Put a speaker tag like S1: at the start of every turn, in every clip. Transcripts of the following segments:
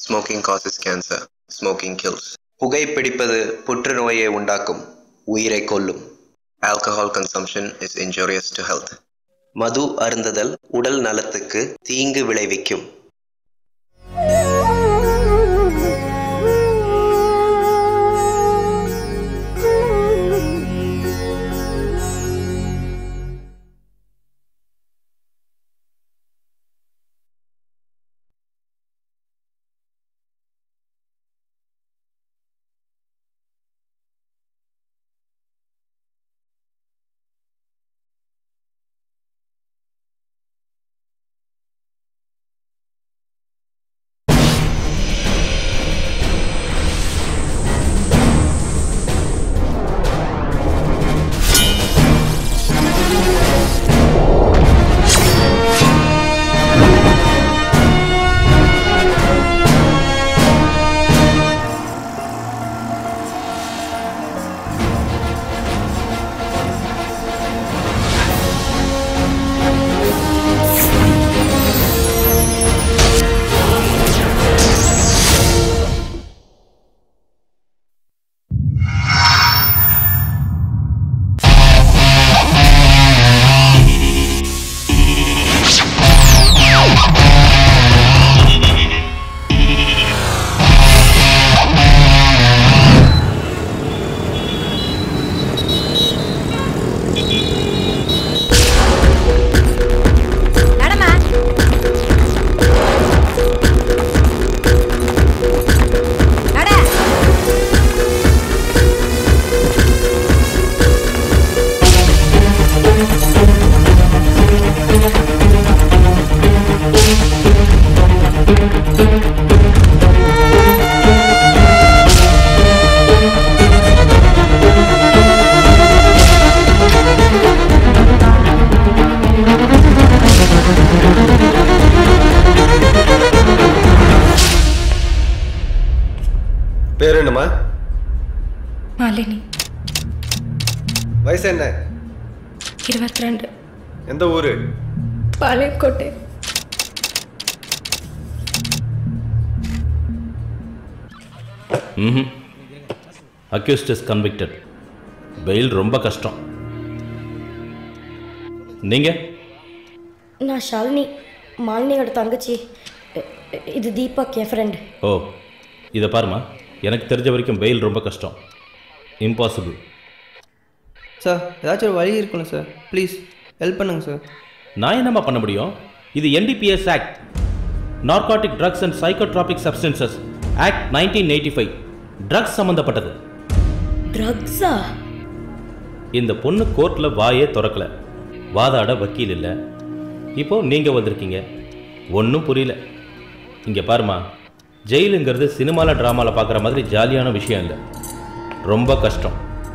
S1: Smoking causes cancer. Smoking kills. புகைப்பிடிப்பது புற்றுநோயை உண்டாக்கும் உயிரை கொல்லும் Alcohol consumption is injurious to health. மது அருந்துதல் உடல் நலத்துக்கு தீங்கு விளைவிக்கும்
S2: நடமா நட
S3: பேர் என்னம்மா
S4: மாலினி
S3: வயசு என்ன
S4: இருபத்தி ரெண்டு
S3: எந்த ஊரு
S4: பாளையங்கோட்டை
S5: ம் அக்யூஸ்ட் இஸ் கன்விக்டட் பெயில் ரொம்ப கஷ்டம் நீங்கள்
S2: நான் ஷாலினி மாலினியோட தங்கச்சி இ- இ- இது தீபக் என் ஃப்ரெண்ட்
S5: ஓ இதை பாருமா எனக்கு தெரிஞ்ச வரைக்கும் பெயில் ரொம்ப கஷ்டம் இம்பாசிபிள்
S6: சார் ஏதாச்சும் ஒரு வழி இருக்கும்ல சார் ப்ளீஸ் ஹெல்ப் பண்ணுங்க சார்
S5: நான் என்னம்மா பண்ண முடியும் இது NDPS act narcotic drugs and psychotropic substances act nineteen eighty five drugs சம்மந்தப்பட்டது
S2: ட்ரக்ஸா
S5: இந்த பொண்ணு கோர்ட்டில் வாயே திறக்கல வாதாட வக்கீல் இல்லை இப்போ நீங்கள் வந்திருக்கீங்க ஒன்றும் புரியல இங்கே பாருமா ஜெயிலுங்கிறது சினிமாவில் ட்ராமாவில் பார்க்குற மாதிரி ஜாலியான விஷயம் இல்லை ரொம்ப கஷ்டம்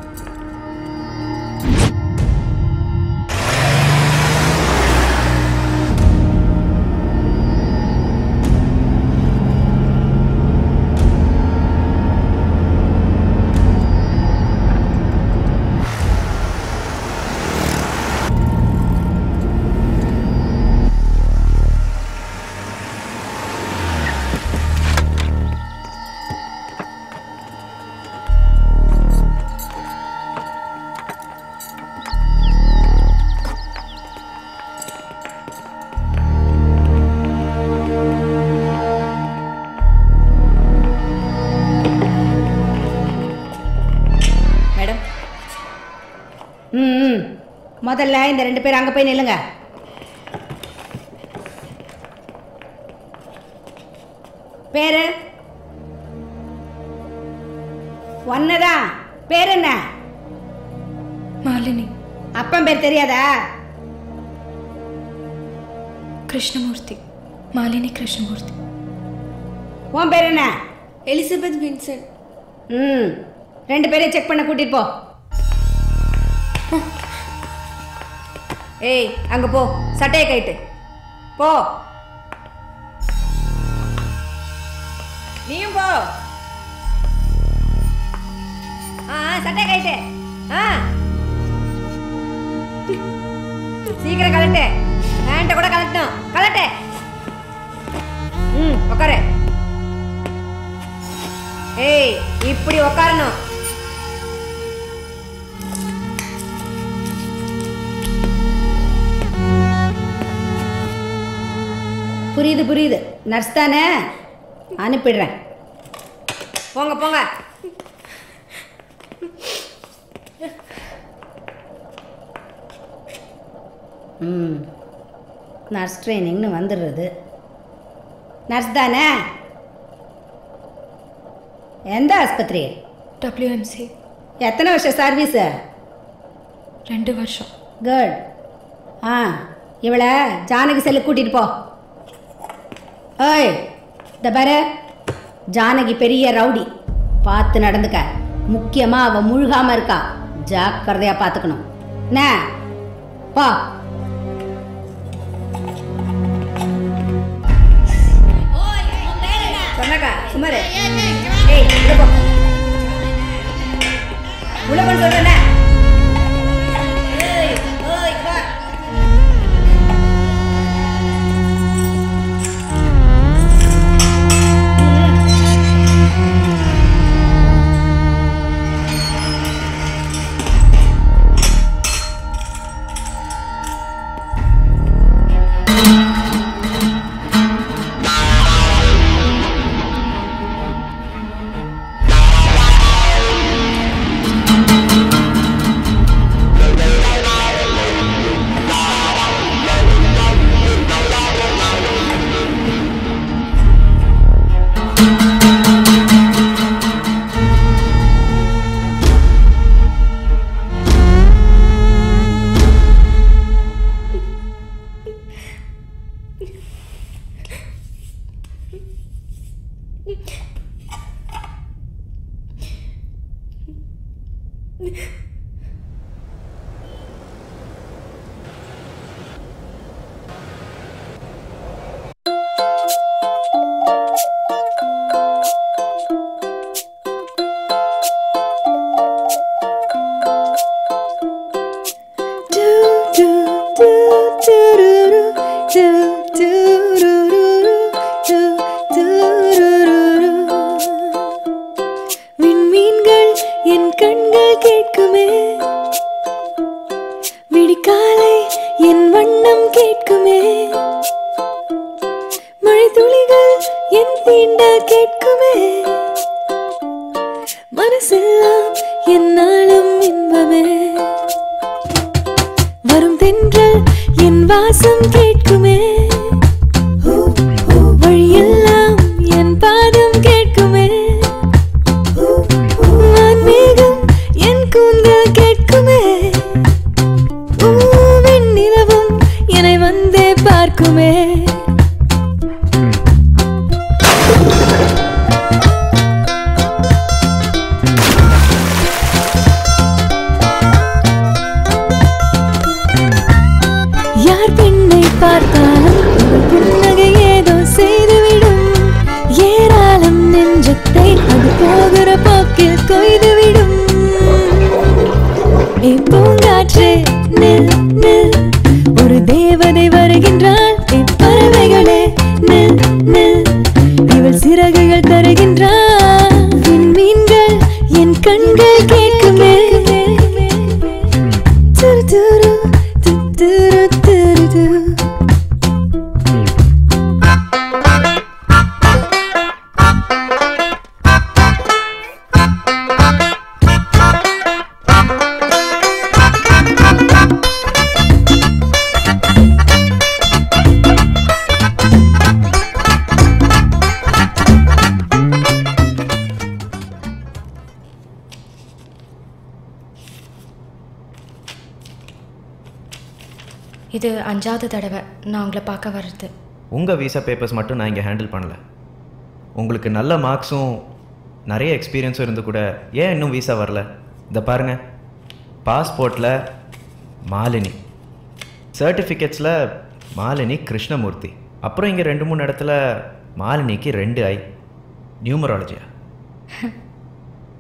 S7: மேடம் ம் ம். முதல்ல இந்த ரெண்டு பேரும் அங்கே போய் நில்லுங்க பேரு ஒன்னுதான் பேர் என்ன
S4: மாலினி
S7: அப்பன் பேர் தெரியாதா
S4: கிருஷ்ணமூர்த்தி மாலினி கிருஷ்ணமூர்த்தி
S7: உன் பேர் என்ன
S4: எலிசபெத் வின்சென்ட்
S7: ம் ரெண்டு பேரையும் செக் பண்ண கூட்டிட்டு போ ஏய் அங்க போ சட்டையை கைட்டு போ நீயும் போ ஆ ஆ, சட்டையை கைட்டு ஆ சீக்கிரம் கலட்டு பேண்ட்டை கூட கலட்டணும் கலட்டு ம் உட்காரு ஏய் இப்படி உக்காரணும் புரியுது புரியுது நர்ஸ் தானே அனுப்பிடுறேன் போங்க போங்க ம் நர்ஸ் ட்ரைனிங்னு வந்துடுறது நர்ஸ் தானே எந்த ஆஸ்பத்திரி
S4: டபிள்யூஎம்சி
S7: எத்தனை வருஷம் சர்வீஸு
S4: ரெண்டு வருஷம்
S7: குட் ஆ இவளை ஜானகி செல்லு கூட்டிட்டு போ ஓய் இந்த பாரு ஜானகி பெரிய ரவுடி பார்த்து நடந்துக்க முக்கியமாக அவள் முழுகாமல் இருக்கா ஜாக்கிரதையாக பார்த்துக்கணும் என்ன போ சொன்னக்கா சுமாரு ஏய் உள்ள போ உள்ள போன்னு சொல்றேன்ல ஏய் ஓய் வா
S3: விண்மீன்கள் என் கண்கள் கேட்குமே விடிக்காலை என் வண்ணம் கேட்குமே மழை துளிகள் என் தீண்ட கேட்குமே மனசெல்லாம் என்னாலும் இன்பமே வரும் தென்றல் என் வாசம் கேட்குமே வழியெல்லாம் என் பாதம் கேட்குமே வான்மேகம் என் கூந்தல் கேட்குமே ஊ, வெண்ணிலவும் என்னை வந்தே பார்க்குமே யார் பெண்ணை பார்த்தாலும் ஒரு புன்னகை ஏதோ செய்துவிடும் ஏராளம் நெஞ்சத்தை அது போகிற போக்கில் கொய்துவிடும் ஏ பூங்காற்றே நில் நில் ஒரு தேவதை வருகின்றாள் ஏ பறவைகளே நில் நில் இவள் சிறகுகள் தருகின்றாள் மீன்கள் என் கண்கள் கேட்குமே துரு துரு து துரு துரு து.
S4: இது அஞ்சாவது தடவை நான் உங்களை பார்க்க வர்றது
S8: உங்கள் விசா பேப்பர்ஸ் மட்டும் நான் இங்கே ஹேண்டில் பண்ணல உங்களுக்கு நல்ல மார்க்ஸும் நிறைய எக்ஸ்பீரியன்ஸும் இருந்து கூட ஏன் இன்னும் விசா வரல இதை பாருங்கள் பாஸ்போர்ட்டில் மாலினி சர்டிஃபிகேட்ஸில் மாலினி கிருஷ்ணமூர்த்தி அப்புறம் இங்கே ரெண்டு மூணு இடத்துல மாலினிக்கு ரெண்டு ஐ நியூமராலஜியா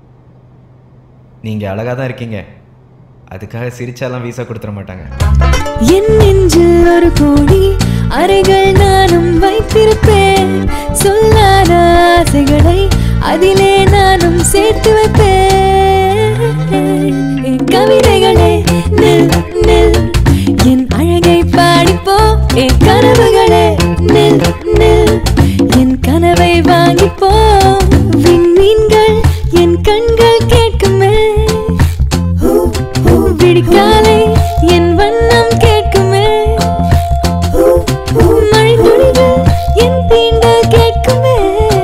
S8: நீங்கள் அழகாக தான் இருக்கீங்க அதுக்காக சிரிச்சாலாம் விசா கொடுத்துட மாட்டாங்க
S3: என் நெஞ்சில் ஒரு கோடி அறைகள் நானும் வைத்திருப்பேன் சொல்லாத ஆசைகளை அதிலே நானும் சேர்த்து வைப்பேன் என் கவிதைகளே நில் நில் என் அழகை பாடிப்போ என் கனவுகளே நில் நில் என் கனவை வாங்கிப்போ விண்மீன்கள் என் கண்கள் கேட்குமே ஊ, ஊ, விடிக்காலை என் வண்ணம் கேட்குமே ஊ, ஊ, மழைத்துளிகள் என் தீண்டல் கேட்குமே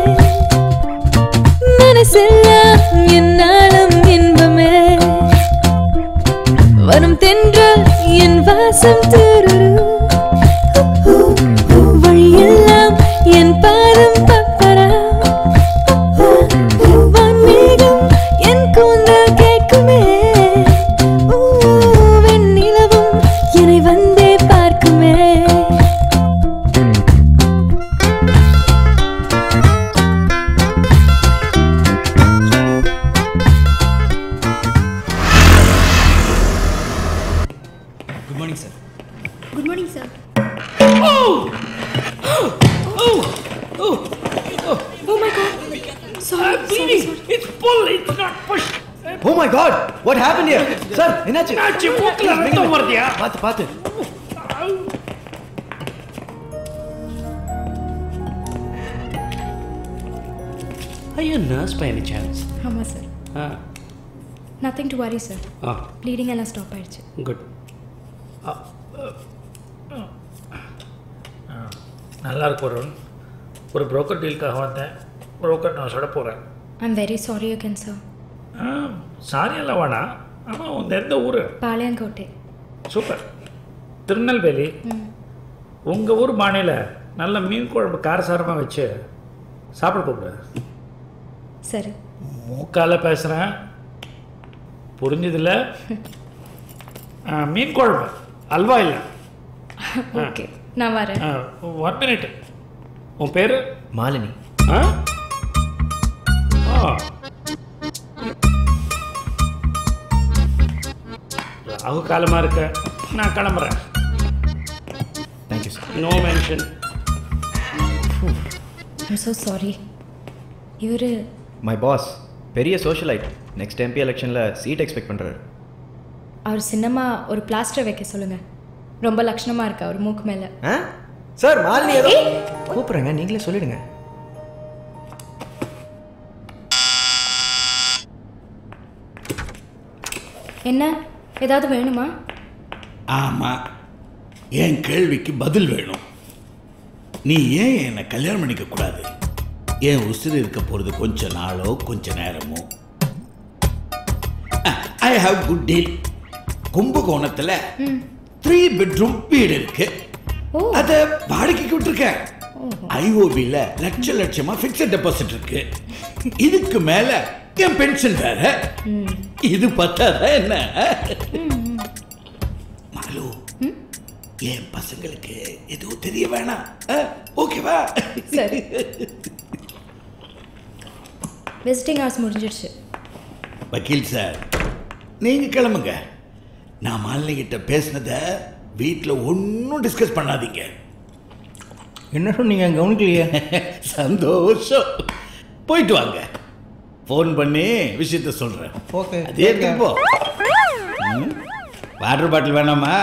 S3: மனசெல்லாம் என்னாலும் இன்பமே வரும் தென்றல் என் வாசம் தூருரு வழியெல்லாம் என் பாதம் பப்பரா வான்மேகம் என் கூந்தல் கேட்குமே ஊ, வெண்ணிலவும் என்னை வந்தே பார்க்குமே
S6: good morning sir
S2: good morning sir
S8: oh my god what happen here sir என்னாச்சு பார்த்து பார்த்து
S9: Are you a nurse by any chance?
S4: ஆமாம் sir
S9: Ah,
S4: nothing to worry sir
S9: ah,
S4: bleeding எல்லாம் ஸ்டாப் ஆயிடுச்சு
S9: good.
S10: நல்லா இருக்கு வருண் ஒரு broker டீலுக்காக வந்தேன் broker நான் சொல்ல போகிறேன்
S4: I'm very sorry again sir
S10: sorry எல்லாம் வேணாம் ஆனால் உங்கள் எந்த ஊர்
S4: பாளையங்கோட்டை
S10: சூப்பர் திருநெல்வேலி உங்கள் ஊர் பாணியில் நல்ல மீன் குழம்பு காரசாரமாக வச்சு சாப்பிட கூப்பிடு
S4: சரி
S10: மூக்கால பேசுகிறேன் புரிஞ்சதில்ல ஆ, மீன் குழம்பு அல்வா இல்லை
S4: ஓகே நான் வரேன்
S10: ஒன் மினிட் உன் பேர்
S8: மாலினி
S10: ஆ ஆ ராகு காலமாக இருக்க நான் கிளம்புறேன்
S8: thank you sir
S10: no mention
S4: I'm so sorry இவர்
S8: மை பாஸ் பெரிய சோஷியலைட் நெக்ஸ்ட் எம்பி எலெக்ஷனில் சீட் எக்ஸ்பெக்ட் பண்ணுறாரு
S4: அவர் சின்னமா ஒரு பிளாஸ்டர் வைக்க சொல்லுங்க ரொம்ப லட்சணமாக இருக்கு அவர் மூக்கு மேலே
S8: ஆ சார் மாலினி ஏதோ கூப்பிட்றேங்க நீங்களே சொல்லிடுங்க
S4: என்ன ஏதாவது வேணுமா
S11: ஆமாம் என் கேள்விக்கு பதில் வேணும் நீ ஏன் என்னை கல்யாணம் பண்ணிக்க கூடாது ஏன் உசுறு இருக்க போகிறது கொஞ்ச நாளோ கொஞ்ச நேரமோ ஐ ஹாவ் குட் டீல் கும்பகோணத்தில் த்ரீ பெட்ரூம் வீடு இருக்கு அதை வாடகைக்கு விட்டுருக்கேன் ஐஓபியில் லட்ச லட்சமா ஃபிக்ஸட் டெபாசிட் இருக்கு இதுக்கு மேல என் பென்ஷன் வேற இது பத்தாதா என்ன மாலு என் பசங்களுக்கு எதுவும் தெரிய வேணாம் அஹ், ஓகேவா
S4: சரி விசிட்டிங் ஹவர்ஸ் முடிஞ்சிடுச்சு
S11: வக்கீல் சார் நீங்க கிளம்புங்க நான் மாலினி கிட்ட பேசினதை வீட்டில் ஒன்றும் டிஸ்கஸ் பண்ணாதீங்க
S6: என்ன சொன்னீங்க கவனிக்கலையே
S11: சந்தோஷம் போயிட்டு வாங்க ஃபோன் பண்ணி விஷயத்த சொல்கிறேன்
S6: ஓகே
S11: அதே எடுத்துட்டு போ வாட்டர் பாட்டில் வேணாமா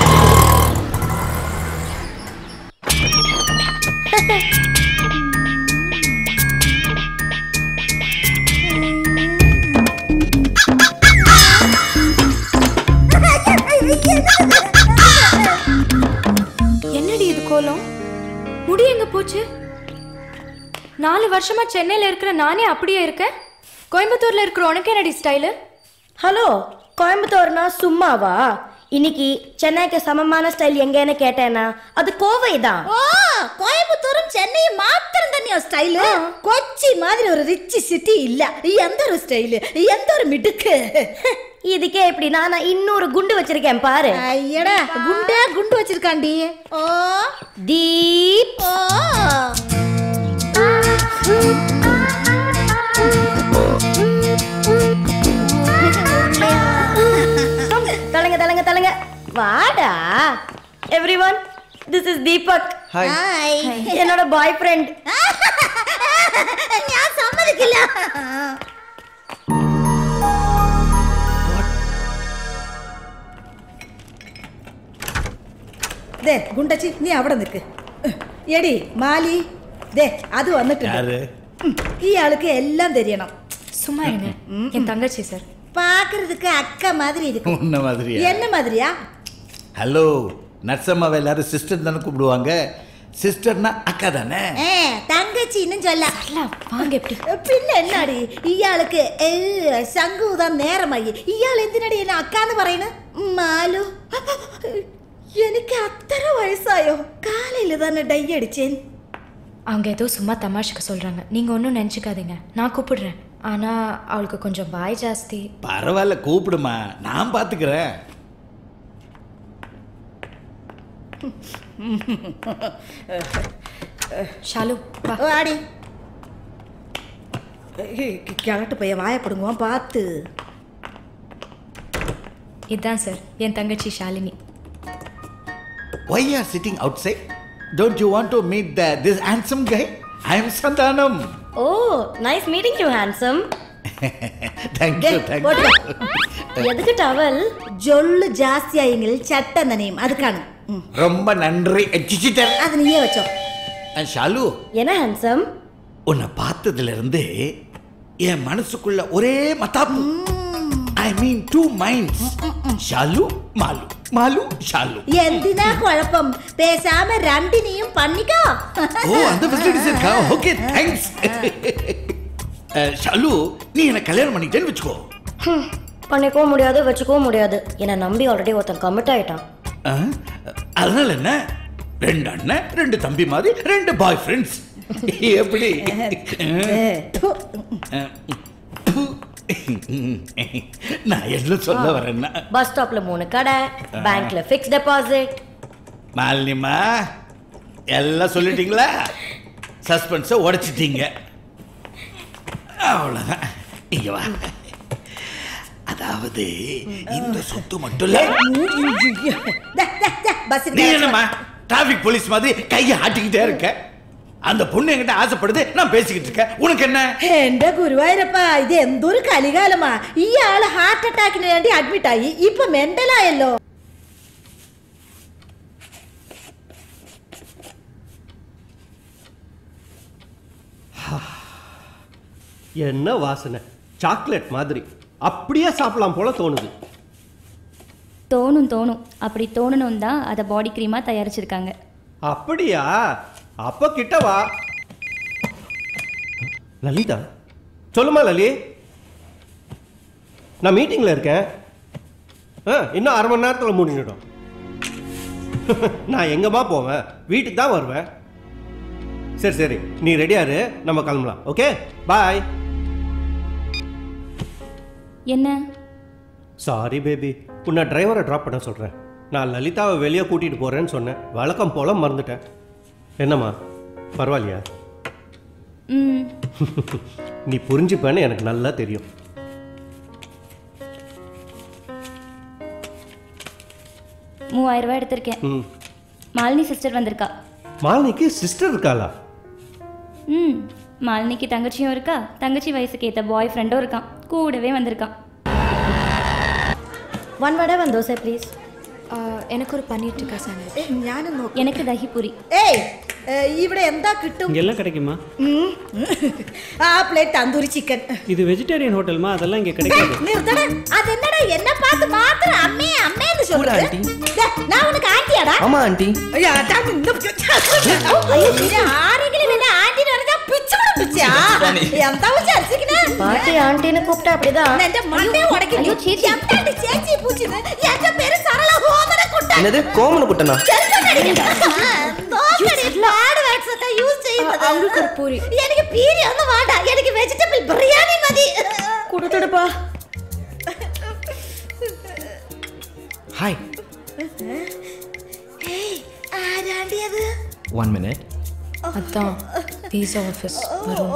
S4: என்னடி இது கோலம் முடி எங்க போச்சு நாலு வருஷமா சென்னையில இருக்கிற நானே அப்படியே இருக்கேன் கோயம்புத்தூர்ல இருக்கிற உனக்கு என்னடி ஸ்டைலு
S2: ஹலோ கோயம்புத்தூர்னா சும்மாவா இன்னைக்கு சென்னைக்கு சமமான ஸ்டைல் எங்கன்னு கேட்டேன்னா அது கோவை தான்
S7: ஓ கோயம்புத்தூரும் சென்னையும் மாத்திரம் தனியா ஸ்டைலு கொச்சி மாதிரி ஒரு ரிச் சிட்டி இல்ல எந்த ஒரு ஸ்டைலு எந்த ஒரு மிடுக்கு
S2: இதுக்கே இப்படி நான் இன்னொரு குண்டு வச்சிருக்கேன் பாரு
S7: ஐயடா குண்டே குண்டு வச்சிருக்காண்டி ஓ
S2: தீப்
S7: ஓ
S2: தலங்க தலங்க தலங்க வாடா everyone this is Deepak
S7: hi
S2: என்னோட பாய் ஃப்ரெண்ட்
S7: ഞാൻ സമ്മതിക്കില്ല ദേ ഗുണ്ടച്ചി നീ അവിടെ നിൽക്ക് എടി മാലി ദേ അത് വന്നിട്ടുണ്ട്
S11: யாரு
S7: ഉം, ഇയാൾക്ക് എല്ലാം തെരിയണം
S4: சும்மா இருங்க என் தங்கச்சி சார்
S7: பாக்குறதுக்கு அக்கா மாதிரி இருக்கும்
S11: உன்ன மாதிரியா
S7: என்ன மாதிரியா
S11: ஹலோ நர்சம்மாவை எல்லாரும் சிஸ்டர் தானே கூப்பிடுவாங்க சிஸ்டர்னா அக்கா தானே
S7: ഏ തങ്കച്ചിന്നും ചൊല്ലാം
S4: வாங்க எப்படி
S7: പിന്നെ എന്നാടി ഇയാൾക്ക് ഏ, ശംഖു ഊതാൻ നേരമായി ഇയാൾ എന്തിനടി എന്നെ അക്കാന്ന് പറയുന്നു മാലു എനിക്ക് അത്ര വയസ്സായോ കാലയില് തന്നെ ഡൈ അടിച്ചേൻ
S4: அவங்க ஏதோ சும்மா தமாஷுக்கு சொல்றாங்க நீங்க ஒன்றும் நினச்சிக்காதீங்க நான் கூப்பிடுறேன் ஆனா அவளுக்கு கொஞ்சம் பாய் ஜாஸ்தி
S11: பரவாயில்ல கூப்பிடுமா நான் பார்த்துக்கிறேன்
S4: ஷாலு வா
S7: ஓ, ஆடி கிழட்டு பையன் வாயப்படுங்குவான் பார்த்து
S4: இதுதான் சார் என் தங்கச்சி Shalini
S11: Why you are sitting outside? Don't you want to meet the, this handsome guy? I am Sandanam.
S2: ஓ nice meeting you handsome
S11: Thank
S7: ദേ,
S11: you, thank
S7: പോട്ടെ.
S11: you.
S2: எதுக்கு டவல்
S7: ജൊള്ളു ജാസ്തിയായെങ്കിൽ ചട്ട നനയും അത് കാണും ഉം.
S11: ரொம்ப நன்றி சிச்சிட்டர்
S7: അത് നീയേ വെച്ചോ
S11: ஷாலு
S2: என்ன ஹேண்ட்ஸம்
S11: உன்னை பார்த்ததுல இருந்து என் மனசுக்குள்ள ஒரே மத்தாப்பு I mean two minds Shalu Malu Malu Shalu
S7: എന്തിനാ കുഴപ്പം പേശാമ രണ്ടിനെയും പണിക്കോ
S11: ஓ அந்த ஃபெசிலிட்டிஸ் இருக்கா ஓகே தேங்க்ஸ் ஷாலு நீ என்ன கல்யாணம் பண்ணிட்டேன்னு வச்சுக்கோ
S2: பண்ணிக்கவும் முடியாது வச்சுக்கவும் முடியாது என்னை நம்பி ஆல்ரெடி ஒருத்தன் கமிட் ஆயிட்டான்
S11: ஆ? அதனால என்ன ரெண்டு அண்ணன் ரெண்டு தம்பி மாதிரி ரெண்டு பாய் ஃப்ரெண்ட்ஸ் எப்படி நான் என்ன சொல்ல வரேன்னா
S2: பஸ் ஸ்டாப்ல மூணு கடை பேங்க்ல ஃபிக்ஸ் டெபாசிட்
S11: மாலினிமா எல்லாம் சொல்லிட்டீங்களா சஸ்பென்ஸை உடைச்சிட்டீங்க அவ்வளோதான் இங்க வா அதாவது இந்த சொத்து மட்டும் இல்ல நீ என்னம்மா டிராஃபிக் போலீஸ் மாதிரி கையை ஆட்டிக்கிட்டே இருக்க அந்த பொண்ணு என்கிட்ட ஆசைப்படுது நான் பேசிக்கிட்டு இருக்கேன் உனக்கு என்ன
S7: എന്റെ ഗുരുവായൂരപ്പ ഇത് എന്തൊരു കലികാലമാ ഈ ആള് ഹാർട്ട് അറ്റാക്കിന് വേണ്ടി അഡ്മിറ്റ് ആയി ഇപ്പൊ മെന്റലായല്ലോ
S12: என்ன வாசனை சாக்லேட் மாதிரி அப்படியே சாப்பிடலாம் போல தோணுது
S13: தோணும் தோணும் அப்படி தோணணும் தான் அதை பாடி க்ரீமாக தயாரிச்சிருக்காங்க
S12: அப்படியா அப்ப கிட்ட வா லலிதா சொல்லுமா லலி நான் மீட்டிங்கில் இருக்கேன் ஆ இன்னும் அரை மணி நேரத்தில் முடிஞ்சிடும் நான் எங்கம்மா போவேன் வீட்டுக்கு தான் வருவேன் சரி சரி நீ ரெடியாரு நம்ம கிளம்பலாம் ஓகே பாய்
S13: என்ன
S12: சாரி பேபி உன்னை டிரைவரை ட்ராப் பண்ண சொல்கிறேன் நான் லலிதாவை வெளியே கூட்டிகிட்டு போகிறேன்னு சொன்னேன் வழக்கம் போல மறந்துட்டேன் என்னம்மா பரவாயில்லையா
S13: ம்
S12: நீ புரிஞ்சுப்பேன்னு எனக்கு நல்லா தெரியும்
S13: மூவாயிரம் ரூபாய் எடுத்திருக்கேன்
S12: ம்
S13: மாலினி சிஸ்டர் வந்திருக்கா
S12: மாலினிக்கு சிஸ்டர் இருக்காளா
S13: ம் மாலினிக்கு தங்கச்சியும் இருக்கா தங்கச்சி வயசுக்கு ஏற்ற பாய் ஃப்ரெண்டும் இருக்கான் கூடவே வந்திருக்கான்
S2: one vada one dosa please
S4: எனக்கு ஒரு பன்னீர் டிக்கா சாண்ட்விச்
S7: ഞാനും നോക്കി
S13: எனக்கு தஹிபுரி
S7: ഏയ് ഏ, ഇവിടെ എന്താ കിട്ടും
S9: இங்கெல்லாம் கிடைக்குமா
S7: ഉം. ആ പ്ലേറ്റ് തന്തൂരി ചിക്കൻ
S9: இது வெஜிடேரியன் ஹோட்டல்மா அதெல்லாம் இங்கே கிடைக்காது
S7: നിർത്തടാ അതെന്നടാ എന്നെ பார்த்து മാത്രം അമ്മേ അമ്മേന്ന് சொல்றது ദേ, நான் உனக்கு ஆண்டியாடா
S6: ஆமா ஆண்டி
S7: ஐயா, அதான் இந்த ஐயோ, இது ஆരെങ്കിലും என்ன ஆண்டின்னு പറഞ്ഞാ பிச்சு பிடிச்சா എന്താ വിചാരിച്ചിരിക്കണേ
S2: பாட்டி ஆண்டின்னு கூப்பிட்டா அப்படிதான்
S7: എന്റെ മണ്ടേ ഉടക്കുന്നു എന്താണ്ട് ചേച്ചി പൂച്ചിന്ന് എന്റെ പേര് സരള ഹോമന കുട്ട
S6: என்னது கோமன குட்டனா
S7: അവൾക്ക് ഒരു പൂരി എനിക്ക് പീരി ഒന്നും വേണ്ട എനിക്ക് വെജിറ്റബിൾ ബിരിയാണി മതി
S2: கொடுத்துடுப்பா
S8: ஹாய்
S7: ആരാണ്ടിയത്
S8: ஒன் மினிட்
S4: அதான் பீஸா ஆஃபீஸ் வரும்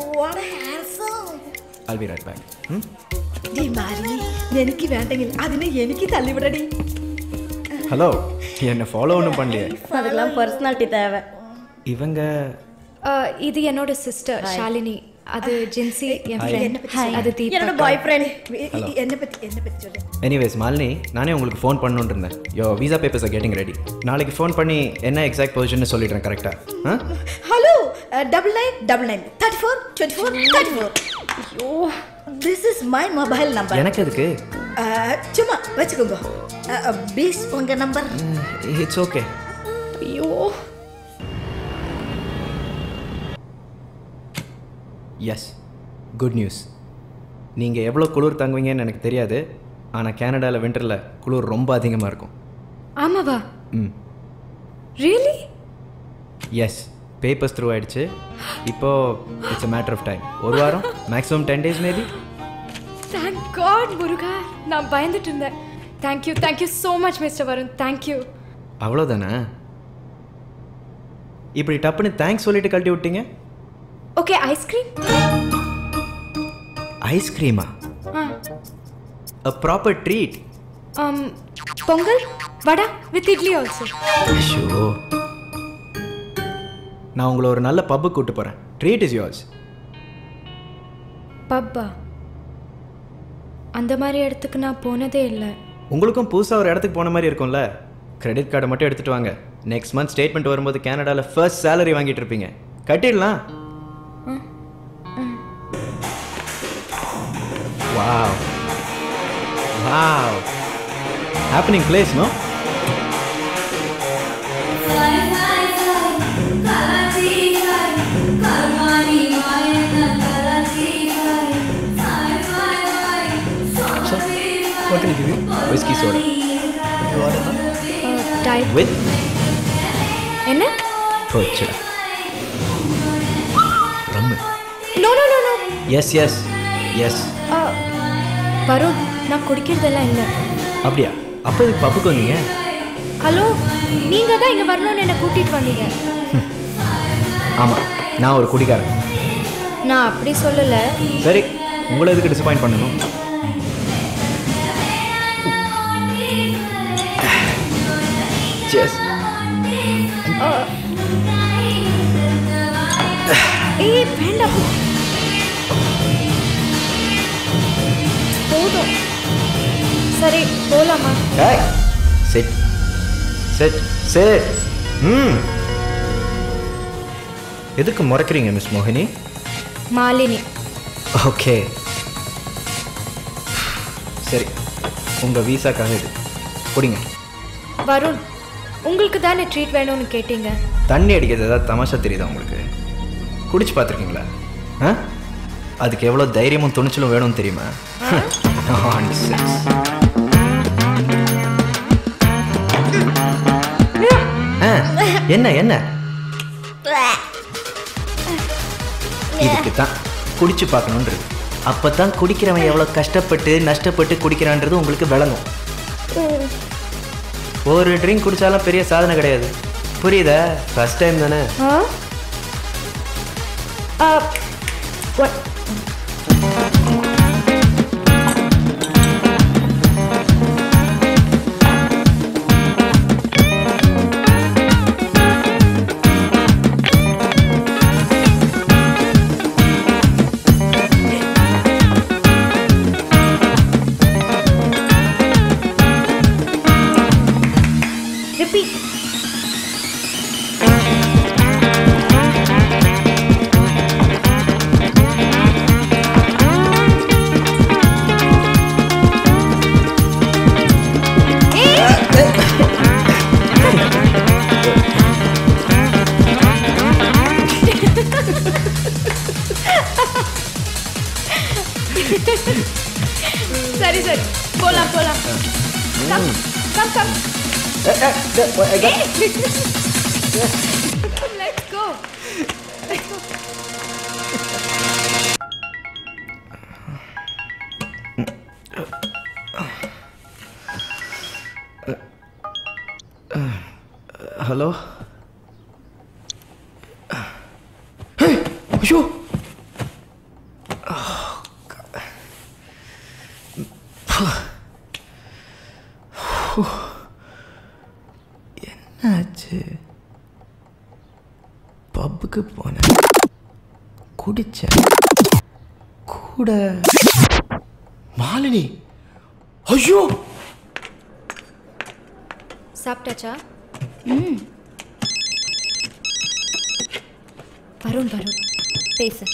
S8: I'll be right back. ம்
S7: നീ മാലിനി എനിക്ക് വേണ്ടെങ്കിൽ അതിനെ എനിക്ക് തള്ളിവിടടി
S8: ஹலோ என்னை ஃபாலோ ஒன்றும் பண்ணலையே
S2: அதுக்கெல்லாம் பர்சனாலிட்டி தேவை
S8: இவங்க
S4: அஹ், இது என்னோட சிஸ்டர் ஷாலினி அது ஜென்சி என்
S8: Hi.
S4: ஃப்ரெண்ட் அது தீபக்
S2: என்னோட பாய் ஃப்ரெண்ட்
S8: Hello.
S7: என்ன பத்தி என்ன பத்தி சொல்லு
S8: எனிவேஸ் மாலினி நானே உங்களுக்கு ஃபோன் பண்ணணுன்னு இருந்தேன் yo visa papers getting ready நாளைக்கு ஃபோன் பண்ணி என்ன எக்ஸாக்ட் பொசிஷன் சொல்லிடுறேன் கரெக்டாக ஆ
S7: hello double nine double nine thirty four twenty four thirty four ஐயோ this is my mobile number
S8: எனக்கு எதுக்கு
S7: சும்மா வச்சுக்கோங்க பீஸ் உங்க நம்பர்
S8: இட்ஸ் ஓகே
S7: ஐயோ
S8: எஸ் குட் நியூஸ் நீங்கள் எவ்வளோ குளிர் தங்குவீங்கன்னு எனக்கு தெரியாது ஆனால் கனடாவில் விண்டரில் குளிர் ரொம்ப அதிகமாக இருக்கும்
S4: ஆமாவா
S8: ம்
S4: ரியலி
S8: எஸ் பேப்பர்ஸ் த்ரூ ஆயிடுச்சு இப்போ it's a matter of time ஒரு வாரம் maximum ten days maybe
S4: thank god Muruga நான் பயந்துட்டு இருந்தேன் thank you thank you so much mister Varun thank you
S8: அவ்வளோதானே இப்படி டப்புன்னு தேங்க்ஸ் சொல்லிட்டு கழட்டி விட்டீங்க
S4: ஓகே ஐஸ்கிரீம்
S8: ஐஸ்கிரீமா
S4: ஆ
S8: a proper treat
S4: um, Pongal vada with idli also
S8: so நான் உங்களை ஒரு நல்ல பப்புக்கு கூட்டு போகிறேன் ட்ரீட் இஸ் yours
S4: பப்பா அந்த மாதிரி இடத்துக்கு நான் போனதே இல்லை
S8: உங்களுக்கும் புதுசாக ஒரு இடத்துக்கு போன மாதிரி இருக்கும்ல கிரெடிட் கார்டை மட்டும் எடுத்துகிட்டு வாங்க நெக்ஸ்ட் மந்த் ஸ்டேட்மெண்ட் வரும்போது கனடாவில் ஃபர்ஸ்ட் சேலரி வாங்கிட்டு இருப்பீங்க கட்டிடலாம் wow wow happening place no
S6: What can I give you?
S8: whiskey soda
S6: You order that?
S4: Diet
S8: with
S4: என்ன
S8: போச்சு rum
S4: no no no no
S8: yes yes yes
S4: Varun நான் குடிக்கிறதெல்லாம் இல்லை
S8: அப்படியா அப்போ இதுக்கு பப்புக்கு வந்தீங்க
S4: ஹலோ நீங்க தான் இங்க வரணும்னு என்னை கூட்டிட்டு வந்தீங்க
S8: ஆமாம் நான் ஒரு குடிகாரன்
S4: நான் அப்படி சொல்லல
S8: சரி உங்களை எதுக்கு டிசப்பாயிண்ட் பண்ணணும் Cheers.
S4: ஏய் வேண்டாம் போதும் சரி போலாமா
S8: Hey, sit. Sit. Sit. ம் எதுக்கு முறைக்கிறீங்க மிஸ் மோகினி
S4: மாலினி
S8: ஓகே சரி உங்கள் வீசாக்காக இது குடிங்க
S4: வருண் உங்களுக்கு தானே ட்ரீட் வேணும்னு கேட்டீங்க
S8: தண்ணி அடிக்கிறது ஏதாவது தமாஷா தெரியுதா உங்களுக்கு குடிச்சு பார்த்துருக்கீங்களா ஆ அதுக்கு எவ்வளோ தைரியமும் துணிச்சலும் வேணும்னு தெரியுமா Nonsense. ஆ, என்ன என்ன இதுக்கு தான் குடிச்சு பார்க்கணுன்றது அப்போ தான் குடிக்கிறவன் எவ்வளோ கஷ்டப்பட்டு நஷ்டப்பட்டு குடிக்கிறான்றது உங்களுக்கு விளங்கும் ஒரு ட்ரிங்க் குடிச்சாலும் பெரிய சாதனை கிடையாது புரியுதா ஃபர்ஸ்ட் டைம் தானே
S4: ஆ ஆ, what? Repeat. சரி சரி போலாம் போலாம் come come come let's go
S8: hello ஐயோ ஆச்சு பப்புக்கு போனேன் குடிச்சேன் கூட மாலினி ஐயோ
S4: சாப்பிட்டாச்சா ம் வருண் வருண் பேசு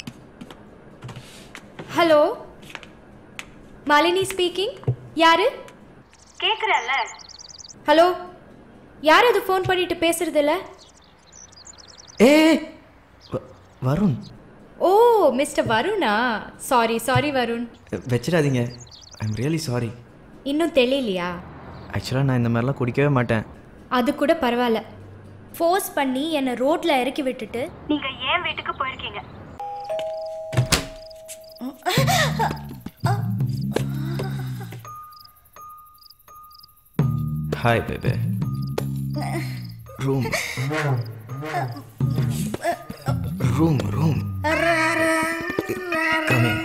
S4: ஹலோ மாலினி ஸ்பீக்கிங் யாரு கேக்குறல்ல ஹலோ யார் அது ஃபோன் பண்ணிட்டு பேசுறது இல்ல
S8: ஏ வ- வருண்
S4: ஓ மிஸ்டர் வருணா சாரி சாரி வருண்
S8: வச்சிடாதீங்க ஐ எம் ரியலி சாரி
S4: இன்னும் தெரியலையா
S8: ஆக்சுவலாக நான் இந்த மாதிரிலாம் குடிக்கவே மாட்டேன்
S4: அது கூட பரவாயில்ல
S2: ஃபோர்ஸ் பண்ணி என்னை ரோட்ல இறக்கி விட்டுட்டு
S4: நீங்க ஏன் வீட்டுக்கு போயிருக்கீங்க
S8: ஹாய் பேபே ரூம் ரூம் ரூம் கமிங்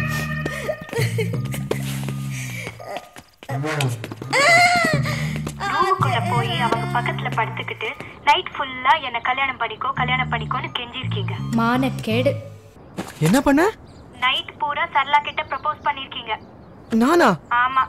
S14: ரூமுக்குள்ள போய் அவங்க பக்கத்துல படுத்துக்கிட்டு நைட் ஃபுல்லா என்ன கல்யாணம் பண்ணிக்கோ கல்யாணம் பண்ணிக்கோன்னு கெஞ்சிருக்கீங்க
S4: மானக்கேடு
S8: என்ன பண்ண
S14: நைட் பூரா சரளா கிட்ட ப்ரப்போஸ் பண்ணிருக்கீங்க
S8: நானா
S14: ஆமா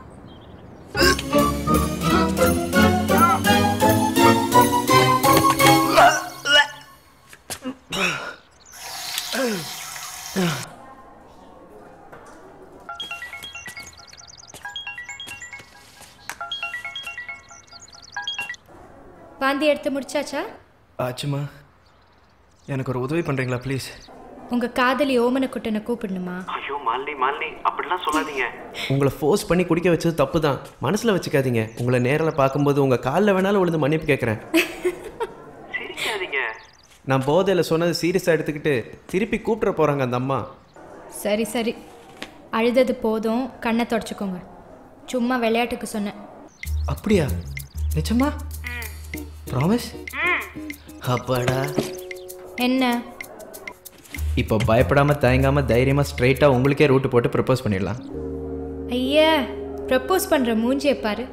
S4: வாந்தி எடுத்து முடிச்சாச்சா
S8: ஆச்சுமா எனக்கு ஒரு உதவி பண்ணுறீங்களா ப்ளீஸ்
S4: உங்க காதலி ஓமனக்குட்டனை கூப்பிடணுமா
S8: ஐயோ மாலினி மாலினி அப்படிலாம் சொல்லாதீங்க உங்களை ஃபோர்ஸ் பண்ணி குடிக்க வச்சது தப்பு தான் மனசில் வச்சுக்காதீங்க உங்களை நேரில் பார்க்கும்போது உங்கள் காலில் வேணாலும் விழுந்து மன்னிப்பு கேட்குறேன் சிரிக்காதீங்க நான் போதையில் சொன்னது சீரியஸாக எடுத்துக்கிட்டு திருப்பி கூப்பிட்ற போகிறாங்க அந்த அம்மா
S4: சரி சரி அழுதது போதும் கண்ணை தொடச்சிக்கோங்க சும்மா விளையாட்டுக்கு சொன்னேன்
S8: அப்படியா நிஜமா ப்ராமிஸ் அப்பாடா
S4: என்ன
S8: இப்போ பயப்படாமல் தயங்காமல் தைரியமாக ஸ்ட்ரைட்டாக உங்களுக்கே ரூட்டு போட்டு ப்ரப்போஸ் பண்ணிடலாம்
S4: ஐயா ப்ரப்போஸ் பண்ற மூஞ்சியை பாரு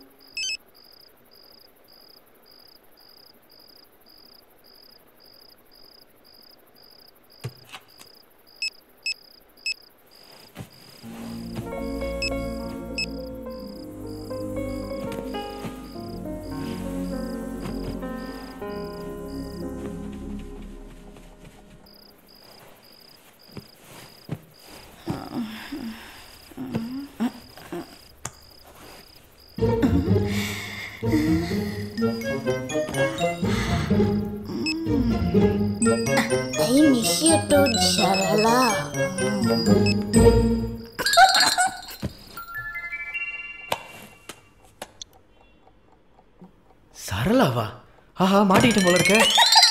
S7: I miss you too, Sharala.
S8: சரளாவா ஆஹா மாட்டிக்கிட்டு போல இருக்க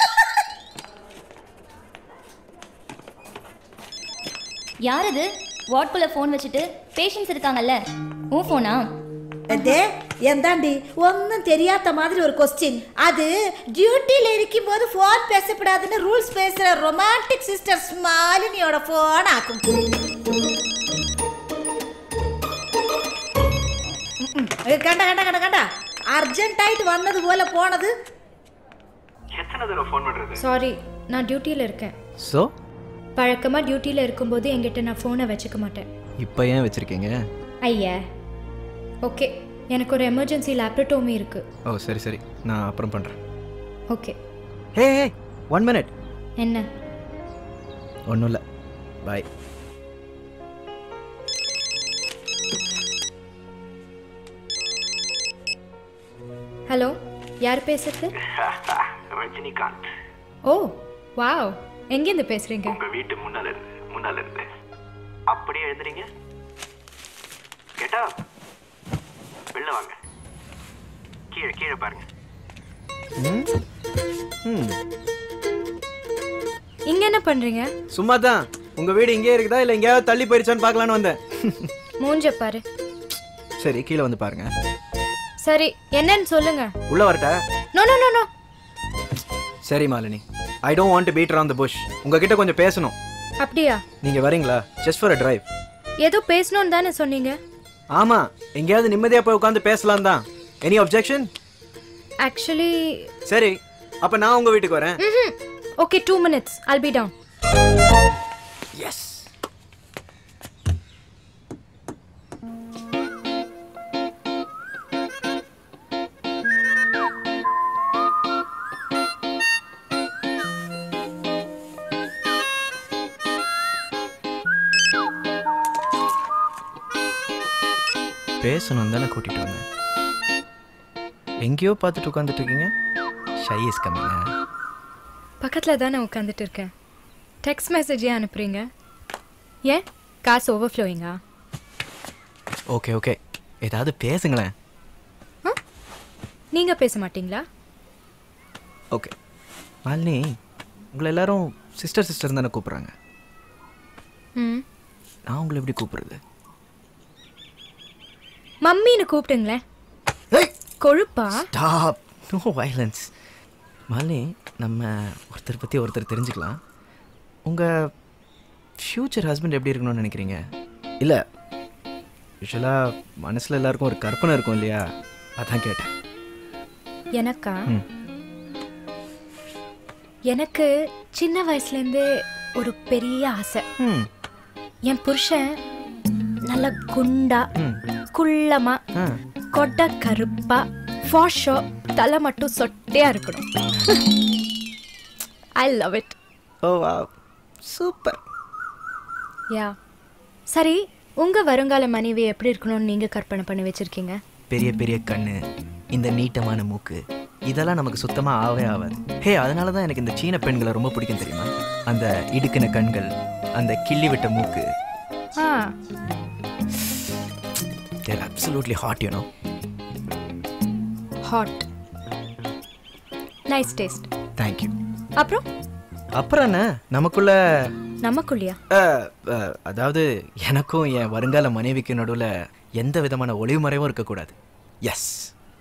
S13: யார் அது வாட்குள்ள ஃபோன் வச்சுட்டு பேஷண்ட்ஸ் இருக்காங்கல்ல உன் ஃபோனா
S7: அதே எந்தாண்டி ஒன்றும் தெரியாத மாதிரி ஒரு கொஸ்டின் அது டியூட்டியில் இருக்கும்போது ஃபோன் பேசக்கூடாதுன்னு ரூல்ஸ் பேசுகிற ரொமான்டிக் சிஸ்டர் மாலினியோட ஃபோன் ஆக்கும் ம்ம். ஏய், கண்டா கண்டா கண்டா கண்டா அர்ஜென்ட் ஆயிட்டு வந்தது போல போனது
S8: எத்தனை தடவை ஃபோன் பண்ணுறது
S4: சாரி நான் டியூட்டியில் இருக்கேன்
S8: ஸோ
S4: பழக்கமாக டியூட்டியில் இருக்கும்போது என்கிட்ட நான் ஃபோனை வச்சுக்க மாட்டேன்
S8: இப்போ ஏன் வச்சுருக்கீங்க
S4: ஐயா ஓகே எனக்கு ஒரு எமர்ஜென்சி லேப்ரட்டோமி இருக்கு
S8: ஓ சரி சரி நான் அப்புறம் பண்ணுறேன்
S4: okay
S8: hey hey one minute
S4: என்ன
S8: ஒன்றும் இல்லை பாய்
S4: ஹலோ யார் பேசுறது
S8: ரஜினிகாந்த்
S4: ஓ வாவ் எங்கேருந்து பேசுறீங்க
S8: உங்கள் வீட்டு முன்னால் இருந்து முன்னால் இருந்து அப்படியே எழுதுறீங்க கேட்டா வெளில வாங்க கீழே கீழே பாருங்க ம்
S4: இங்க என்ன பண்றீங்க
S8: சும்மா தான் உங்கள் வீடு இங்கே இருக்குதா இல்லை எங்கேயாவது தள்ளி போயிருச்சான்னு பார்க்கலான்னு வந்தேன்
S4: மூஞ்ச பாரு
S8: சரி கீழே வந்து பாருங்க
S4: சரி என்னன்னு சொல்லுங்க
S8: உள்ள வரட்டா
S4: நோ நோ நோ நோ
S8: சரி Malini I don't want to beat around the bush உங்ககிட்ட கொஞ்சம் பேசணும்
S4: அப்படியா
S8: நீங்கள் வரீங்களா ஜஸ்ட் ஃபார் அ டிரைவ்
S4: ஏதோ பேசணும்னு தானே சொன்னீங்க
S8: ஆமாம் எங்கேயாவது நிம்மதியாக போய் உட்காந்து பேசலாம் தான் எனி அப்ஜெக்ஷன்
S4: ஆக்சுவலி
S8: சரி அப்போ நான் உங்கள் வீட்டுக்கு வரேன்
S4: okay two minutes I'll be down
S8: yes பேசணும் தானே கூட்டிட்டு வந்தேன் எங்கேயோ பார்த்துட்டு உட்காந்துட்டு இருக்கீங்க ஷை இஸ் கம்மிங்க
S4: பக்கத்தில் தானே உட்காந்துட்டு இருக்கேன் டெக்ஸ்ட் மெசேஜ் ஏன் அனுப்புறீங்க ஏன் காசு ஓவர்ஃப்ளோயிங்கா
S8: ஓகே ஓகே ஏதாவது பேசுங்களேன்
S4: நீங்கள் பேச மாட்டீங்களா
S8: ஓகே மாலினி உங்களை எல்லாரும் சிஸ்டர் சிஸ்டர் தானே கூப்பிட்றாங்க
S4: ம்
S8: நான் உங்களை எப்படி கூப்பிடுறது
S4: மம்மின்னு கூப்பிட்டுங்களேன் கொழுப்பா
S8: டாப் நோ வயலன்ஸ் மாலினி நம்ம ஒருத்தர் பற்றி ஒருத்தர் தெரிஞ்சுக்கலாம் உங்கள் ஃப்யூச்சர் ஹஸ்பண்ட் எப்படி இருக்கணும்னு நினைக்கிறீங்க இல்லை யூஸ்வலாக மனசில் எல்லாருக்கும் ஒரு கற்பனை இருக்கும் இல்லையா அதான் கேட்டேன்
S4: எனக்கா
S8: ம்.
S4: எனக்கு சின்ன வயசுலேருந்தே ஒரு பெரிய ஆசை
S8: ம்
S4: என் புருஷன் நல்ல குண்டா குள்ளமா
S8: ஆ
S4: கொட்டை கருப்பா ஃபாஷோ தலை மட்டும் சொட்டையா இருக்கணும் ஐ லவ் இட்
S8: ஓ வா சூப்பர்
S4: யா சரி உங்க வருங்கால மனைவி எப்படி இருக்கணும்னு நீங்க கற்பனை பண்ணி வச்சிருக்கீங்க
S8: பெரிய பெரிய கண்ணு இந்த நீட்டமான மூக்கு இதெல்லாம் நமக்கு சுத்தமாக ஆவே ஆகாது ஹே அதனால தான் எனக்கு இந்த சீன பெண்களை ரொம்ப பிடிக்கும் தெரியுமா அந்த இடுக்கின கண்கள் அந்த கிள்ளி விட்ட மூக்கு
S4: ஆ
S8: there absolutely hot you know
S4: hot nice taste
S8: thank you
S4: அப்புறம்
S8: அப்புறம் என்ன நமக்குள்ள
S4: நமக்குள்ளியா
S8: அஹ், அஹ், அதாவது எனக்கும் என் வருங்கால மனைவிக்கு நடுவில் எந்த விதமான ஒளிவு மறைவும் இருக்கக்கூடாது எஸ்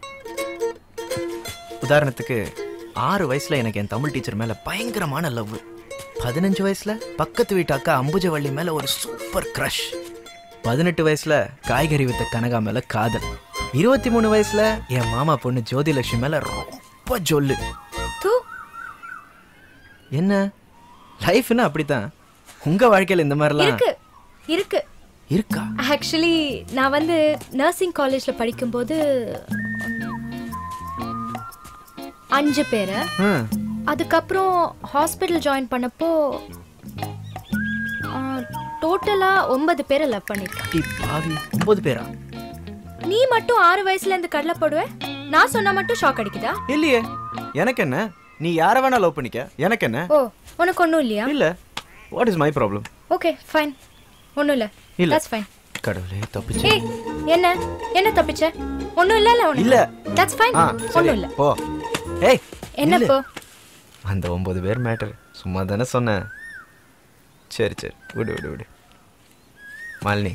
S8: உதாரணத்துக்கு ஆறு வயசுல எனக்கு என் தமிழ் டீச்சர் மேல பயங்கரமான லவ் பதினஞ்சு வயசுல பக்கத்து வீட்டு அக்கா அம்புஜவள்ளி மேல ஒரு சூப்பர் க்ரஷ் பதினெட்டு வயசுல காய்கறி வித்த கனகா மேல காதல் இருபத்தி மூணு வயசுல என் மாமா பொண்ணு ஜோதிலட்சுமி மேல ரொம்ப ஜொல்லு
S4: தூ
S8: என்ன லைஃப்னா அப்படித்தான் உங்க வாழ்க்கையில இந்த மாதிரிலாம்
S4: இருக்கு இருக்கு
S8: இருக்கா
S4: ஆக்சுவலி நான் வந்து நர்சிங் காலேஜ்ல படிக்கும்போது அஞ்சு பேர்
S8: ம்
S4: அதுக்கப்புறம் ஹாஸ்பிட்டல் ஜாயின் பண்ணப்போ டோட்டலா ஒன்பது பேரை லவ் பண்ணிருக்கேன்
S8: அடி பாவி ஒன்பது பேரா
S4: நீ மட்டும் ஆறு வயசுல இருந்து கடலை போடுவ நான் சொன்னா மட்டும் ஷாக் அடிக்குதா
S8: இல்லையே எனக்கு என்ன நீ யாரை வேணா லவ் பண்ணிக்க எனக்கு என்ன
S4: ஓ உனக்கு ஒன்றும் இல்லையா
S8: இல்ல what is my problem
S4: okay fine ஒன்றும் இல்லை
S8: இல்ல.
S4: தட்ஸ் ஃபைன்
S8: கடவுளே தப்பிச்சு
S4: ஏய் என்ன என்ன தப்பிச்ச ஒன்றும் இல்லைல்ல ஒன்று
S8: இல்ல
S4: தட்ஸ் ஃபைன்
S8: ஆ சரி
S4: ஒன்றும் இல்லை
S8: போ ஏய்
S4: என்ன
S8: நில்லு.
S4: இப்போ
S8: அந்த ஒன்பது பேர் மேட்டர் சும்மா தானே சொன்னேன் சரி சரி விடு விடு விடு மாலினி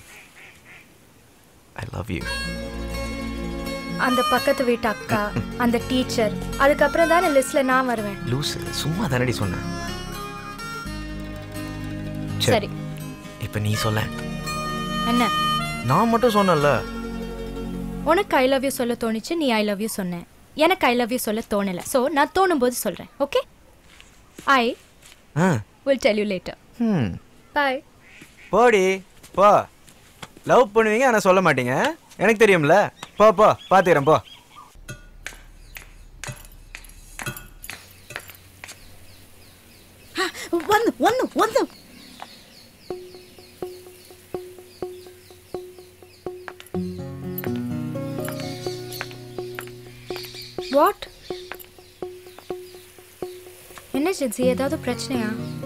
S8: ஐ லவ் யூ
S4: அந்த பக்கத்து வீட்டு அக்கா அந்த டீச்சர் அதுக்கப்புறம் தானே லிஸ்ட்ல நான் வருவேன்
S8: லூசு சும்மா தானடி சொன்னேன்
S4: சரி
S8: இப்போ நீ சொல்ல
S4: என்ன
S8: நான் மட்டும் சொன்னேன்ல
S4: உனக்கு ஐ லவ் யூ சொல்ல தோணுச்சு நீ ஐ லவ் யூ சொன்ன எனக்கு ஐ லவ் யூ சொல்ல தோணல ஸோ நான் தோணும் போது சொல்றேன் okay I
S8: ah
S4: will tell you later
S8: ம்
S4: பாய்
S8: போடி போ லவ் பண்ணுவீங்க ஆனால் சொல்ல மாட்டீங்க எனக்கு தெரியும்ல போ போ பார்த்துக்கிறேன் போ
S7: ಒಂದು ಒಂದು ಒಂದು
S4: வாட் என்ன ஜென்சி ஏதாவது பிரச்சனையா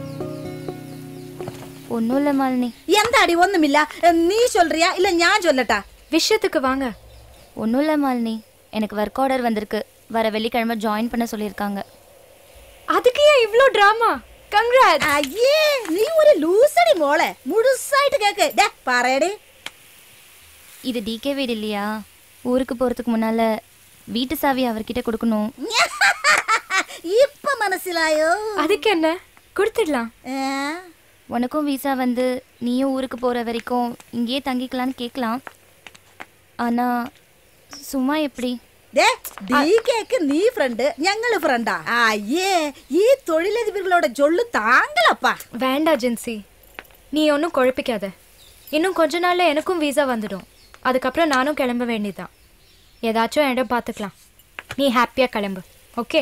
S13: ஒன்றும் இல்லை மாலினி
S7: எந்த அடி ஒண்ணுமில்ல நீ சொல்றியா இல்ல ஞான் சொல்லட்டா
S4: விஷயத்துக்கு வாங்க
S13: ஒன்றும் இல்லை மாலினி எனக்கு ஒர்க் ஆர்டர் வந்திருக்கு வர வெள்ளிக்கிழமை ஜாயின் பண்ண சொல்லியிருக்காங்க
S4: அதுக்கு ஏன் இவ்ளோ டிராமா கங்க்ராட்
S7: ஐயே நீ ஒரு லூசடி மோளை முழுசாயிட்டு கேக்கு டே பாரேடி
S13: இது டிகே வீடு இல்லையா ஊருக்கு போகிறதுக்கு முன்னால் வீட்டு சாவி அவர்கிட்ட கொடுக்கணும்
S7: இப்ப மனசிலாயோ
S4: அதுக்கு என்ன கொடுத்துடலாம்
S13: உனக்கும் விசா வந்து நீயும் ஊருக்கு போகிற வரைக்கும் இங்கேயே தங்கிக்கலான்னு கேட்கலாம் ஆனால் சும்மா எப்படி
S7: ദേ ഡി കേക്ക് നീ ഫ്രണ്ട് ഞങ്ങള് ഫ്രണ്ടാ അയ്യേ ഈ തൊഴിലധിപர்களோட ജൊള്ളു താങ്കളപ്പാ
S4: வேண்டாம் ஜின்சி நீ ஒன்றும் குழப்பிக்காத இன்னும் கொஞ்ச நாளில் எனக்கும் வீசா வந்துடும் அதுக்கப்புறம் நானும் கிளம்ப வேண்டியதுதான் ஏதாச்சும் இடம் பார்த்துக்கலாம் நீ ஹாப்பியாக கிளம்பு ஓகே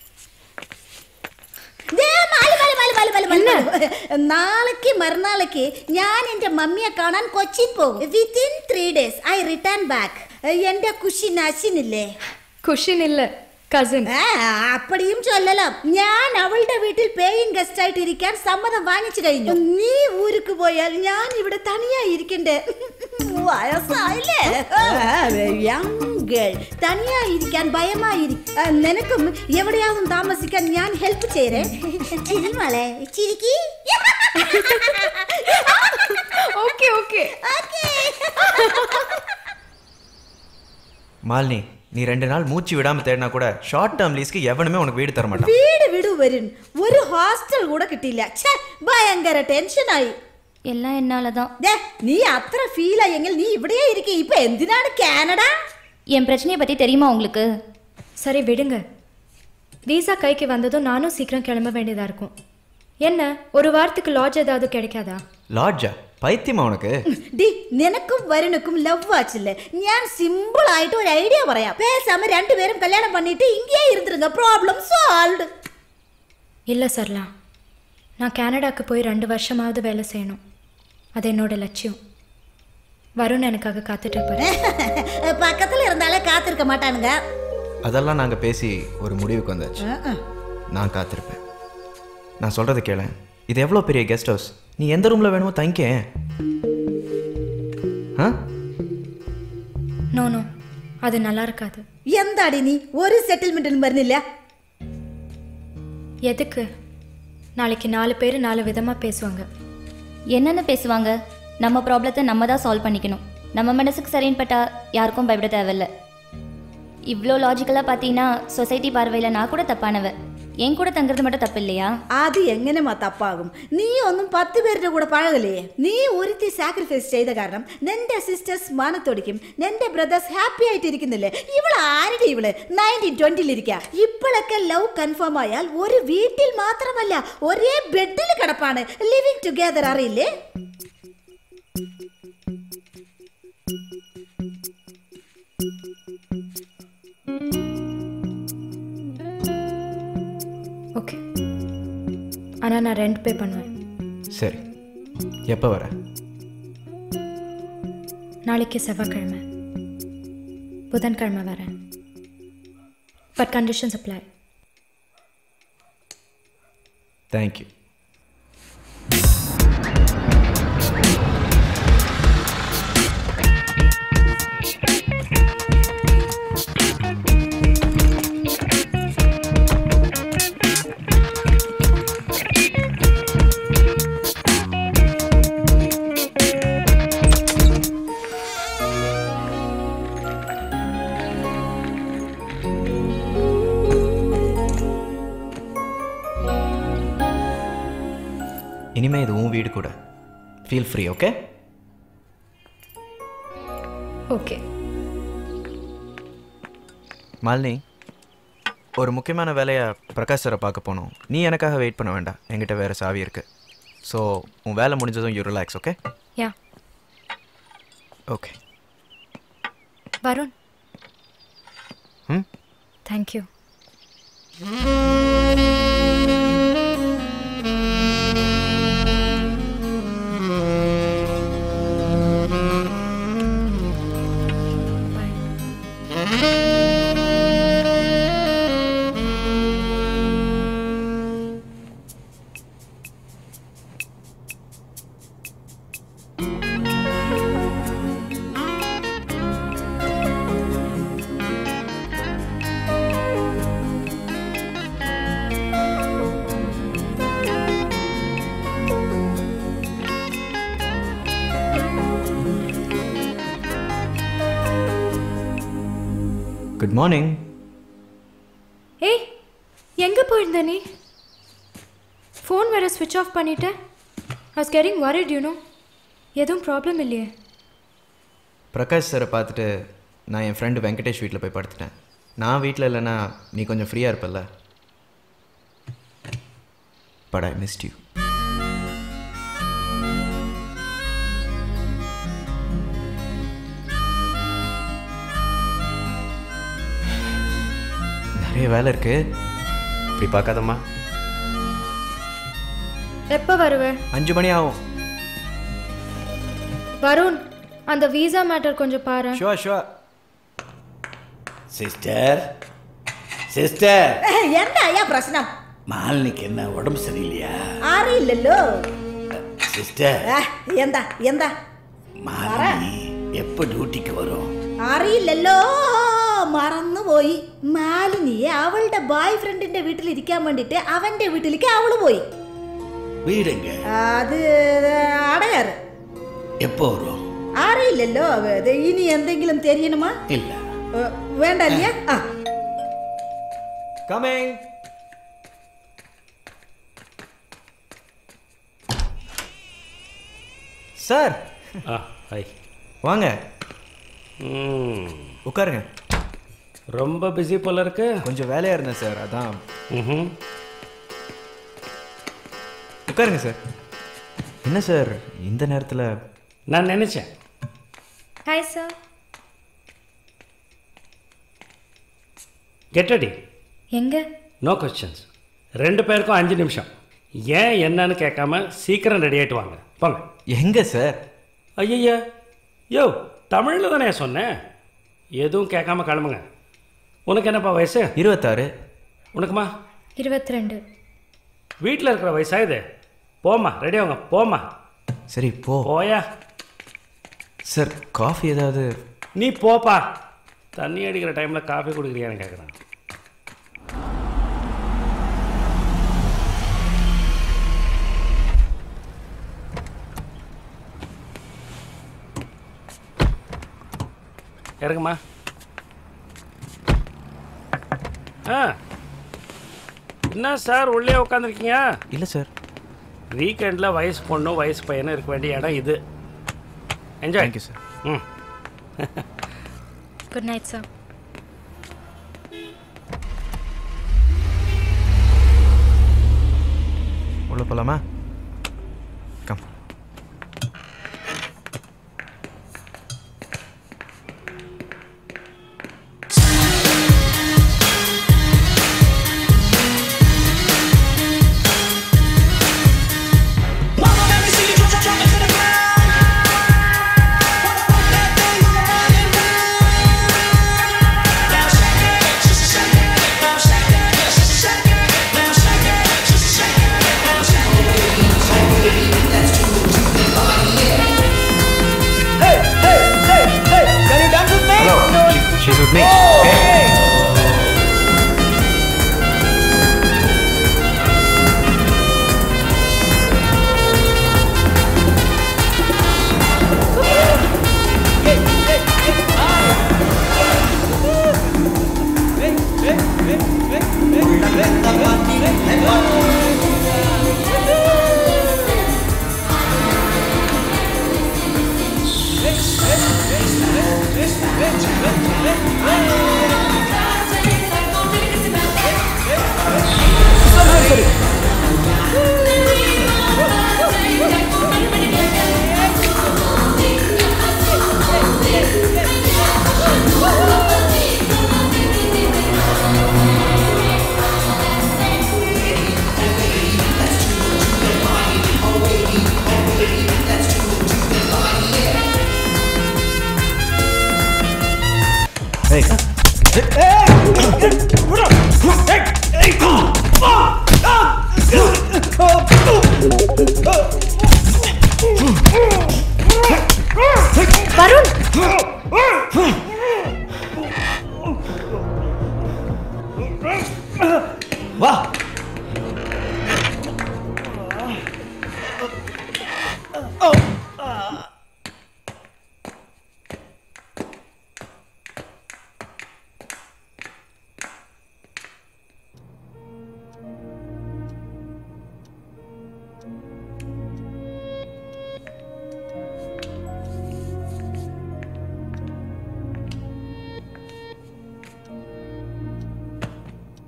S7: ദേ, മാലു, മാലു, മാലു, മാലു, മാലു, മാലു, മാലു. നാളേക്ക് മറുനാളേക്ക് ഞാൻ എന്റെ മമ്മിയെ കാണാൻ കൊച്ചിൻ പോകും within three days I return back എന്റെ കുഷി നശിനില്ലേ
S4: குஷின் இல்லை കസിൻ
S7: അപ്പടിയും ചൊല്ലലാം ഞാൻ അവളുടെ വീട്ടിൽ പേയിങ് ഗസ്റ്റ് ആയിട്ട് ഇരിക്കാൻ സമ്മതം വാങ്ങിച്ചു കഴിഞ്ഞു നീ ഊருக்கு പോയാൽ ഞാൻ ഇവിടെ തനിയായി ഇരിക്കണ്ടേ വയസ്സായില്ലേ യങ്ങൾ തനിയായി ഇരിക്കാൻ ഭയമായിരിക്കും ആ, നിനക്കും എവിടെയാവും താമസിക്കാൻ ഞാൻ ഹെൽപ്പ് ചെയ്തേ ചിരിമോളെ ചിരിക്കി
S4: ஓகே ஓகே
S8: மாலினி நீ ரெண்டு நாள் மூச்சு விடாமல் தேடினா கூட ஷார்ட் டேர்ம் லீஸ்க்கு எவனுமே உனக்கு வீடு தர மாட்டான்
S7: വീട് വിടു വരും ഒരു ഹോസ്റ്റൽ കൂടെ കിട്ടില്ല ഛേ, ഭയങ്കര ടെൻഷനായി
S13: എല്ലാം എന്നാல தான்
S7: ദേ, നീ അത്ര ഫീൽ ആയെങ്കിൽ നീ ഇവിടെ ഇരിക്കെ ഇപ്പൊ എന്തിനാണ് കാനഡ
S13: என் பிரச்சனையை பற்றி தெரியுமா உங்களுக்கு
S4: சரி விடுங்க வீசா கைக்கு வந்ததும் நானும் சீக்கிரம் கிளம்ப வேண்டியதாக இருக்கும் என்ன ஒரு வாரத்துக்கு லாட்ஜ் ஏதாவது கிடைக்காதா
S8: லாட்ஜா பைத்தியமா உனக்கு
S7: ഡി നിനക്കും വരുണക്കും ലവ് ആച്ചില്ലേ ഞാൻ സിമ്പിൾ ആയിട്ട് ഒരു ഐഡിയ പറയാം പേസാമ രണ്ടുപേരും കല്യാണം பண்ணிட்டு ഇங்கே இருந்துருங்க ப்ராப்ளம் சால்வ்டு
S4: இல்லை சர்லா நான் கனடாக்கு போய் ரெண்டு வருஷமாவது வேலை செய்யணும் அது என்னோட லட்சியம் வருண் எனக்காக காத்துட்டு இருப்பாரு
S7: பக்கத்துல இருந்தாலே காத்திருக்க மாட்டானுங்க
S8: அதெல்லாம் நாங்கள் பேசி ஒரு முடிவுக்கு வந்தாச்சு நான் காத்திருப்பேன் நான் சொல்கிறத கேள இது எவ்வளோ பெரிய கெஸ்ட் ஹவுஸ் நீ எந்த ரூமில் வேணுமோ தங்கிக்க ஆ
S4: நோ நோ அது நல்லா இருக்காது
S7: എന്താടി നീ ഒരു സെറ്റിൽമെന്റിലും വരുന്നില്ല
S4: எதுக்கு நாளைக்கு நாலு பேர் நாலு விதமாக பேசுவாங்க
S13: என்னென்ன பேசுவாங்க நம்ம ப்ராப்ளத்தை நம்ம தான் சால்வ் பண்ணிக்கணும் நம்ம மனசுக்கு சரின்னு பட்டா யாருக்கும் பயப்பட தேவையில்ல இவ்வளோ லாஜிக்கலாக பார்த்தீங்கன்னா சொசைட்டி பார்வையில் நான் கூட தப்பானவ என் கூட தங்குறது மட்டும் தப்பு இல்லையா
S7: അത് എങ്ങനെ തപ്പാകും നീ ഒന്നും പത്ത് പേരുടെ കൂടെ പഴകലേ നീ ഒരുത്തി സാക്രിഫൈസ് ചെയ്ത കാരണം നിന്റെ സിസ്റ്റേഴ്സ് മാനത്തൊടിക്കും നിന്റെ ബ്രദേഴ്സ് ഹാപ്പി ആയിട്ട് ഇരിക്കുന്നില്ലേ ഇവള് ആരുടെ ഇവള് നയൻറ്റീൻ ട്വന്റിയിൽ ഇരിക്കുക ഇപ്പോഴൊക്കെ ലവ് കൺഫേം ആയാൽ ഒരു വീട്ടിൽ മാത്രമല്ല ഒരേ ബെഡിൽ കിടപ്പാണ് ലിവിങ് ടുഗെദർ അറിയില്ലേ
S4: ஓகே ஆனால் நான் ரெண்ட் பே பண்ணுவேன்
S8: சரி எப்போ வர
S4: நாளைக்கு செவ்வாய்க்கிழமை புதன்கிழமை வரேன் பட் கண்டிஷன்ஸ் அப்ளை
S8: தேங்க்யூ இனிமே இது உன் வீடு கூட feel free okay
S4: okay
S8: Malini ஒரு முக்கியமான வேலையை பிரகாஷ் சாரை பார்க்க போகணும் நீ எனக்காக வெயிட் பண்ண வேண்டாம் என்கிட்ட வேறு சாவி இருக்குது ஸோ உன் வேலை முடிஞ்சதும் you relax okay
S4: yeah
S8: okay
S4: Varun
S8: ம்
S4: தேங்க்யூ
S8: குட் மார்னிங்
S4: ஏய் எங்கே போயிருந்த நீ ஃபோன் வேறு ஸ்விட்ச் ஆஃப் பண்ணிட்டேன் I was getting worried you know எதுவும் ப்ராப்ளம் இல்லையே
S8: பிரகாஷ் சாரை பார்த்துட்டு நான் என் ஃப்ரெண்டு வெங்கடேஷ் வீட்டில் போய் படுத்துட்டேன் நான் வீட்டில் இல்லைன்னா நீ கொஞ்சம் ஃப்ரீயாக இருப்பல்ல பட் ஐ மிஸ்ட் யூ நிறைய வேலை இருக்கு இப்படி பார்க்காதம்மா
S4: எப்போ வருவ
S8: அஞ்சு மணி ஆகும்
S4: வருண் அந்த வீசா மேட்டர் கொஞ்சம் பாரு
S8: ஷுவர் ஷுவர்
S11: சிஸ்டர் சிஸ்டர்
S7: என்ன ஐயா பிரச்சனை
S11: மாலினிக்கு என்ன உடம்பு சரியில்லையா
S7: ஆறு இல்லல்லோ
S11: சிஸ்டர்
S7: எந்தா எந்தா
S11: மாலினி எப்போ டியூட்டிக்கு வரும்
S7: അറിയില്ലല്ലോ മറന്നു പോയി മാലിനിയെ അവളുടെ ബോയ് ഫ്രണ്ടിന്റെ വീട്ടിൽ ഇരിക്കാൻ വേണ്ടിട്ട് അവന്റെ വീട്ടിലേക്ക് അവള് പോയി
S11: வீடுங்க
S7: അത് അടയാറ്
S11: எப்போ வரும்
S7: അറിയില്ലല്ലോ അത് ഇനി എന്തെങ്കിലും തെരിയണമാ
S11: இல்ல
S7: ഏ, വേണ്ട അല്ലയാ ആ
S8: கமிங் சார்
S9: ஆ ஹை
S8: வாங்க
S9: ம்
S8: உட்காருங்க
S9: ரொம்ப பிஸி போல இருக்கு
S8: கொஞ்சம் வேலையாக இருந்தேன் சார் அதான்
S9: ம்
S8: உட்காருங்க சார் என்ன சார் இந்த நேரத்தில்
S9: நான் நினச்சேன்
S4: ஹாய் சார்
S9: கெட்டடி
S4: எங்க
S9: நோ கொஸ்டின்ஸ் ரெண்டு பேருக்கும் அஞ்சு நிமிஷம் ஏன் என்னன்னு கேட்காம சீக்கிரம் ரெடி ஆகிட்டு வாங்க போங்க
S8: எங்கே சார்
S9: ஐயய்யா யோ தமிழில் தானே சொன்னேன் எதுவும் கேட்காம கிளம்புங்க உனக்கு என்னப்பா வயசு
S8: இருபத்தாறு
S9: உனக்குமா
S4: இருபத்தி ரெண்டு
S9: வீட்டில் இருக்கிற வயசா இது போம்மா ரெடி ஆகுங்க போம்மா
S8: சரி போ
S9: போயா
S8: சார் காஃபி ஏதாவது
S9: நீ போப்பா தண்ணி அடிக்கிற டைமில் காஃபி குடிக்கிறியான்னு கேட்குறேன் இறங்குமா ஆ என்ன சார் உள்ளே உட்காந்துருக்கீங்க
S8: இல்லை சார்
S9: வீக்கெண்டில் வயசு பொண்ணு வயசு பையனும் இருக்க வேண்டிய இடம் இது என்ஜாய்
S8: தேங்க்யூ சார்
S9: ம்
S4: குட் நைட் சார்
S8: உள்ள போகலாமா come She's with me. Okay. Hey.
S2: Varun
S11: வா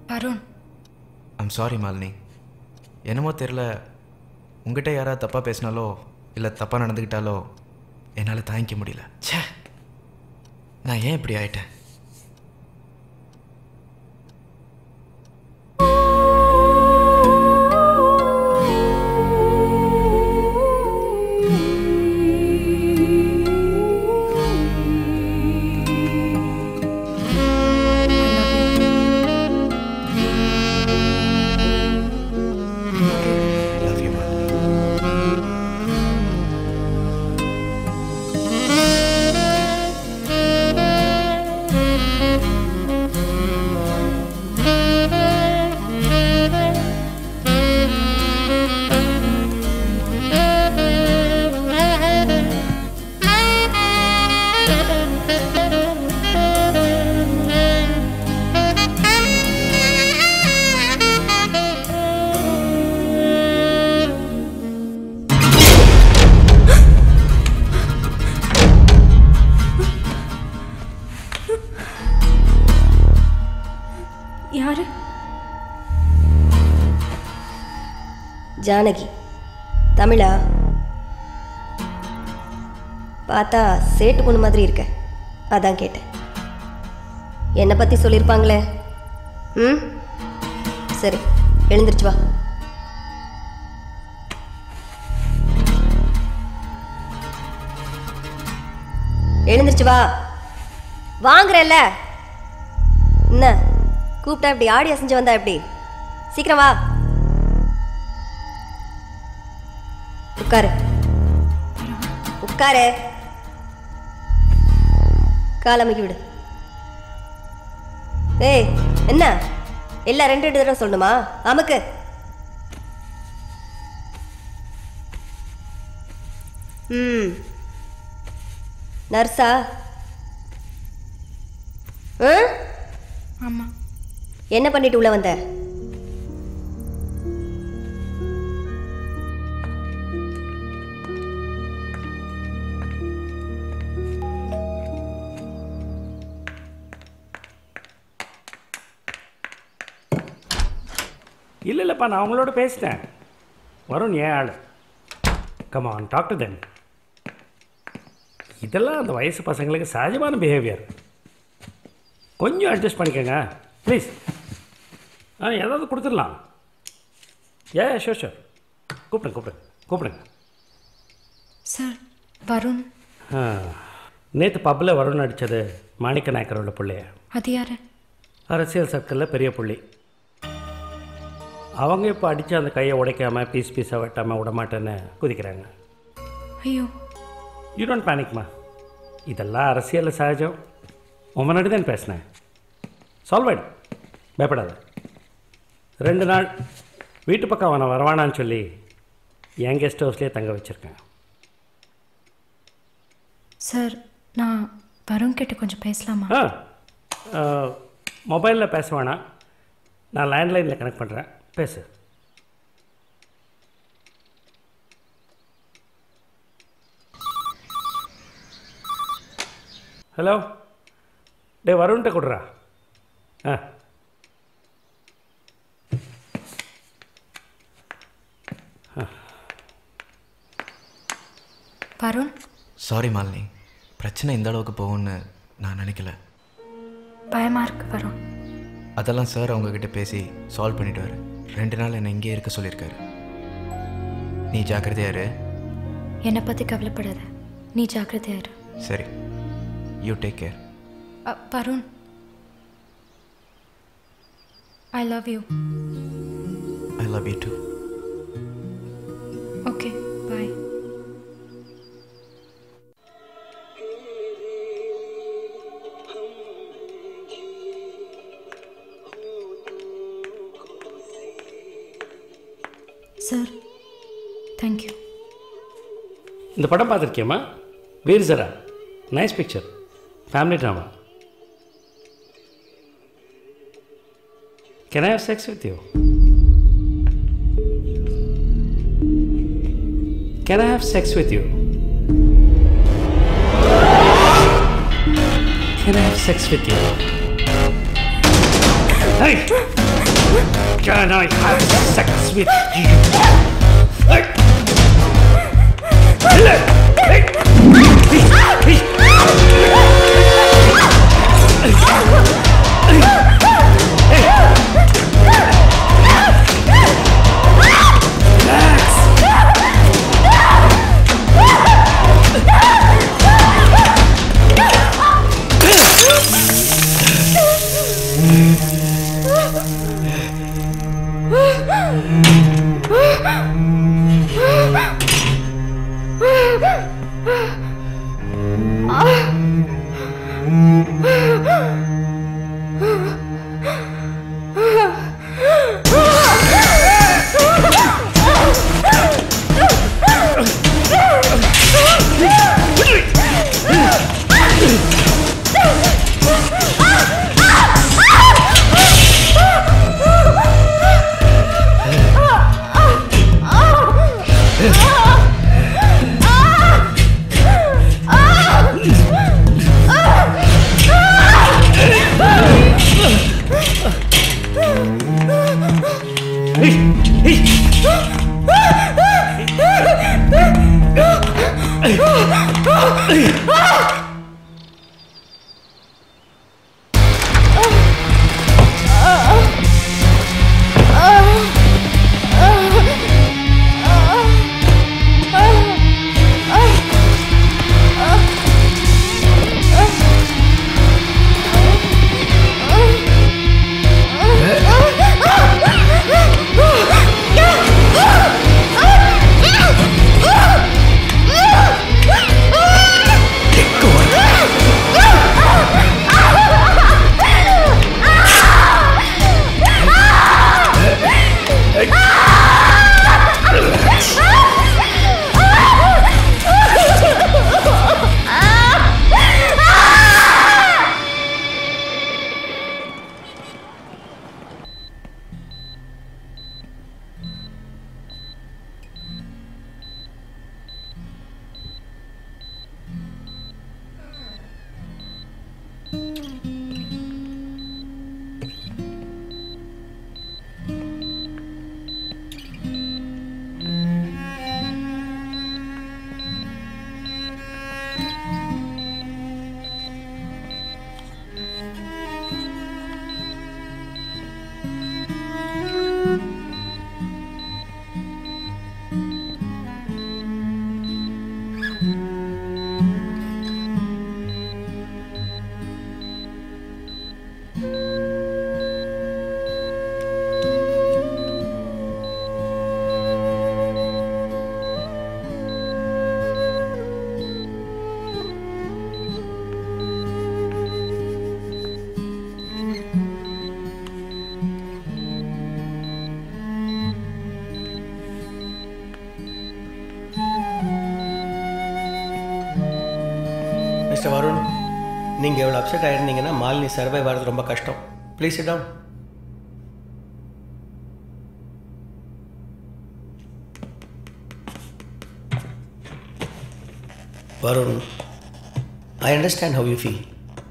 S4: வருண்
S8: ஐம் சாரி மாலினி என்னமோ தெரில உங்ககிட்ட யாராவது தப்பாக பேசினாலோ இல்லை தப்பாக நடந்துக்கிட்டாலோ என்னால் தாங்கிக்க முடியல ச்சே நான் ஏன் இப்படி ஆயிட்டேன் Love you, Malini.
S4: யாரு
S2: ஜானகி தமிழா பார்த்தா சேட்டு பொண்ணு மாதிரி இருக்க அதான் கேட்டேன் என்னை பற்றி சொல்லியிருப்பாங்களே ம் சரி எழுந்திருச்சு வா எழுந்திருச்சு வா வாங்குறேல்ல என்ன கூப்பிட்டா இப்படி ஆடி அசைஞ்சு வந்தா எப்படி சீக்கிரம் வா உட்காரு உட்காரு கால் அமைக்கி விடு ஏய் என்ன எல்லாம் ரெண்டு ரெண்டு தடவை சொல்லணுமா அமுக்கு ம் நர்ஸா ஆ
S4: ஆமா
S2: என்ன பண்ணிட்டு உள்ள வந்த
S9: இல்லை இல்லைப்பா நான் அவங்களோட பேசிட்டேன் வருண் ஏன் ஆள் கமான் டாக் டு தென் இதெல்லாம் அந்த வயசு பசங்களுக்கு சகஜமான பிஹேவியர் கொஞ்சம் அட்ஜஸ்ட் பண்ணிக்கோங்க ப்ளீஸ் ஆ ஏதாவது கொடுத்துடலாம் ஏ ஷோர் ஷோர் கூப்பிடுங்க கூப்பிடுங்க கூப்பிடுங்க
S4: சார் வருண்
S9: நேற்று பப்பில் வருண் அடித்தது மாணிக்க நாயக்கரோட பிள்ளைய
S4: அது யாரு
S9: அரசியல் சர்க்கிளில் பெரிய புள்ளி அவங்க இப்போ அடித்து அந்த கையை உடைக்காமல் பீஸ் பீஸாக வெட்டாமல் விடமாட்டேன்னு குதிக்கிறாங்க
S4: ஐயோ
S9: யூ டோன்ட் பேனிக்மா இதெல்லாம் அரசியலில் சகஜம் உன் முன்னாடி தான் பேசினேன் சால்வ் பயப்படாத ரெண்டு நாள் வீட்டு பக்கம் அவனை வரவானான்னு சொல்லி என் கெஸ்ட் ஹவுஸ்லேயே தங்க வச்சுருக்கேன்
S4: சார் நான் வருண் கிட்ட கொஞ்சம் பேசலாமா
S9: ஆ மொபைலில் பேச வேணாம் நான் லேண்ட்லைனில் கனெக்ட் பண்ணுறேன் பேசு ஹலோ டே வருண்கிட்ட கொடுறா ஆ
S4: வருண்
S8: சாரி மாலினி பிரச்சனை இந்த அளவுக்கு போகும்னு நான் நினைக்கல
S4: பயமா இருக்கு வருண்
S8: அதெல்லாம் சார் அவங்கக்கிட்ட பேசி சால்வ் பண்ணிடுவார் ரெண்டு நாள் என்னை இங்கே இருக்க சொல்லியிருக்காரு நீ ஜாக்கிரதையா இரு
S4: என்னை பற்றி கவலைப்படாத நீ ஜாக்கிரதையா இரு
S8: சரி you take care
S4: uh, Varun I love you
S8: I love you too
S4: okay bye sir thank you
S9: இந்த படம் பார்த்துருக்கியம்மா Veer Zaara nice picture family drama can I have sex with you can I have sex with you can I have sex with you Hey!
S10: Can I have sex with you?
S12: Mister Varun நீங்கள் எவ்வளோ upset ஆயிருந்தீங்கன்னா Malini சர்வை வர்றது ரொம்ப கஷ்டம் please இடம் Varun I understand how you feel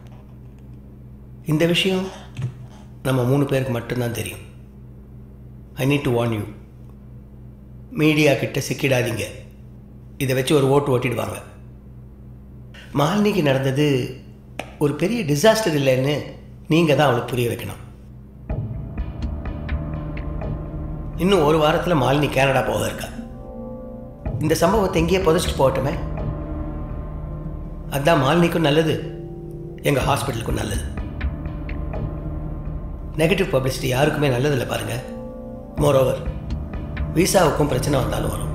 S12: இந்த விஷயம் நம்ம மூணு பேருக்கு மட்டும்தான் தெரியும் I need to warn you media கிட்ட சிக்கிடாதீங்க இதை வச்சு ஒரு ஓட்டு ஓட்டிடுவாங்க மாலினிக்கு நடந்தது ஒரு பெரிய டிசாஸ்டர் இல்லைன்னு நீங்கள் தான் அவளுக்கு புரிய வைக்கணும் இன்னும் ஒரு வாரத்தில் மாலினி கனடா போக இருக்கா இந்த சம்பவத்தை எங்கேயே புதைச்சிட்டு போகட்டுமே அதுதான் மாலினிக்கும் நல்லது எங்கள் ஹாஸ்பிட்டலுக்கும் நல்லது நெகட்டிவ் பப்ளிசிட்டி யாருக்குமே நல்லதில்லை பாருங்கள் மோரோவர் விசாவுக்கும் பிரச்சனை வந்தாலும் வரும்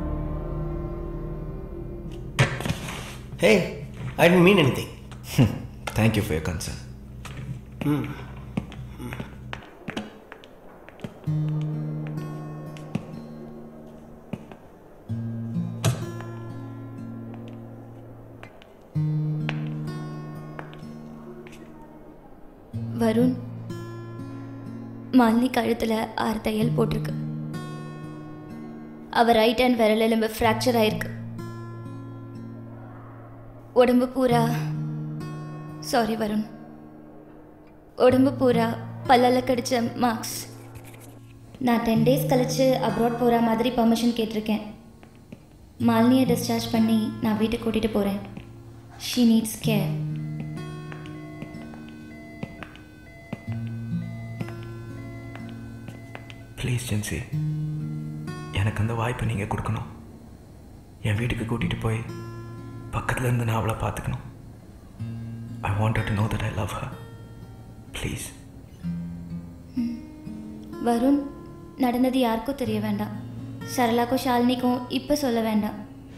S12: hey I didn't mean anything
S8: thank you for your concern
S12: ம்
S13: வருண் மாலினி கழுத்தில் ஆறு தையல் போட்டிருக்கு அவ ரைட் ஹேண்ட் விரல் எலும்பு ஃப்ராக்சர் ஆயிருக்கு உடம்பு பூரா சாரி வருண் உடம்பு பூரா பல்லால கடிச்ச மார்க்ஸ் நான் டென் டேஸ் கழிச்சு அப்ராட் போகிற மாதிரி பர்மிஷன் கேட்டிருக்கேன் மாலினியை டிஸ்சார்ஜ் பண்ணி நான் வீட்டுக்கு கூட்டிகிட்டு போகிறேன் she needs care
S8: please Jency எனக்கு அந்த வாய்ப்பை நீங்கள் கொடுக்கணும் என் வீட்டுக்கு கூட்டிகிட்டு போய் பக்கத்தில் இருந்து நான் அவளை பார்த்துக்கணும் I wanted to know that I love her please
S13: Varun நடந்தது யாருக்கும் தெரிய வேண்டாம் சரளாக்கும் ஷாலினிக்கும் இப்போ சொல்ல வேண்டாம்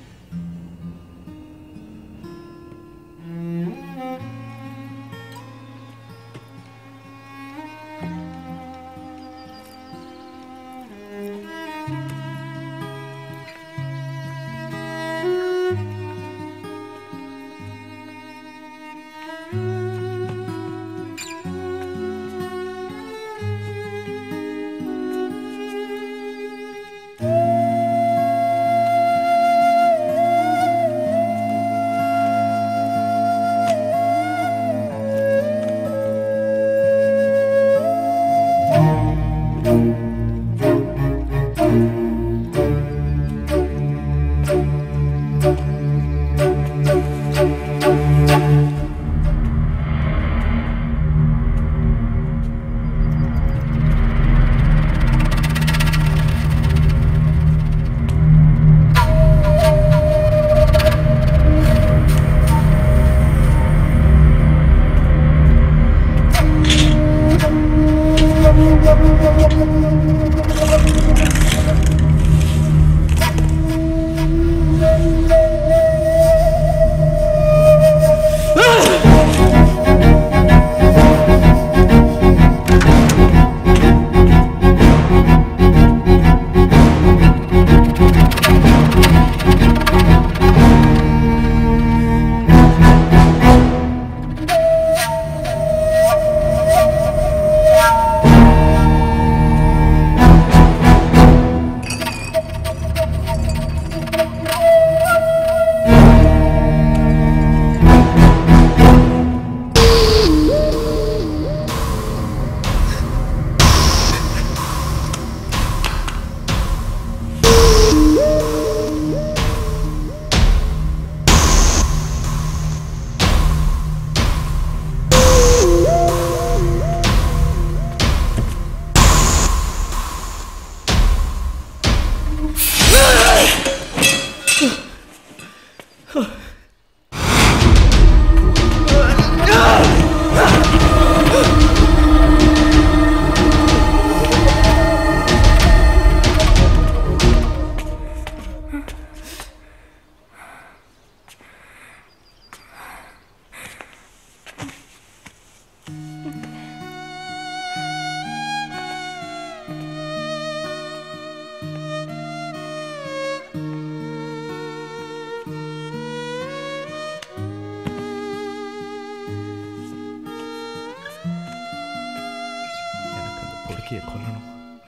S8: பொறுக்கியை கொல்லணும்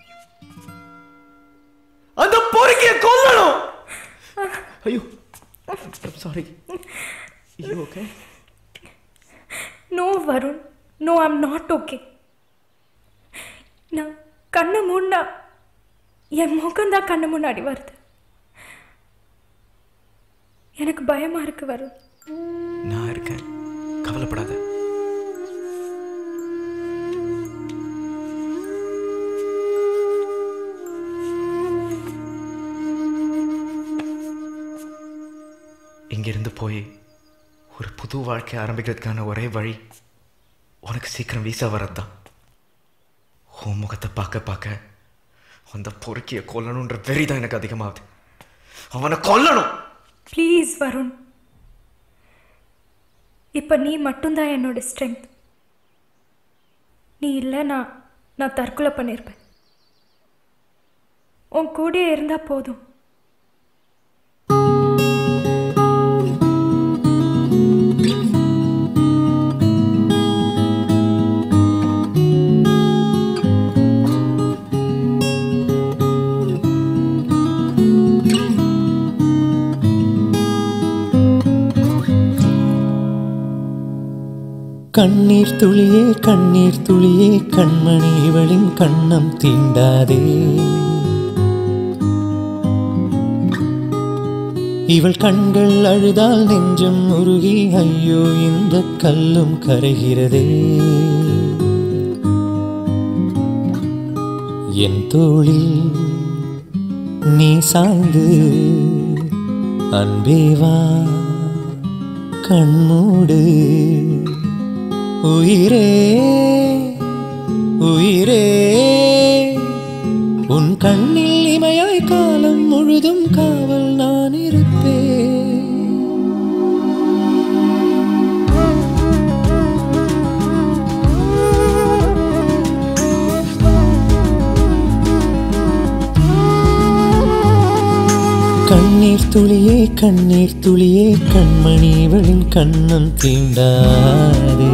S8: அந்த பொறுக்கியை கொல்லணும் ஐயோ sorry you okay
S4: no Varun no I'm not okay நான் கண்ணை மூடினா என் முகம்தான் கண்ணு முன்னாடி வருது எனக்கு பயமா இருக்கு வருண்
S8: நான் இருக்கேன் கவலைப்படாத இங்கிருந்து போய் ஒரு புது வாழ்க்கை ஆரம்பிக்கிறதுக்கான ஒரே வழி உனக்கு சீக்கிரம் வீசா வரதான் உன் முகத்தை பார்க்க பார்க்க அந்த பொறுக்கியை கொல்லணுன்ற வெறி தான் எனக்கு அதிகமாகுது அவனை கொல்லணும்
S4: ப்ளீஸ் வருண் இப்போ நீ மட்டும்தான் என்னோட ஸ்ட்ரென்த் நீ இல்லை நான் நான் தற்கொலை பண்ணியிருப்பேன் உன் கூடயே இருந்தால் போதும்
S15: கண்ணீர் துளியே கண்ணீர் துளியே கண்மணி இவளின் கண்ணம் தீண்டாதே இவள் கண்கள் அழுதால் நெஞ்சம் உருகி ஐயோ இந்த கல்லும் கரைகிறதே என் தோளில் நீ சாய்ந்து அன்பே வா கண்மூடு உயிரே உயிரே உன் கண்ணில் இமையாய் காலம் முழுதும் காவல் நான் இருப்பேன் கண்ணீர் துளியே கண்ணீர் துளியே கண்மணி இவளின் கண்ணம் தீண்டாதே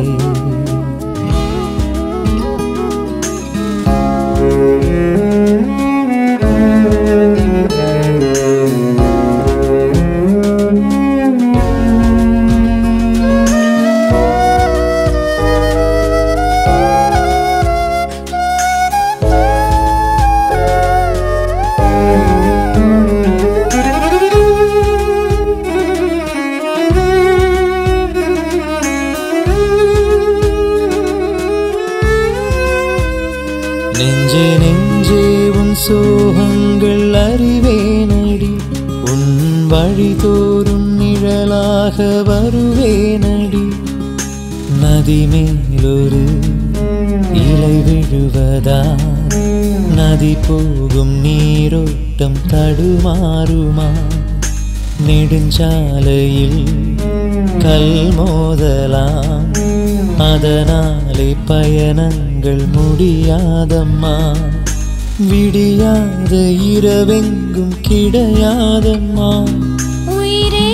S15: நெஞ்சே நெஞ்சே உன் சோகங்கள் அறிவேனடி உன் வழி தோறும் நிழலாக வருவேனடி நதி மேலொரு இலை விழுவதா நதி போகும் நீரோட்டம் தடுமாறுமா நெடுஞ்சாலையில் கல் மோதலாம் அதனாலே பயணங்கள் முடியாதம்மா விடியாத இரவெங்கும் கிடையாதம்மா
S3: உயிரே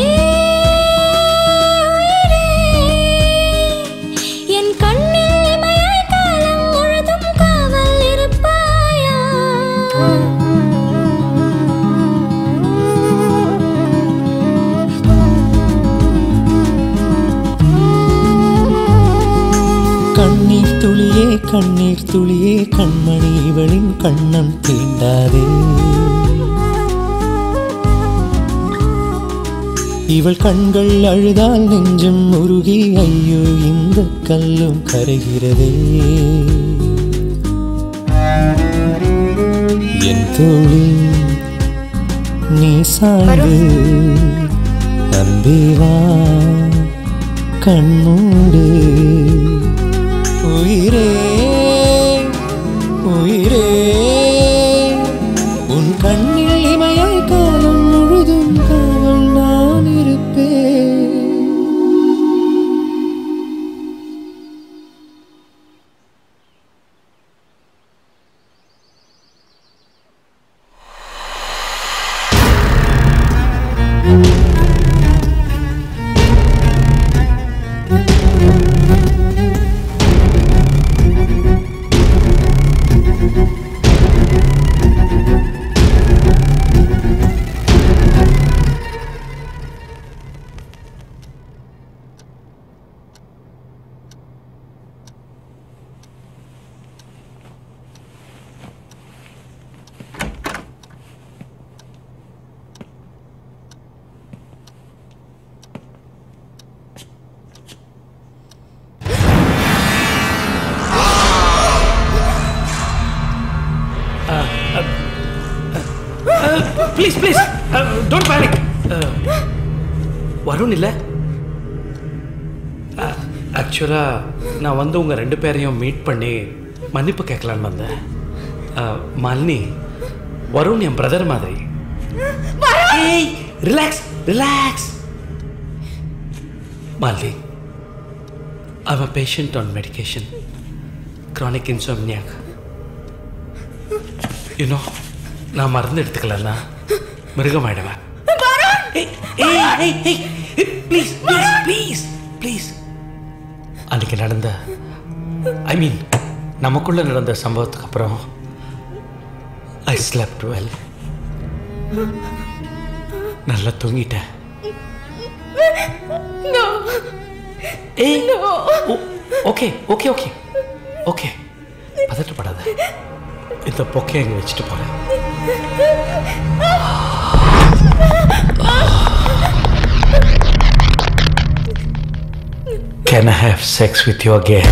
S3: உயிரே என் கண்ணில் இமையாய் காலம் முழுதும் காவல் இருப்பாயா
S15: கண்ணீர் துளியே கண்ணீர் துளியே கண்மணி இவளின் கண்ணம் தீண்டாதே இவள் கண்கள் அழுதால் நெஞ்சம் உருகி ஐயோ இந்த கல்லும் கரைகிறதே என் தோழி நீ சாய்ந்து அன்பே வா கண்மூடு உயிரே உயிரே உன் கண்ணில் இமையாய் காலம் முழுதும் காவல் நான் இருப்பேன்
S10: please please don't panic Varun இல்லை ஆக்சுவலாக நான் வந்து உங்கள் ரெண்டு பேரையும் மீட் பண்ணி மன்னிப்பு கேட்கலான்னு வந்தேன் அஹ், மாலினி வருண் என் பிரதர் மாதிரி ஏய் relax relax Malini I'm a patient on medication, chronic insomniac. You know, நான் மருந்து எடுத்துக்கலன்னா மிருகமாயிடுவேன் ஏய் ஏய் ஏய் ஏய் ப்ளீஸ் ப்ளீஸ் ப்ளீஸ் ப்ளீஸ் அன்னைக்கு நடந்த ஐ மீன் நமக்குள்ள நடந்த சம்பவத்துக்கு அப்புறம் ஐ ஸ்லெப்ட் வெல் நல்லா தூங்கிட்டேன்
S3: No.
S10: ஏய் ஓகே ஓகே ஓகே ஓகே பதட்டப்படாத இந்த பொக்கை அங்கே வச்சுட்டு போகிறேன் Can I have sex with you again?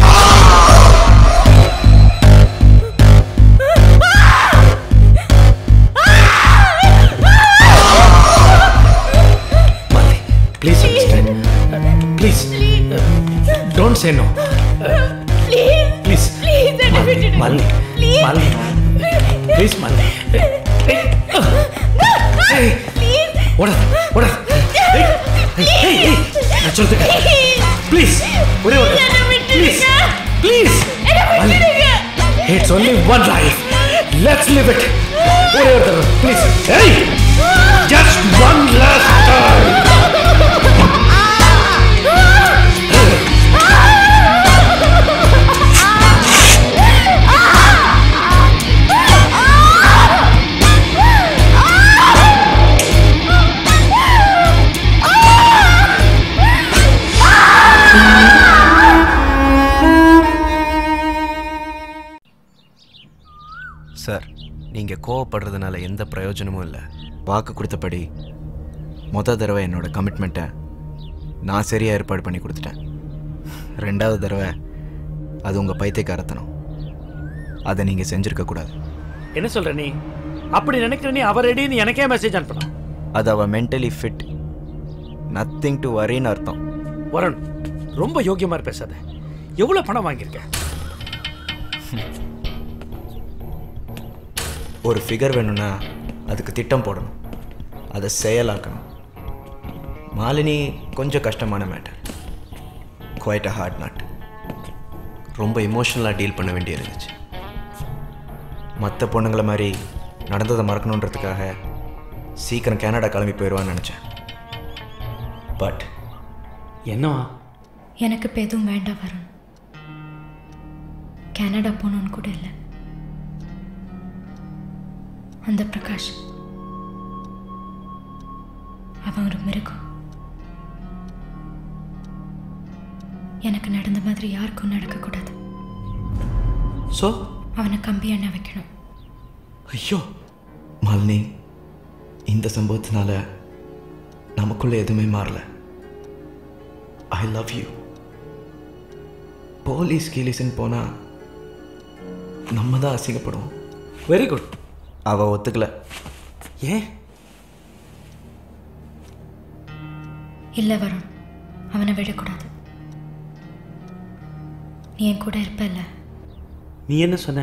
S10: Mali, please understand. Uh, Please, uh, don't say no. Uh, Please. Mali, Mali, Mali. Please, Mali. Hey, uh, hey, what are, what are, hey, hey, hey, hey, நான் சொல்றதுக்கு please ஒரே ஒரு please please it's only one life let's live it ஒரே ஒரு தடவை please hey just one last time
S8: sir நீங்கள் கோவப்படுறதுனால எந்த பிரயோஜனமும் இல்லை வாக்கு கொடுத்தபடி மொத தடவை என்னோட கமிட்மெண்ட்டை நான் சரியாக ஏற்பாடு பண்ணி கொடுத்துட்டேன் ரெண்டாவது தடவை அது உங்கள் பைத்தியக்காரத்தனம் அதை நீங்கள் செஞ்சுருக்க கூடாது
S10: என்ன சொல்ற நீ அப்படி நினைக்கிற நீ அவர் ரெடின்னு எனக்கே மெசேஜ் அனுப்பணும்
S8: அது அவள் மென்டலி ஃபிட் நத்திங் டு வரின்னு அர்த்தம்
S10: வருண் ரொம்ப யோக்கியமா பேசாத எவ்வளவு பணம் வாங்கியிருக்க
S8: ஒரு ஃபிகர் வேணும்னா அதுக்கு திட்டம் போடணும் அதை செயலாக்கணும் மாலினி கொஞ்சம் கஷ்டமான matter quite a hard not ரொம்ப இமோஷனலாக டீல் பண்ண வேண்டி இருந்துச்சு மற்ற பொண்ணுங்களை மாதிரி நடந்ததை மறக்கணுன்றதுக்காக சீக்கிரம் கனடா கிளம்பி போயிடுவான்னு நினச்சேன் பட்
S10: என்னவா
S4: எனக்கு இப்போ எதுவும் வேண்டாம் வருண் கனடா போகணுன்னு கூட இல்லை அந்த பிரகாஷ் அவன் ஒரு மிருகம் எனக்கு நடந்த மாதிரி யாருக்கும் நடக்கக்கூடாது
S10: ஸோ
S4: அவனை கம்பி எண்ணெய் வைக்கணும்
S10: ஐயோ
S8: மாலினி இந்த சம்பவத்தினால நமக்குள்ள எதுவுமே மாறல ஐ லவ் யூ போலீஸ் கீலீஸ்ன்னு போனா நம்ம தான் அசிங்கப்படுவோம்
S10: வெரி குட்
S8: அவ ஒத்துக்கல
S10: ஏன்
S4: இல்லை வருண் அவனை விடக்கூடாது நீ என் கூட இருப்பல்ல
S10: நீ என்ன சொன்ன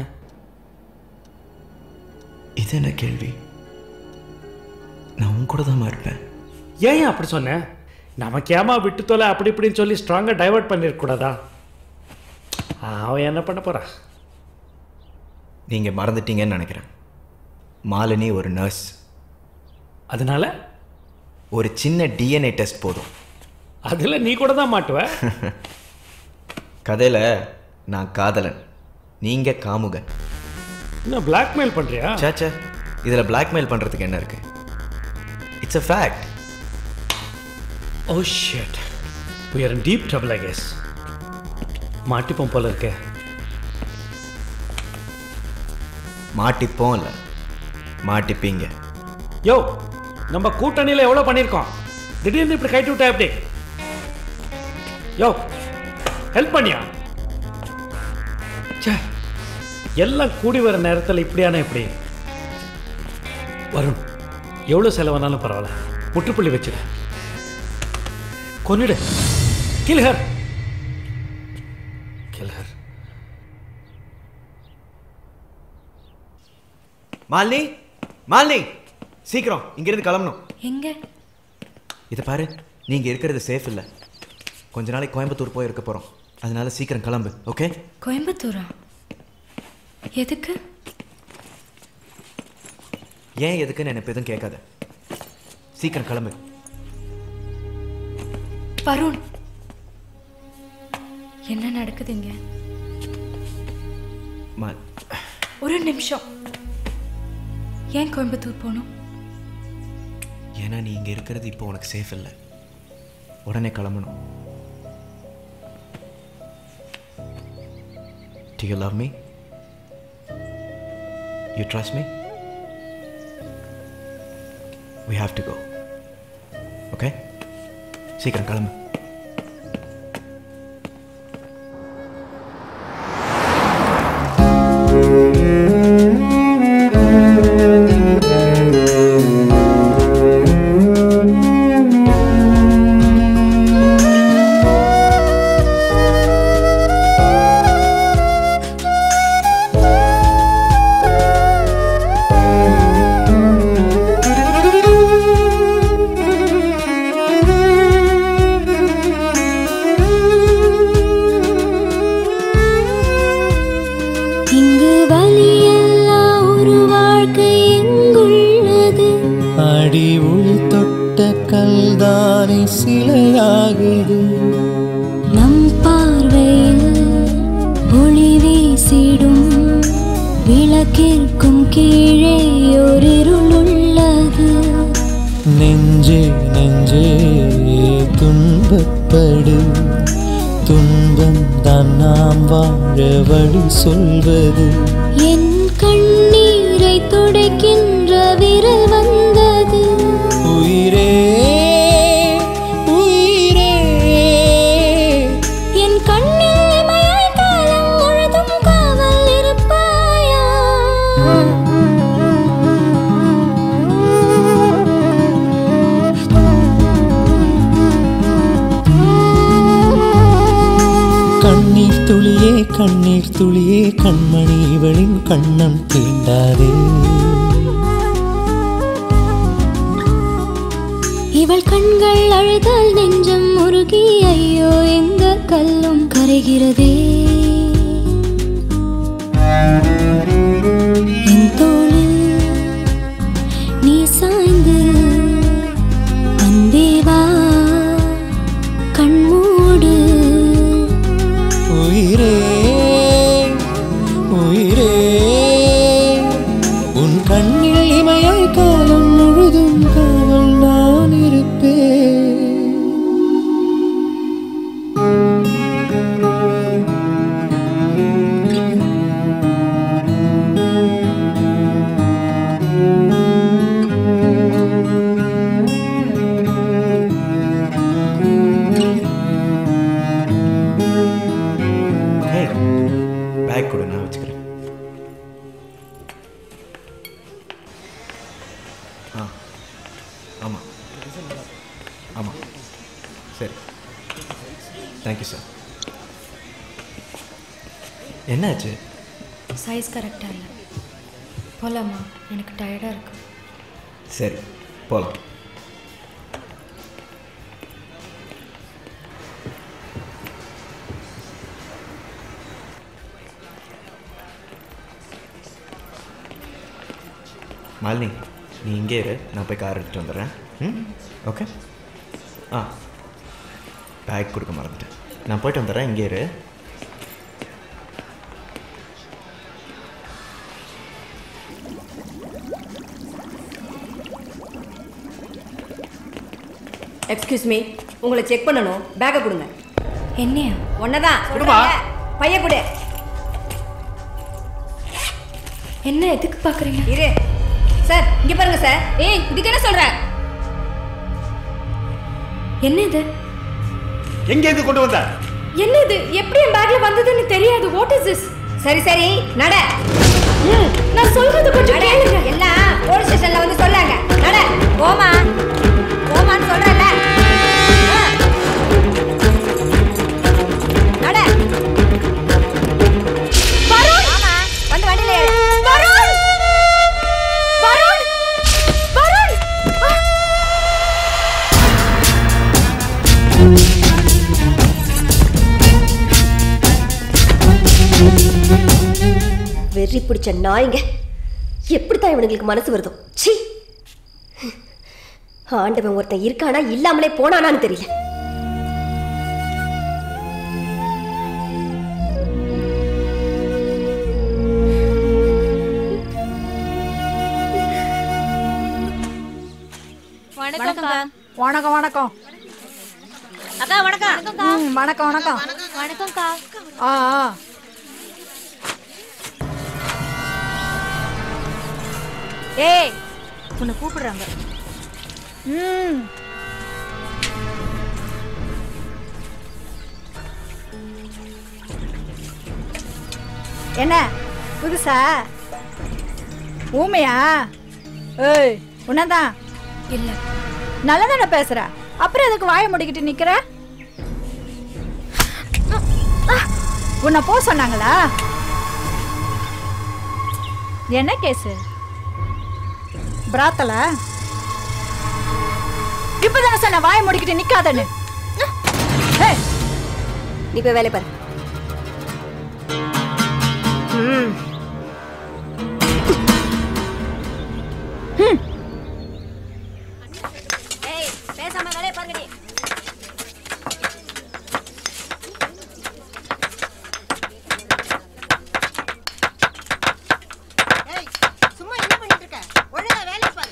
S8: இது என்ன கேள்வி நான் உன் கூட தான் இருப்பேன்
S10: ஏன் ஏன் அப்படி சொன்ன நமக்கு ஏமா விட்டு தொலை அப்படி இப்படின்னு சொல்லி ஸ்ட்ராங்காக டைவர்ட் பண்ணிருக்கூடாதா அவன் என்ன பண்ண போறா
S8: நீங்க மறந்துட்டீங்கன்னு நினைக்கிறேன் மாலினி ஒரு நர்ஸ்
S10: அதனால
S8: ஒரு சின்ன டிஎன்ஏ டெஸ்ட் போதும்
S10: அதில் நீ கூட தான் மாட்டுவ
S8: கதையில் நான் காதலன் நீங்க காமுகன்
S10: என்ன பிளாக்மெயில் பண்றியா
S8: சேச்சே இதில் பிளாக்மெயில் பண்ணுறதுக்கு என்ன இருக்கு it's a fact
S10: oh shit we are in deep trouble i guess மாட்டிப்போம் போல இருக்கே
S8: மாட்டிப்போம் இல்லை மாட்டிப்பீங்க
S10: யோ நம்ம கூட்டணியில் எவ்வளோ பண்ணியிருக்கோம் திடீர்னு இப்படி கைட்டு விட்டா எப்படி யோ ஹெல்ப் பண்ணியா ச்சே எல்லாம் கூடி வர நேரத்தில் இப்படியான எப்படி வரும் எவ்வளோ செலவானாலும் பரவாயில்ல முற்றுப்புள்ளி வச்சிடு கொன்னிடு கில்ஹர் கில்ஹர்
S8: மாலினி மாலினி சீக்கிரம் இங்கிருந்து கிளம்பணும்
S4: எங்க
S8: இதை பாரு நீங்கள் இருக்கிறது சேஃப் இல்லை கொஞ்ச நாளைக்கு கோயம்புத்தூர் போய் இருக்க போகிறோம் அதனால சீக்கிரம் கிளம்பு ஓகே
S4: கோயம்புத்தூரா எதுக்கு
S8: ஏன் எதுக்குன்னு எனக்கு எதுவும் கேட்காத சீக்கிரம் கிளம்பு
S4: வருண் என்ன நடக்குதுங்க
S8: மா
S4: ஒரு நிமிஷம் ஏன் கோயம்புத்தூர் போகணும்
S8: ஏன்னா நீ இங்கே இருக்கிறது இப்போ உனக்கு சேஃப் இல்லை உடனே கிளம்பணும் Do you love me? You trust me? We have to go. Okay? சீக்கிரம் கிளம்பு
S3: இங்கு வலியெல்லாம் ஒரு வாழ்க்கை எங்குள்ளது
S15: அடி ஒளி தொட்ட கல்தானே சிலையாகுது
S3: நம் பார்வையில் ஒளி வீசிடும் விளக்கிற்கும் கீழே ஒரு இருள் உள்ளது
S15: நெஞ்சே நெஞ்சே துன்பப்படு துன்பம் தான் நாம் வாழ வழி சொல்வது
S3: என் கண்ணீரை துடைக்கின்ற விரல் வந்தது
S15: உயிரே உயிரே
S3: என் கண்ணில் இமையாய் காலம் முழுதும் காவல் இருப்பாயா
S15: கண்ணீர் துளியே கண்ணீர் துளியே கண்மணி இவளின் கண்ணம் தீண்டாதே
S3: இவள் கண்கள் அழுதால் நெஞ்சம் முருகி ஐயோ எங்க கல்லும் கரைகிறதே என் தோளில் நீ சாய்ந்து அன்பே வா கண்மூடு
S15: உயிரே உயிரே உன் கண்ணில் இமையாய் காலம் முழுதும் காவல் நான் இருப்பேன்
S8: ஹே பேக் கொடு நான் வச்சுக்கிறேன் ஆ ஆமாம் ஆமாம் சரி தேங்க்யூ சார் என்னாச்சு
S4: சைஸ் கரெக்டாக இல்லை போலாமா எனக்கு டயர்டாக இருக்கு
S8: சரி போகலாம் மாலினி நீ இங்கே இரு நான் போய் கார் எடுத்துகிட்டு வந்துடுறேன் ம் ஓகே ஆ பேக் கொடுக்க மறந்துட்டேன் நான் போயிட்டு வந்துடுறேன் இங்கே இரு
S16: எக்ஸ்கியூஸ் மீ உங்களை செக் பண்ணணும் பேக்கை கொடுங்க
S4: என்னையா
S16: ஒன்னதான்
S4: கொடுமா.
S16: பைய கொடு
S4: என்ன எதுக்கு பார்க்குறீங்க
S16: இரு சார் இங்க பாருங்க சார் ஏய் இதுக்கு என்ன சொல்ற
S4: என்ன இது
S9: எங்க இருந்து கொண்டு வந்த
S4: என்ன இது எப்படி என் பேக்ல வந்ததுன்னு தெரியாது வாட் இஸ் திஸ்
S16: சரி சரி நட
S4: நான் சொல்றது கொஞ்சம்
S16: நட.
S4: கேளுங்க
S16: எல்லாம் போலீஸ் ஸ்டேஷன்ல வந்து சொல்லாங்க நட போமா போமான்னு சொல்றல நட வருண் ஆமா வந்து வண்டியில ஏறு
S4: வருண் வருண் வருண்
S17: வெறி பிடிச்ச நாய்ங்க எப்படித்தான் இவனுங்களுக்கு மனசு வருதோ ச்சீ ஆண்டவன் ஒருத்தன் இருக்கானா இல்லாமலே போனானான்னு தெரியல
S18: வணக்கம்க்கா
S16: வணக்கம் வணக்கம்
S18: அக்கா வணக்கம்
S16: ம், வணக்கம் வணக்கம்
S18: வணக்கம்க்கா
S16: ஆ ஆ ஏய் உன்னை கூப்பிடுறாங்க ம் என்ன புதுசா ஊமையா ஏய் உன்னதான்
S4: இல்ல
S16: நல்லதானே பேசுற அப்புறம் எதுக்கு வாயை முடிக்கிட்டு நிக்கிற உன்னை போ சொன்னாங்களா என்ன கேஸு பிராத்தல இப்பதானே சொன்ன வாயை முடிக்கிட்டு நிக்காதன்னு ஏய்,
S17: நீ போய் வேலை பாரு ம்
S16: ஏய் பேசாம வேலையை பாருங்கடி
S7: சும்மா என்ன பண்ணிட்டு இருக்க ஒழுங்கா வேலையை பாரு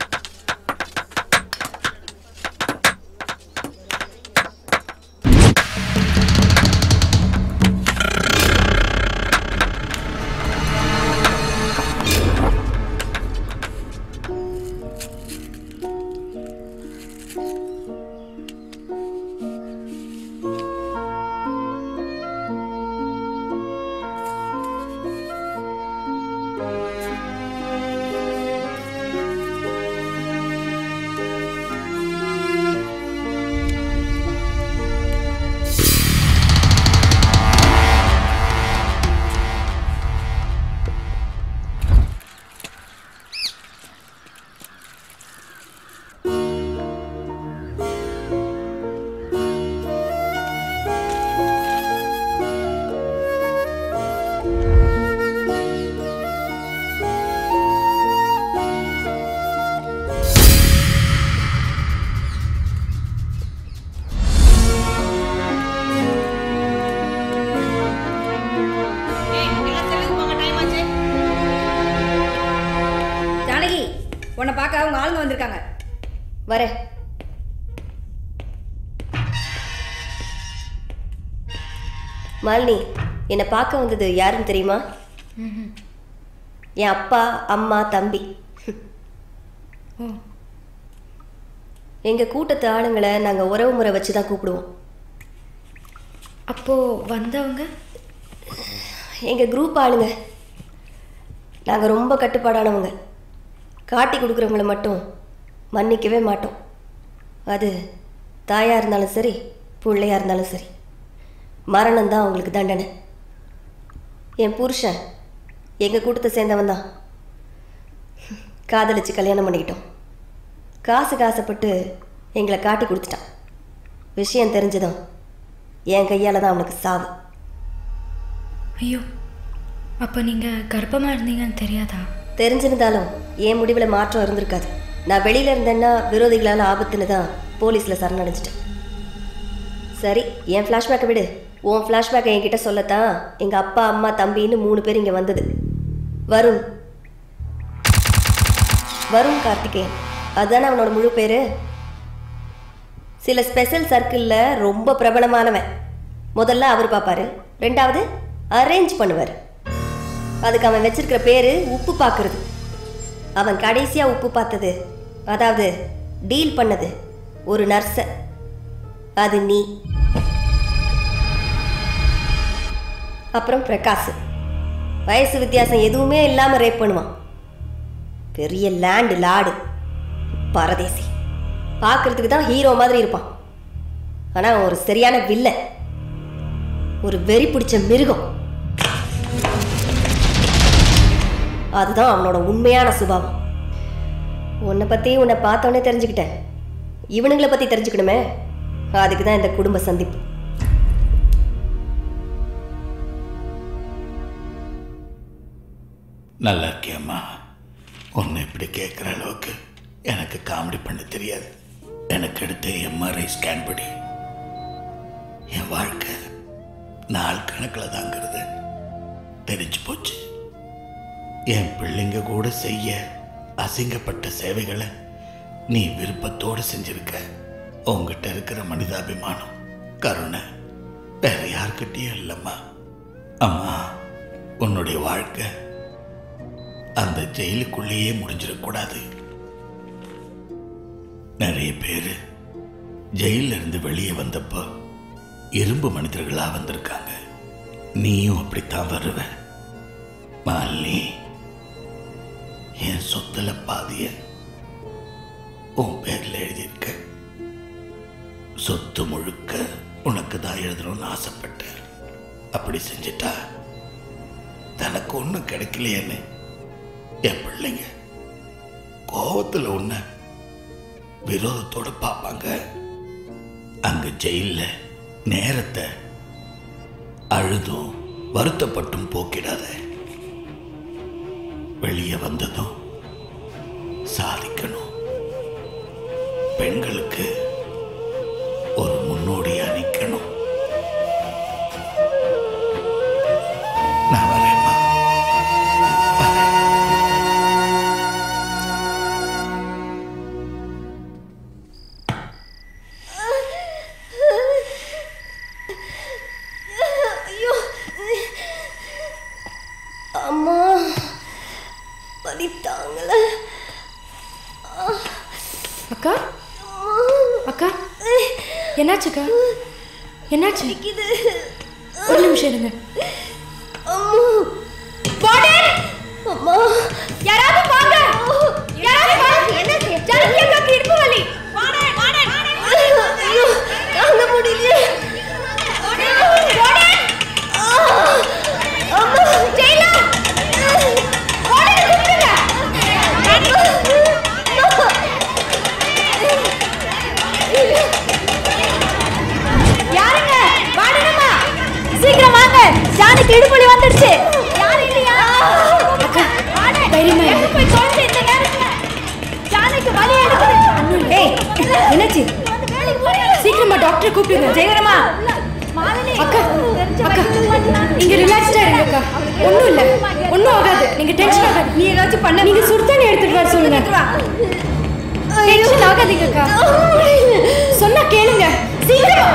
S16: ஜானகி உன்னை பார்க்க அவங்க ஆளுங்க வந்திருக்காங்க
S17: வரேன் மாலினி என்னை பார்க்க வந்தது யாருன்னு தெரியுமா என் அப்பா அம்மா தம்பி எங்க கூட்டத்து ஆளுங்களை நாங்க உறவு முறை வச்சு தான் கூப்பிடுவோம்
S2: அப்போ வந்தவங்க
S17: எங்க குரூப் ஆளுங்க நாங்க ரொம்ப கட்டுப்பாடானவங்க காட்டி கொடுக்குறவங்கள மட்டும் மன்னிக்கவே மாட்டோம் அது தாயா இருந்தாலும் சரி பிள்ளையா இருந்தாலும் சரி மரணம் தான் அவங்களுக்கு தண்டனை என் புருஷன் எங்கள் கூட்டத்தை சேர்ந்தவன் தான் காதலிச்சு கல்யாணம் பண்ணிக்கிட்டோம் காசு காசப்பட்டு எங்களை காட்டி கொடுத்துட்டான் விஷயம் தெரிஞ்சதும் என் கையால் தான் அவனுக்கு சாவு
S2: ஐயோ அப்போ நீங்கள் கர்ப்பமாக இருந்தீங்கன்னு தெரியாதா
S17: தெரிஞ்சிருந்தாலும் என் முடிவில் மாற்றம் இருந்திருக்காது நான் வெளியில் இருந்தேன்னா விரோதிகளால் ஆபத்துன்னு தான் போலீஸில் சரணடைஞ்சிட்டேன் சரி என் ஃப்ளாஷ்பேக்கை விடு உன் ஃப்ளாஷ்பேக்கை என்கிட்ட சொல்லத்தான் எங்கள் அப்பா அம்மா தம்பின்னு மூணு பேர் இங்கே வந்தது வருண் வருண் கார்த்திகேயன் அதுதானே அவனோட முழு பேர் சில ஸ்பெஷல் சர்க்கிளில் ரொம்ப பிரபலமானவன் முதல்ல அவர் பார்ப்பாரு ரெண்டாவது அரேஞ்ச் பண்ணுவார் அதுக்கு அவன் வச்சிருக்கிற பேரு உப்பு பார்க்கறது அவன் கடைசியா உப்பு பார்த்தது அதாவது டீல் பண்ணது ஒரு நர்ஸ அது நீ அப்புறம் பிரகாஷ் வயசு வித்தியாசம் எதுவுமே இல்லாம ரேப் பண்ணுவான் பெரிய லேண்டு லாடு பரதேசி பார்க்கறதுக்கு தான் ஹீரோ மாதிரி இருப்பான் ஆனா அவன் ஒரு சரியான வில்ல ஒரு வெறி பிடிச்ச மிருகம் அதுதான் அவனோட உண்மையான சுபாவம் உன்னை பற்றி உன்னை பார்த்தோன்னே தெரிஞ்சுக்கிட்டேன் இவனுங்களை பற்றி தெரிஞ்சுக்கணுமே அதுக்கு தான் இந்த குடும்ப சந்திப்பு
S11: நல்லா இருக்கியம்மா ஒன்று இப்படி கேட்குற அளவுக்கு எனக்கு காமெடி பண்ண தெரியாது எனக்கு எடுத்த எம்ஆர்ஐ ஸ்கேன் படி என் வாழ்க்கை நாள் கணக்கில் தாங்கிறது தெரிஞ்சு போச்சு என் பிள்ளைங்க கூட செய்ய அசிங்கப்பட்ட சேவைகளை நீ விருப்பத்தோடு செஞ்சிருக்க உங்ககிட்ட இருக்கிற மனிதாபிமானம் கருணை வேற யார்கிட்டயும் இல்லைம்மா அம்மா உன்னுடைய வாழ்க்கை அந்த ஜெயிலுக்குள்ளேயே முடிஞ்சிடக்கூடாது நிறைய பேர் ஜெயில இருந்து வெளியே வந்தப்போ இரும்பு மனிதர்களா வந்திருக்காங்க நீயும் அப்படித்தான் வருவ மாலினி என் சொத்துல பாதிய உன் பேர்ல எழுதியிருக்க சொத்து முழுக்க உனக்கு தான் எழுதணும்னு ஆசைப்பட்டேன் அப்படி செஞ்சிட்டா தனக்கு ஒன்றும் கிடைக்கலையேன்னு என் பிள்ளைங்க கோவத்தில் உன்னை விரோதத்தோட பார்ப்பாங்க அங்க ஜெயில்ல நேரத்தை அழுதும் வருத்தப்பட்டும் போக்கிடாத வெளியே வந்ததும் சாதிக்கணும் பெண்களுக்கு ஒரு முன்னோடியா நிக்கணும் நான் வரேம்மா
S17: ஐயோ அம்மா வலி தாங்கல
S4: அக்கா அக்கா என்னாச்சுக்கா என்னாச்சு ஒரு நிமிஷம் இருங்க
S17: அம்மா
S16: யாராவது வாங்க யாராவது வாங்க என்ன ஜனகி அக்காக்கு இடுப்பு வலி
S17: ஐயோ தாங்க முடியலையே அம்மா
S16: ஜெயிலா யாருங்க வாடணுமா சீக்கிரம் வாங்க ஜானுக்கு இடுப்புலி வந்துடுச்சு யாரும் இல்லையா அக்கா
S4: தைரியமா இரு.
S16: போய் தோண்டு இந்த நேரத்துல ஜானுக்கு வலி எடுக்குது
S2: ஏய் என்னாச்சு சீக்கிரமா டாக்டர் கூப்பிடுங்க
S16: ஜெயகரமா
S4: அக்கா அக்கா இங்க ரிலாக்ஸ்டா இருங்க அக்கா ஒண்ணும் இல்ல ஒண்ணும் ஆகாது நீங்க டென்ஷன் ஆகாது
S2: நீ ஏதாச்சும் பண்ண
S4: நீங்க சுடுதண்ணி எடுத்துட்டு வர சொல்லுங்க டென்ஷன் ஆகாதீங்க அக்கா சொன்னா கேளுங்க சீக்கிரம்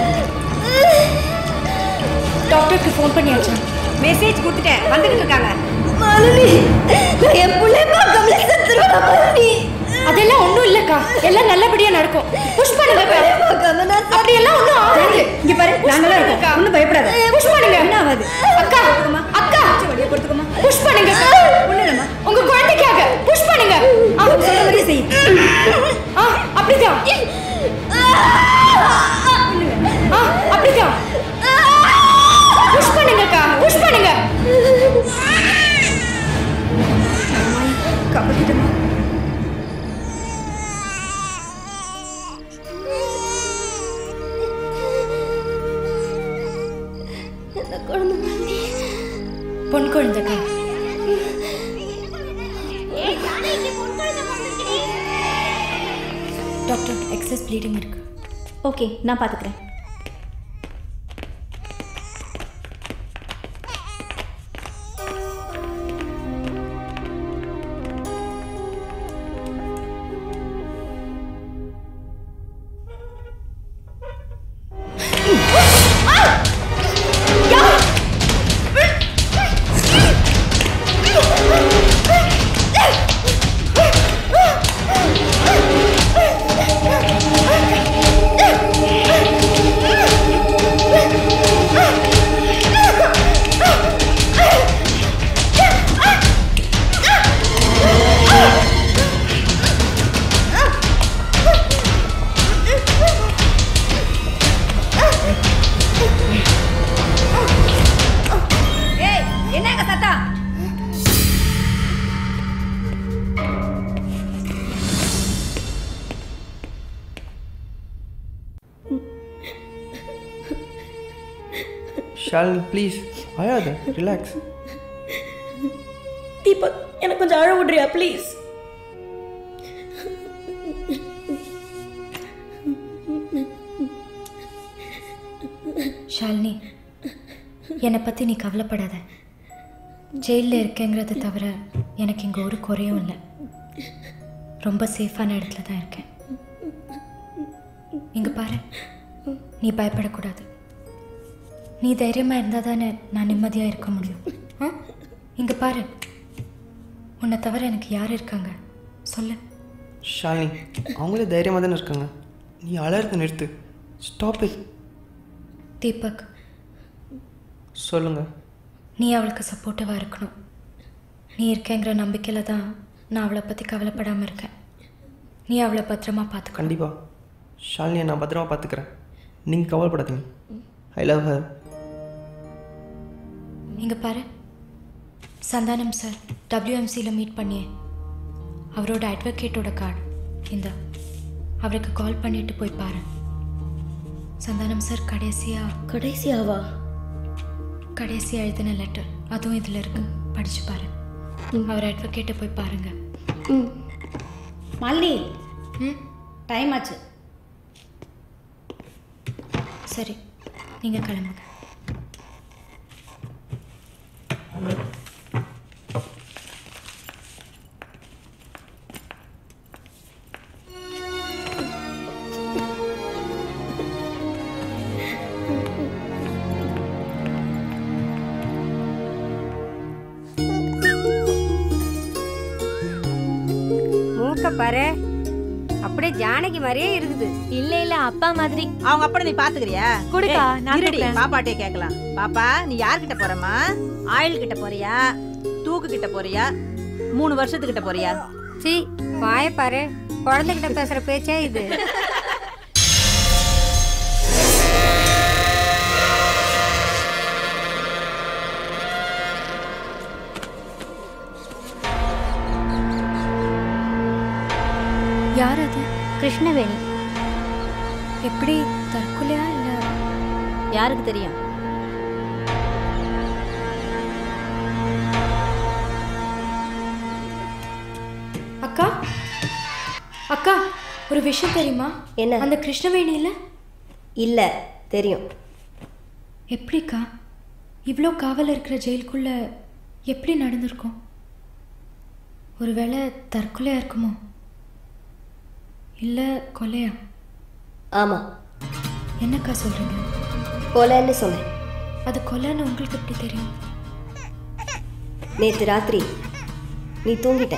S4: டாக்டருக்கு ஃபோன் பண்ணியாச்சா
S2: மெசேஜ் கொடுத்துட்டேன் வந்துகிட்டு இருக்காங்க
S17: மாலினி நான் என் பிள்ளை பார்க்காமலே செத்துருவேன் மாலினி
S4: அதெல்லாம் ஒண்ணும் இல்லக்கா எல்லாம் நல்லபடியா நடக்கும் புஷ் பண்ணுங்க அக்கா.
S17: பார்க்காம நான்
S4: அப்படி எல்லாம் ஒண்ணும் ஆகாது
S2: இங்க பாரு நாங்களாம் இருக்கோம் ஒன்றும் பயப்படாத
S4: புஷ் பண்ணுங்க
S2: என்ன ஆகாது
S4: அக்கா அக்கா
S2: வழியை பொறுத்துக்கோமா
S4: புஷ் பண்ணுங்க
S2: ஒண்ணுலம்மா
S4: உங்க குழந்தைக்காக புஷ் பண்ணுங்க ஆ,
S2: சொல்ற மாதிரி செய்
S4: ஆ அப்படிதான் ஆ அப்படிதான் புஷ் பண்ணுங்கக்கா புஷ் பண்ணுங்க
S2: காப்பாத்திட்டமா
S17: என்ன குழந்தை மாலினி
S4: பொன் குழந்தைக்கா டாக்டர் எக்ஸஸ் ப்ளீடிங் இருக்கு
S16: ஓகே நான் பார்த்துக்கிறேன்
S2: ஏய் என்னங்க சத்தம்
S6: ஷாலினி ப்ளீஸ் அழாத ரிலாக்ஸ்
S2: தீபக் எனக்கு கொஞ்சம் அழ விடுறியா ப்ளீஸ்
S4: ஷாலினி என்னை பற்றி நீ கவலைப்படாத ஜெயிலில் இருக்கேங்கிறத தவிர எனக்கு இங்கே ஒரு குறையும் இல்லை ரொம்ப சேஃபான இடத்துல தான் இருக்கேன் இங்கே பாரு நீ பயப்படக்கூடாது நீ தைரியமாக இருந்தால் தானே நான் நிம்மதியாக இருக்க முடியும் ஆ இங்கே பாரு உன்னை தவிர எனக்கு யார் இருக்காங்க சொல்லு
S6: ஷாலினி அவங்களே தைரியமாக தானே இருக்காங்க நீ அலறத நிறுத்து ஸ்டாப் இட்
S4: தீபக்
S6: சொல்லுங்க
S4: நீ அவளுக்கு சப்போர்ட்டிவாக இருக்கணும் நீ இருக்கேங்கிற நம்பிக்கையில் தான் நான் அவளை பற்றி கவலைப்படாமல் இருக்கேன் நீ அவளை பத்திரமா பார்த்துக்க
S6: கண்டிப்பாக ஷாலினியை நான் பத்திரமா பார்த்துக்கிறேன் நீங்கள் கவலைப்படாதீங்க ஐ லவ் ஹர்
S4: இங்கே பாரு சந்தானம் சார் டபிள்யூஎம்சியில் மீட் பண்ணியே அவரோட அட்வொகேட்டோட கார்டு இந்த அவருக்கு கால் பண்ணிட்டு போய் பாரு சந்தானம் சார் கடைசியா
S2: கடைசியாவா
S4: கடைசியா எழுதின லெட்டர் அதுவும் இதில் இருக்கு படிச்சு பாரு அவர் அட்வொகேட்டை போய் பாருங்க
S18: மாலினி டைம் ஆச்சு
S4: சரி நீங்கள் கிளம்புங்க
S19: மூக்க பாரு அப்படியே ஜானகி மாதிரியே இருக்குது
S16: இல்ல இல்ல அப்பா மாதிரி
S7: அவங்க அப்பட நீ பாத்துக்கிறியா
S16: கொடுக்கா,
S7: ஏய்,
S16: நான்
S7: இருடி,
S16: கொடுக்குறேன்.
S7: பாப்பாட்டே கேட்கலாம் பாப்பா நீ யார்கிட்ட போறமா ஆயில் கிட்ட போறியா தூக்கு கிட்ட போறியா மூணு வருஷத்துக்கிட்ட போறியா
S19: சி வாய பாரு குழந்தைகிட்ட பேசுற பேச்சே இது
S4: யார் அது
S16: கிருஷ்ணவேணி
S4: எப்படி தற்கொலையா இல்லை
S7: யாருக்கு தெரியும்
S4: அக்கா அக்கா ஒரு விஷயம் தெரியுமா
S17: என்ன
S4: அந்த கிருஷ்ணவேணியில்
S17: இல்லை தெரியும்
S4: எப்படிக்கா இவ்வளோ காவல் இருக்கிற ஜெயிலுக்குள்ள எப்படி நடந்திருக்கும் ஒருவேளை தற்கொலையா இருக்குமோ இல்லை கொலையா
S17: ஆமாம்
S4: என்னக்கா சொல்கிறீங்க
S17: கொலைன்னு சொன்னேன்
S4: அது கொலைன்னு உங்களுக்கு எப்படி தெரியும்
S17: நேற்று ராத்திரி நீ தூங்கிட்ட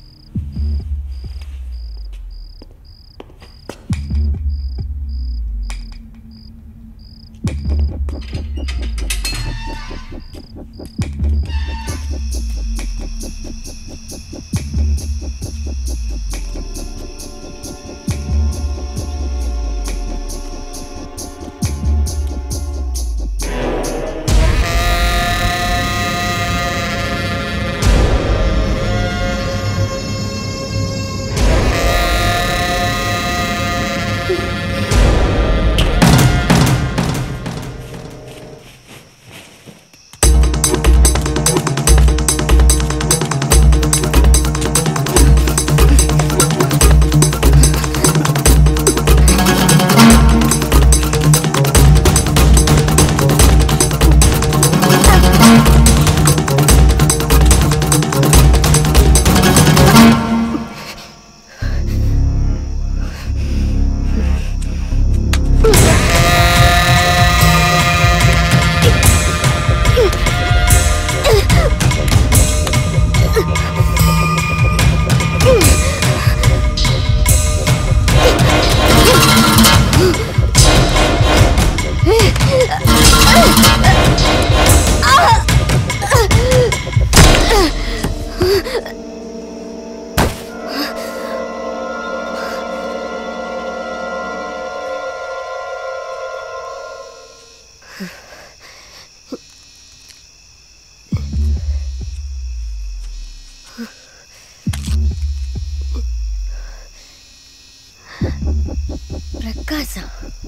S17: பிரகாசா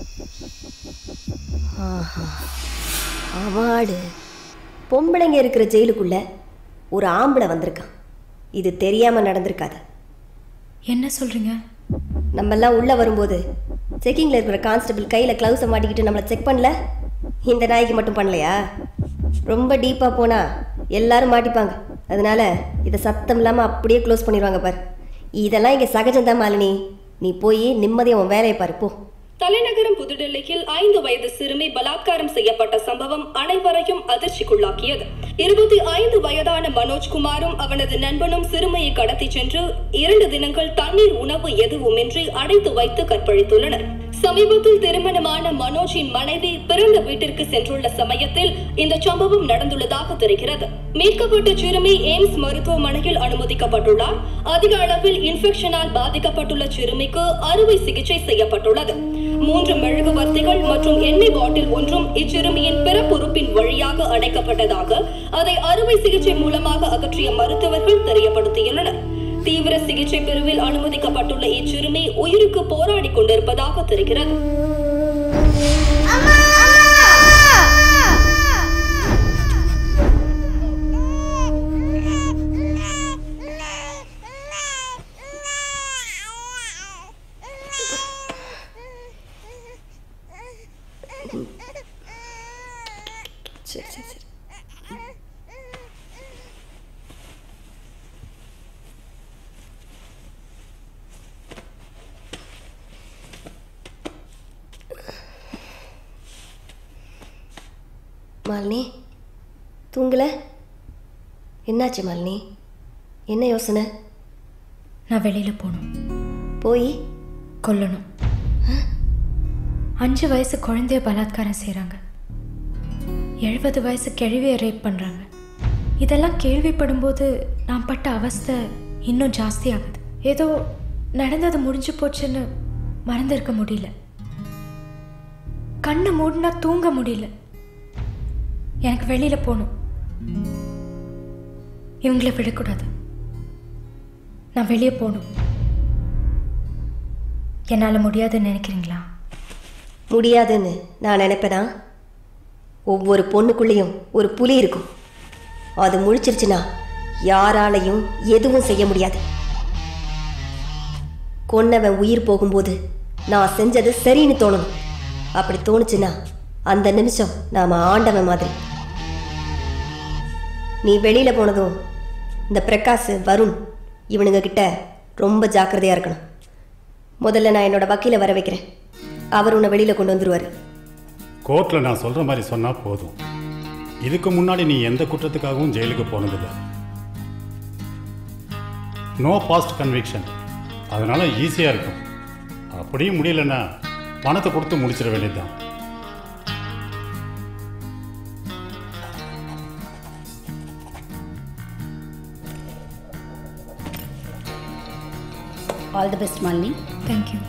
S17: ஆஹா அவார்டு பொம்பளைங்க இருக்கிற ஜெயிலுக்குள்ள ஒரு ஆம்பளை வந்திருக்கான் இது தெரியாம நடந்திருக்காது
S4: என்ன சொல்கிறீங்க
S17: நம்மெல்லாம் உள்ள வரும்போது செக்கிங்ல இருக்கிற கான்ஸ்டபிள் கையில க்ளவுஸை மாட்டிக்கிட்டு நம்மளை செக் பண்ணல இந்த நாய்க்கு மட்டும் பண்ணலையா ரொம்ப டீப்பா போனா எல்லாரும் மாட்டிப்பாங்க அதனால இதை சத்தம் இல்லாம அப்படியே க்ளோஸ் பண்ணிடுவாங்க பாரு இதெல்லாம் இங்க சகஜம்தான் மாலினி நீ போய் நிம்மதியா உன் வேலையை பாரு போ
S20: தலைநகரம் புதுடெல்லியில் ஐந்து வயது சிறுமி பலாத்காரம் செய்யப்பட்ட சம்பவம் அனைவரையும் அதிர்ச்சிக்குள்ளாக்கியது இருபத்தி ஐந்து வயதான மனோஜ்குமாரும் அவனது நண்பனும் சிறுமியை கடத்தி சென்று இரண்டு தினங்கள் தண்ணீர் உணவு எதுவுமின்றி அடைத்து வைத்து கற்பழித்துள்ளனர் சமீபத்தில் திருமணமான மனோஜின் மனைவி பிறந்த வீட்டிற்கு சென்றுள்ள சமயத்தில் இந்த சம்பவம் நடந்துள்ளதாக தெரிகிறது மீட்கப்பட்ட சிறுமி எய்ம்ஸ் மருத்துவமனையில் அனுமதிக்கப்பட்டுள்ளார் அதிக அளவில் இன்ஃபெக்ஷனால் பாதிக்கப்பட்டுள்ள சிறுமிக்கு அறுவை சிகிச்சை செய்யப்பட்டுள்ளது மூன்று மெழுகுவர்த்திகள் மற்றும் எண்ணெய் பாட்டில் ஒன்றும் இச்சிறுமியின் பிறப்புறுப்பின் வழியாக அடைக்கப்பட்டதாக அதை அறுவை சிகிச்சை மூலமாக அகற்றிய மருத்துவர்கள் தெரியப்படுத்தியுள்ளனர் தீவிர சிகிச்சை பிரிவில் அனுமதிக்கப்பட்டுள்ள இச்சிறுமி உயிருக்கு போராடி கொண்டிருப்பதாக தெரிகிறது
S17: சரி சரி சரி மாலினி தூங்கல என்னாச்சு மாலினி என்ன யோசனை
S4: நான் வெளியில் போகணும்
S17: போய்
S4: கொல்லணும் அஞ்சு வயசு குழந்தைய பலாத்காரம் செய்கிறாங்க எழுபது வயசு கிழவியை ரேப் பண்ணுறாங்க இதெல்லாம் கேள்விப்படும்போது நான் பட்ட அவஸ்தை இன்னும் ஜாஸ்தி ஆகுது ஏதோ நடந்தது முடிஞ்சு போச்சுன்னு மறந்திருக்க முடியல கண்ணை மூடினா தூங்க முடியல எனக்கு வெளியில் போகணும் இவங்களை விடக்கூடாது நான் வெளியே போகணும் என்னால் முடியாதுன்னு நினைக்கிறீங்களா
S17: முடியாதுன்னு நான் நினைப்பேனா ஒவ்வொரு பொண்ணுக்குள்ளேயும் ஒரு புலி இருக்கும் அது முழிச்சிருச்சுன்னா யாராலையும் எதுவும் செய்ய முடியாது கொன்னவன் உயிர் போகும்போது நான் செஞ்சது சரின்னு தோணணும் அப்படி தோணுச்சுன்னா அந்த நிமிஷம் நாம ஆண்டவன் மாதிரி நீ வெளியில போனதும் இந்த பிரகாஷ் வருண் இவனுங்க கிட்ட ரொம்ப ஜாக்கிரதையா இருக்கணும் முதல்ல நான் என்னோட வக்கீல வர வைக்கிறேன் அவர் உன்னை வெளியில கொண்டு வந்துருவாரு
S21: கோர்ட்டில் நான் சொல்கிற மாதிரி சொன்னால் போதும் இதுக்கு முன்னாடி நீ எந்த குற்றத்துக்காகவும் ஜெயிலுக்கு போனதில்லை நோ பாஸ்ட் கன்விக்ஷன் அதனால் ஈஸியாக இருக்கும் அப்படியும் முடியலன்னா பணத்தை கொடுத்து முடிச்சிட வேண்டியதுதான்
S18: all the best Malini
S4: thank you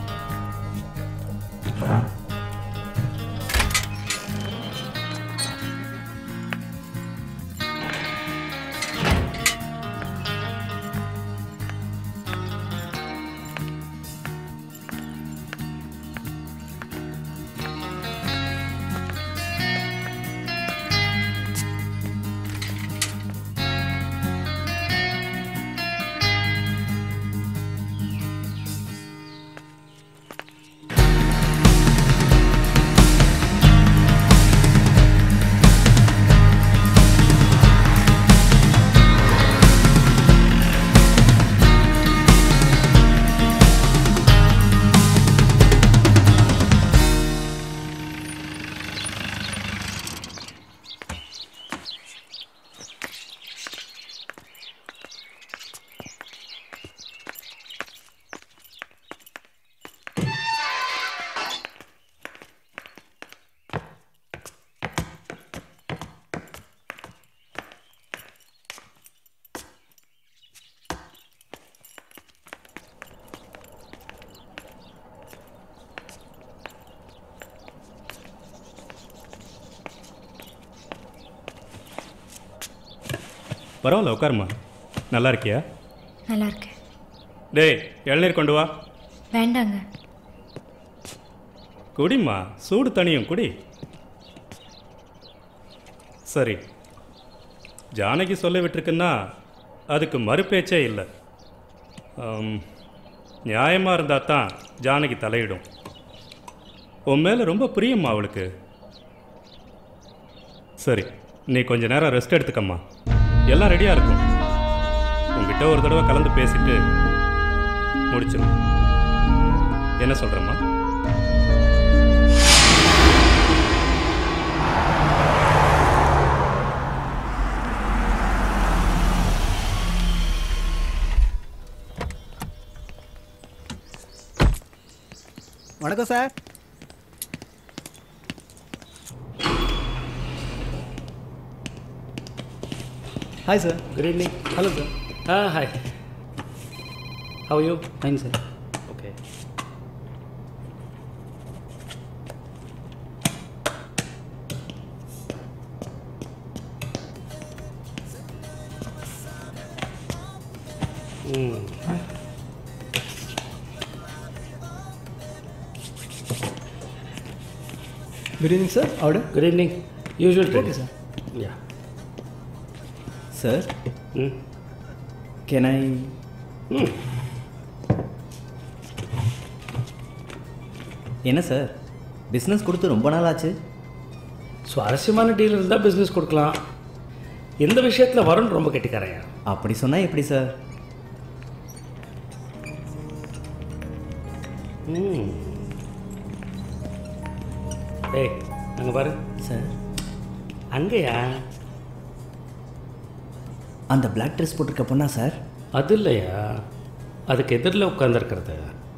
S22: பரவாயில்ல உட்காருமா நல்லா இருக்கியா
S4: நல்லா இருக்கேன்
S22: டேய் இளநீர் கொண்டு வா
S4: வேண்டாங்க
S22: குடிம்மா சூடு தனியும் குடி சரி ஜானகி சொல்ல விட்டுருக்குன்னா அதுக்கு மறுபேச்சே இல்லை நியாயமாக இருந்தால் தான் ஜானகி தலையிடும் உன் மேலே ரொம்ப பிரியம்மா அவளுக்கு சரி நீ கொஞ்ச நேரம் ரெஸ்ட் எடுத்துக்கம்மா எல்லாம் ரெடியாக இருக்கும் உங்ககிட்ட ஒரு தடவை கலந்து பேசிட்டு முடிச்சிடும் என்ன சொல்கிறம்மா
S1: வணக்கம் sir
S10: Hi, sir.
S9: Good evening.
S10: Hello, sir.
S9: Ah, hi. How are you?
S10: Fine, sir.
S9: Okay. Hmm.
S10: Good evening, sir. Order?
S9: Good evening. Usual
S10: Okay,
S9: training.
S10: sir.
S9: Yeah.
S10: Sir?
S9: Hmm.
S10: Can I...
S9: Hmm.
S10: என்ன sir business கொடுத்து ரொம்ப நாள் ஆச்சு
S9: சுவாரஸ்யமான deal இருந்தால் business கொடுக்கலாம் இந்த விஷயத்தில் வருண் ரொம்ப கெட்டிக்காரையா
S10: அப்படி சொன்னால் எப்படி சார்
S9: ம் ஏய் அங்கே பாரு
S10: சார்
S9: அங்கேயா
S10: அந்த பிளாக் ட்ரெஸ் போட்டிருக்க பொண்ணா சார்
S9: அது இல்லையா அதுக்கு எதிரில் உட்காந்துருக்கிறது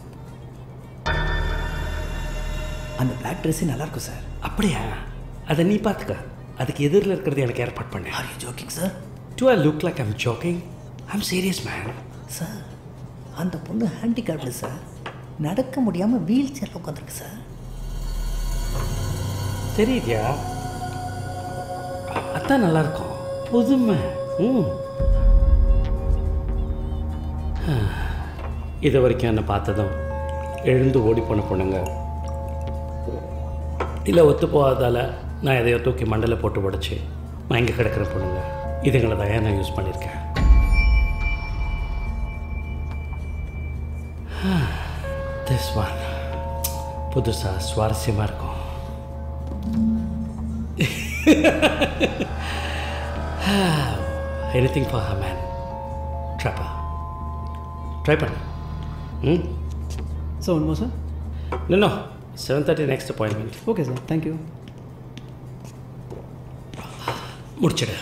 S10: அந்த பிளாக் ட்ரெஸ்ஸே நல்லாயிருக்கும் சார்
S9: அப்படியா அதை நீ பார்த்துக்க அதுக்கு எதிரில் இருக்கிறது எனக்கு ஏற்பாடு பண்ணேன்
S10: are you joking sir
S9: do I look like I'm joking I'm serious man
S10: sir அந்த பொண்ணு ஹேண்டிகேப்டு சார் நடக்க முடியாமல் வீல் சேரில் உட்காந்துருக்கு சார்
S9: தெரியுதியா அதான் நல்லா இருக்கும் புதுமை ம் இது வரைக்கும் என்னை பார்த்ததும் எழுந்து ஓடி போன பொண்ணுங்க இல்லை ஒத்து போகாதால நான் எதையோ தூக்கி மண்டல போட்டு உடச்சி மயங்கி கிடக்கிற பொண்ணுங்க இதுங்களை தான் நான் யூஸ் பண்ணியிருக்கேன் திஸ் ஒன் புதுசாக சுவாரஸ்யமாக இருக்கும் எனிதிங் ஃபார் ஹர் மேன் ட்ராப்பா ட்ரை பண்ணு ம்
S10: so one more sir
S9: no seven thirty next appointment
S10: okay sir thank you
S9: முடிச்சிடு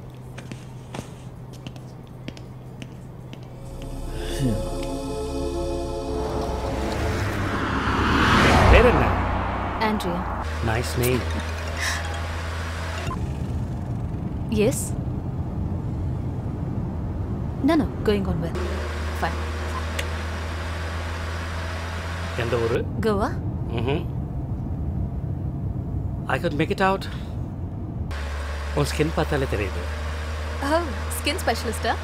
S9: பேர் என்ன
S5: Andrea.
S9: Nice name
S5: Yes? No, no, going on well. Fine.
S9: எந்த ஊர்
S5: Goa?
S9: ம் I could make it out உன் ஸ்கின் பார்த்தாலே தெரியுது
S5: Oh, skin specialist, huh?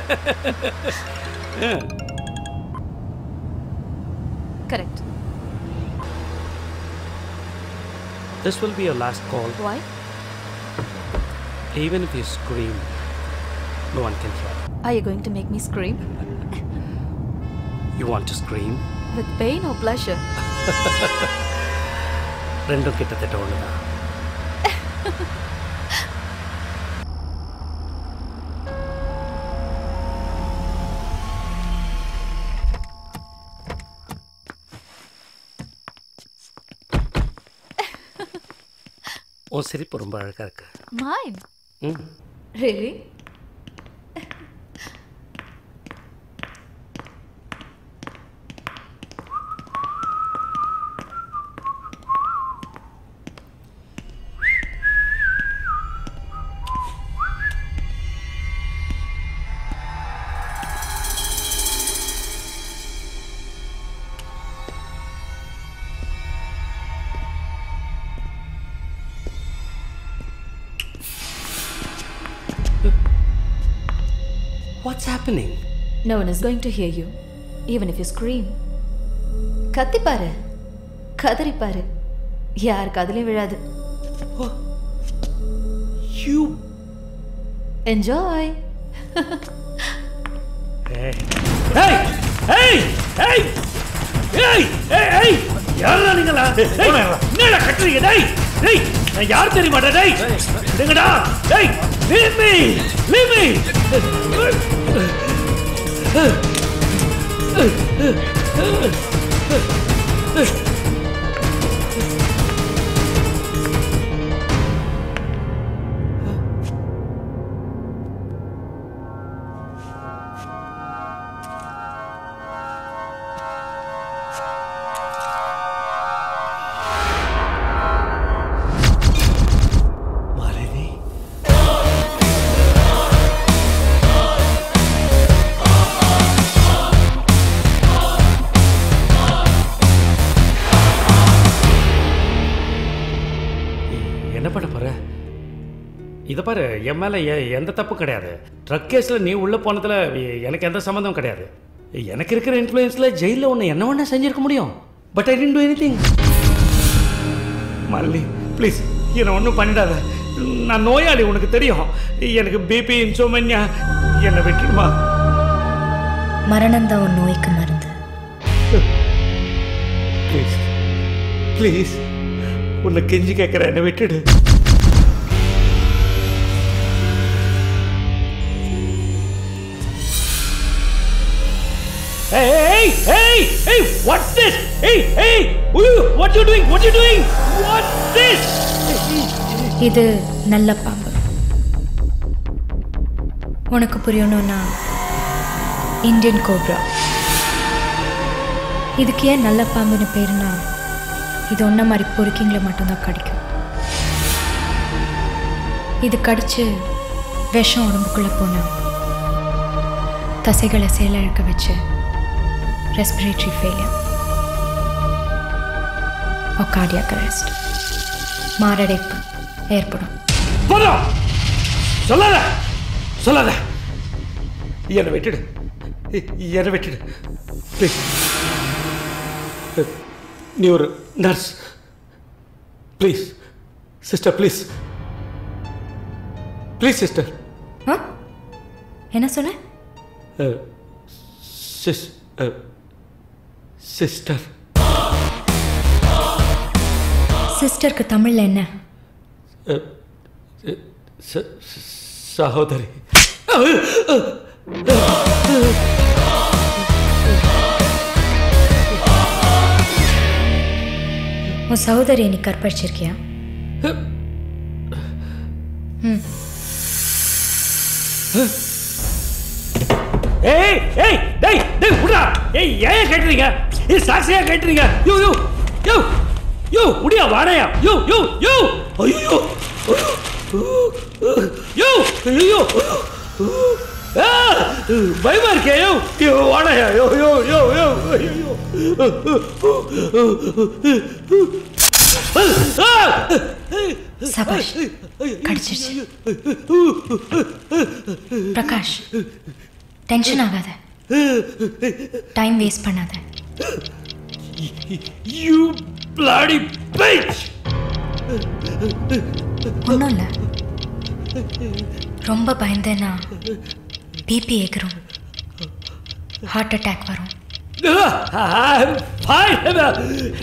S5: Correct.
S9: This will be your last call.
S5: Why?
S9: Even if you scream, no one can hear.
S5: Are you going to make me scream?
S9: You want to scream?
S5: With pain or pleasure?
S9: ரெண்டும் கிட்டத்தட்ட ஒன்று தான் உன் சிரிப்பு ரொம்ப அழகாக இருக்கு
S5: Mine?
S9: ம்
S5: Really?
S9: What's happening?
S5: No one is going to hear you, even if you scream. கத்திப்பாரு கதறிப்பாரு யார் காதுலயும் விழாது
S9: You.
S5: Enjoy
S9: Hey! Hey! Hey! Hey! Hey! Hey! Hey! யாரா நீங்களா டேய், என்னடா கட்டுறீங்க டேய் டேய் நான் யார் தெரியுமா டேய் விடுங்கடா டேய் leave me leave me இதை பாரு என் மேலே எந்த தப்பு கிடையாது ட்ரக் கேஸில் நீ உள்ளே போனதில் எனக்கு எந்த சம்மந்தம் கிடையாது எனக்கு இருக்கிற இன்ஃப்ளூயன்ஸில் ஜெயிலில் ஒன்று என்ன வேணா செஞ்சிருக்க முடியும் but I didn't do anything Malini please என்னை ஒன்றும் பண்ணிடாத நான் நோயாளி உனக்கு தெரியும் எனக்கு பிபி இன்சோமன்யா என்னை விட்டுடுமா
S4: மரணம் தான் உன் நோய்க்கு மருந்து
S9: ப்ளீஸ் ப்ளீஸ் உன்னை கெஞ்சி கேட்குறேன் என்னை விட்டுடு Hey, hey, hey, hey, what's this? Hey, hey, Uyu, what you doing? What you doing? What's this?
S4: இது நல்ல பாம்பு உனக்கு புரியணும்னா இந்தியன் கோப்ரா இதுக்கு ஏன் நல்ல பாம்புன்னு பேருனா இது ஒன்றை மாதிரி பொறுக்கிங்களை மட்டும்தான் கடிக்கும் இது கடிச்சு விஷம் உடம்புக்குள்ளே போனா தசைகளை செயலிழக்க வச்சு ரெஸ்பிரேட்டரி ஃபெயிலியர் கார்டியாக் அரெஸ்ட் மாரடைப்பு ஏற்படும்
S9: போதும் சொல்லாத சொல்லாத என்னை விட்டுடு என்னை விட்டுடு ப்ளீஸ் நீ ஒரு nurse please sister please please sister
S4: ஆ என்ன சொன்ன
S9: சிஸ் சிஸ்டர்
S4: சிஸ்டருக்கு தமிழ்ல என்ன
S9: சகோதரி
S4: உன் சகோதரியை நீ கற்பழிச்சிருக்கியா ம்
S9: ஏய் ஏய் டேய் டேய் விடுடா ஏய் ஏன் கேட்டுறீங்க ஏய் சாக்ஸியா கேட்டுறீங்க யோ யோ யோ யோ முடியா வாடையா யோ யோ யோ ஐயோ யோ ஐயோ ஆ, பயமா இருக்கே யோ யோ வாடையா யோ யோ யோ யோ ஐயோ
S4: சபாஷ் கடிச்சிருச்சு பிரகாஷ் டென்ஷன் ஆகாத டைம் வேஸ்ட் பண்ணாத
S9: யூ பிளாடி bitch
S4: ஒன்றும் இல்லை ரொம்ப பயந்தேன்னா பிபி எகிரும் ஹார்ட் அட்டாக் வரும்
S9: I'm fine about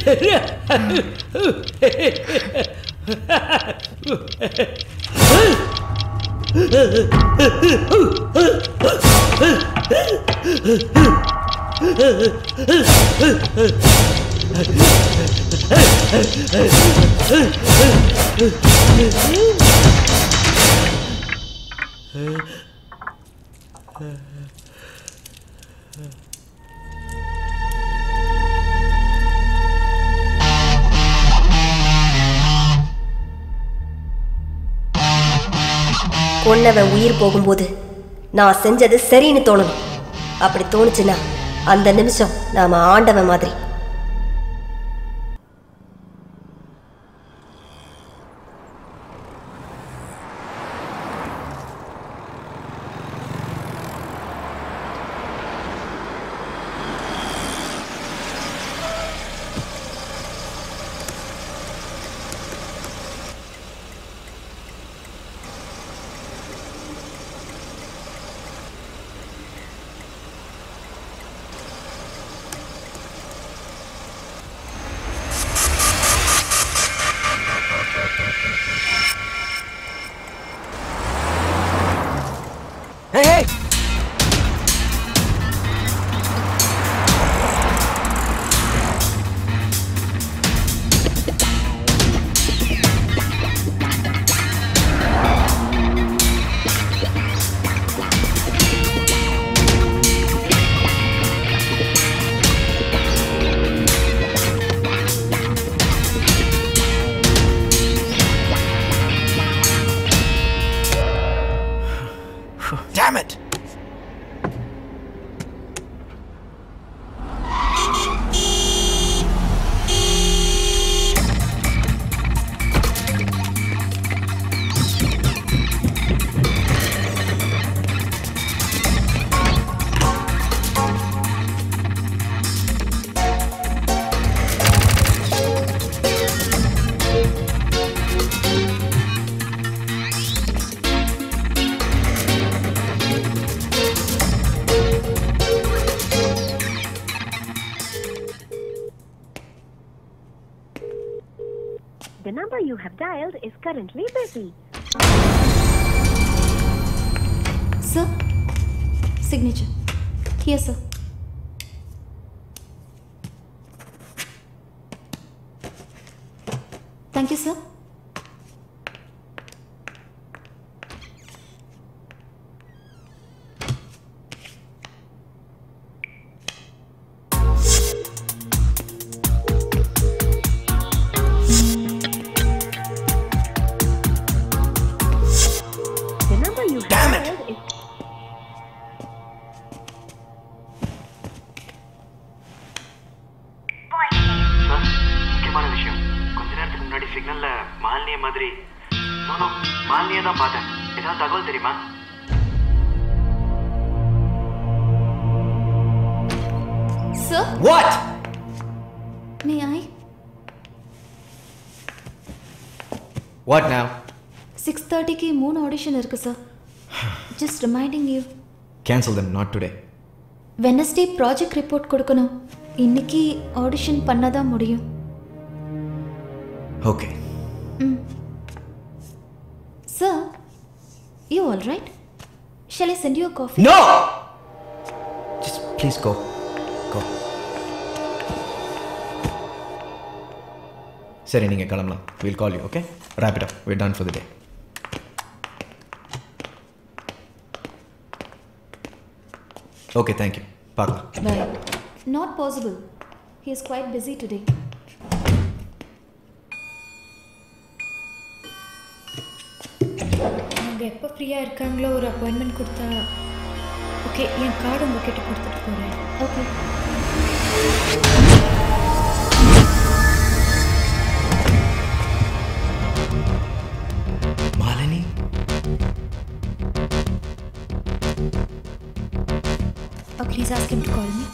S17: கொன்னவன் உயிர் போகும்போது நான் செஞ்சது சரின்னு தோணணும் அப்படி தோணுச்சுன்னா அந்த நிமிஷம் நாம ஆண்டவன் மாதிரி
S1: The number you have dialed is currently busy.
S5: Sir, signature. Here, sir. Thank you, sir.
S1: The number you have dialed is
S8: முக்கியமான விஷயம் கொஞ்ச நேரத்துக்கு முன்னாடி சிக்னல்ல மாலினிய மாதிரி நோ மாலினியை தான் பார்த்தேன் ஏதாவது தகவல் தெரியுமா
S5: Sir?
S8: What?
S5: May I?
S8: What now
S5: six தேர்ட்டிக்கு மூணு ஆடிஷன் இருக்கு sir just reminding you
S8: cancel them not today
S5: Wednesday project report கொடுக்கணும் இன்னைக்கு ஆடிஷன் பண்ணதான் முடியும்
S8: okay
S5: hmm sir you all right shall I sent you coffee
S8: no please go go சரி நீங்கள் கிளம்பலாம் will call you okay wrap it up we done for the day okay thank you பார்க்கலாம்
S5: bye not possible he is quite busy today
S4: அவங்க எப்போ ஃப்ரீயாக இருக்காங்களோ ஒரு appointment கொடுத்தா ஓகே என் கார்டு உங்ககிட்ட கொடுத்துட்டு போகிறேன்
S5: okay
S8: Malini
S4: Oh, please ask him to call me.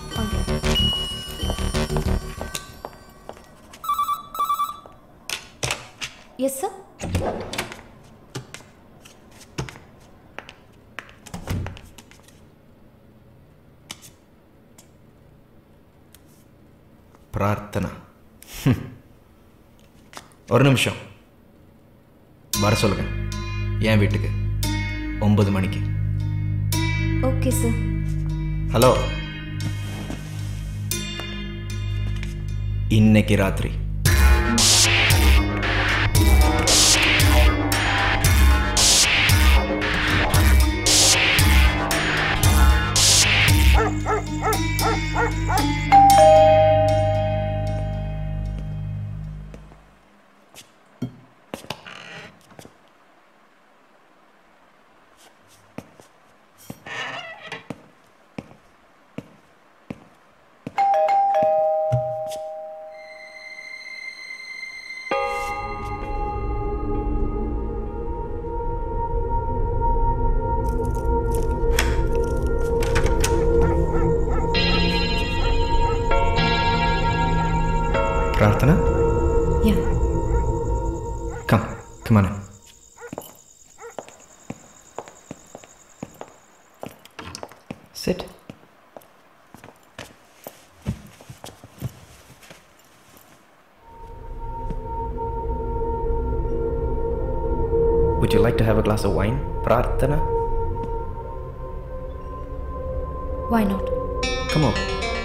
S5: Yes sir
S8: Prarthana hmm. ஒரு நிமிஷம் வர சொல்லுங்க என் வீட்டுக்கு ஒன்பது மணிக்கு
S5: ஓகே சார்
S8: ஹலோ இன்னைக்கு ராத்திரி Prarthana
S4: Yeah.
S8: Come come on in. Sit. Would you like to have a glass of wine, Prarthana?
S4: Why not?
S8: Come on.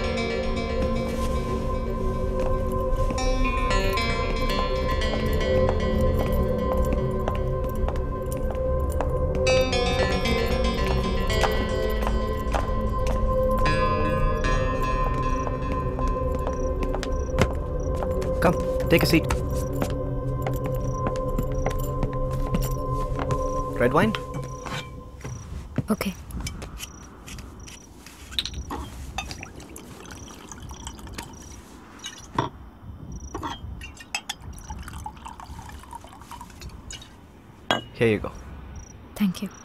S8: Come, take a seat. Red wine?
S4: Okay.
S8: Here you go.
S4: Thank you.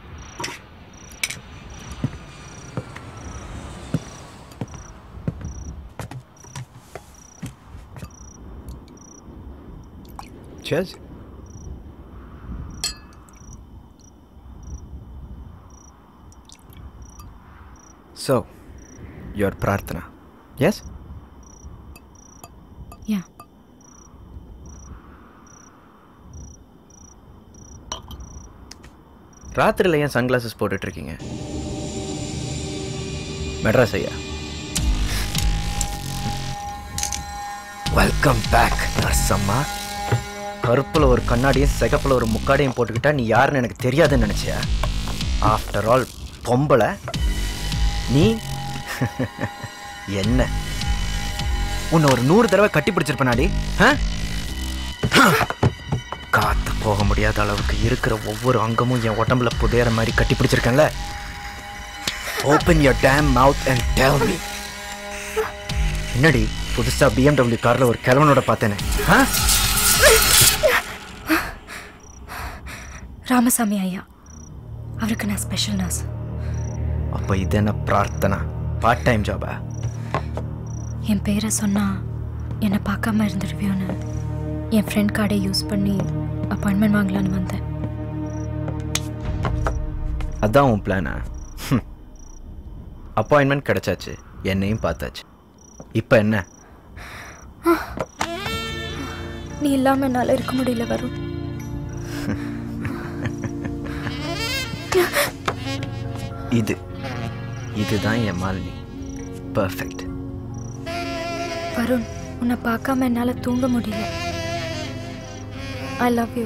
S8: Cheers. So, you're Prarthana, yes?
S4: Yeah.
S8: ராத்திரியில் ஏன் sunglasses போட்டுட்ருக்கீங்க Madras ஐயா welcome back நர்சம்மா கருப்பில் ஒரு கண்ணாடியும் சிகப்பில் ஒரு முக்காடியும் போட்டுக்கிட்டா நீ யாருன்னு எனக்கு தெரியாதுன்னு நினச்சியா ஆஃப்டர் ஆல் பொம்பளை நீ என்ன உன்னை ஒரு நூறு தடவை கட்டி பிடிச்சிருப்பனாடி காத்து போக முடியாத அளவுக்கு இருக்கிற ஒவ்வொரு அங்கமும் என் உடம்புல புதையற மாதிரி கட்டி பிடிச்சிருக்கேன்ல open your damn mouth and tell me என்னடி புதுசா பிஎம்டபிள்யூ கார்ல ஒரு கிழவனோட பார்த்தேனே ஆ?
S4: ராமசாமி ஐயா அவருக்கு நான் ஸ்பெஷல் நர்ஸ்
S8: அப்ப இது என்ன பிரார்த்தனா பார்ட் டைம் ஜாபா
S4: என் பேரை சொன்னா என்னை பார்க்காம இருந்துடுவியோன்னு என் ஃப்ரெண்ட் கார்டை யூஸ் பண்ணி அப்பாயின்மெண்ட் வாங்கலான்னு வந்தேன்
S8: அதான் உன் பிளானா அப்பாயின்மெண்ட் கிடைச்சாச்சு என்னையும் பார்த்தாச்சு இப்போ என்ன
S4: நீ இல்லாம என்னால இருக்க முடியல வரும்
S8: இது இதுதான் என் மாலினி பர்ஃபெக்ட்
S4: வருண் உன்னை பார்க்காம என்னால தூங்க முடியல I love you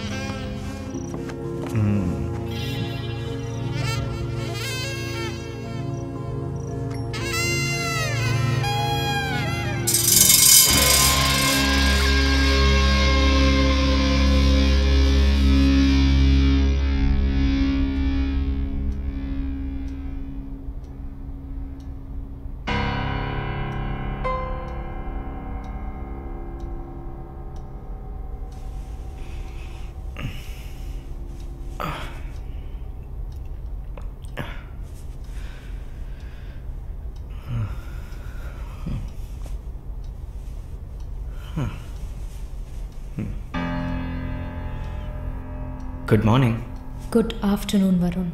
S8: good morning
S4: good afternoon Varun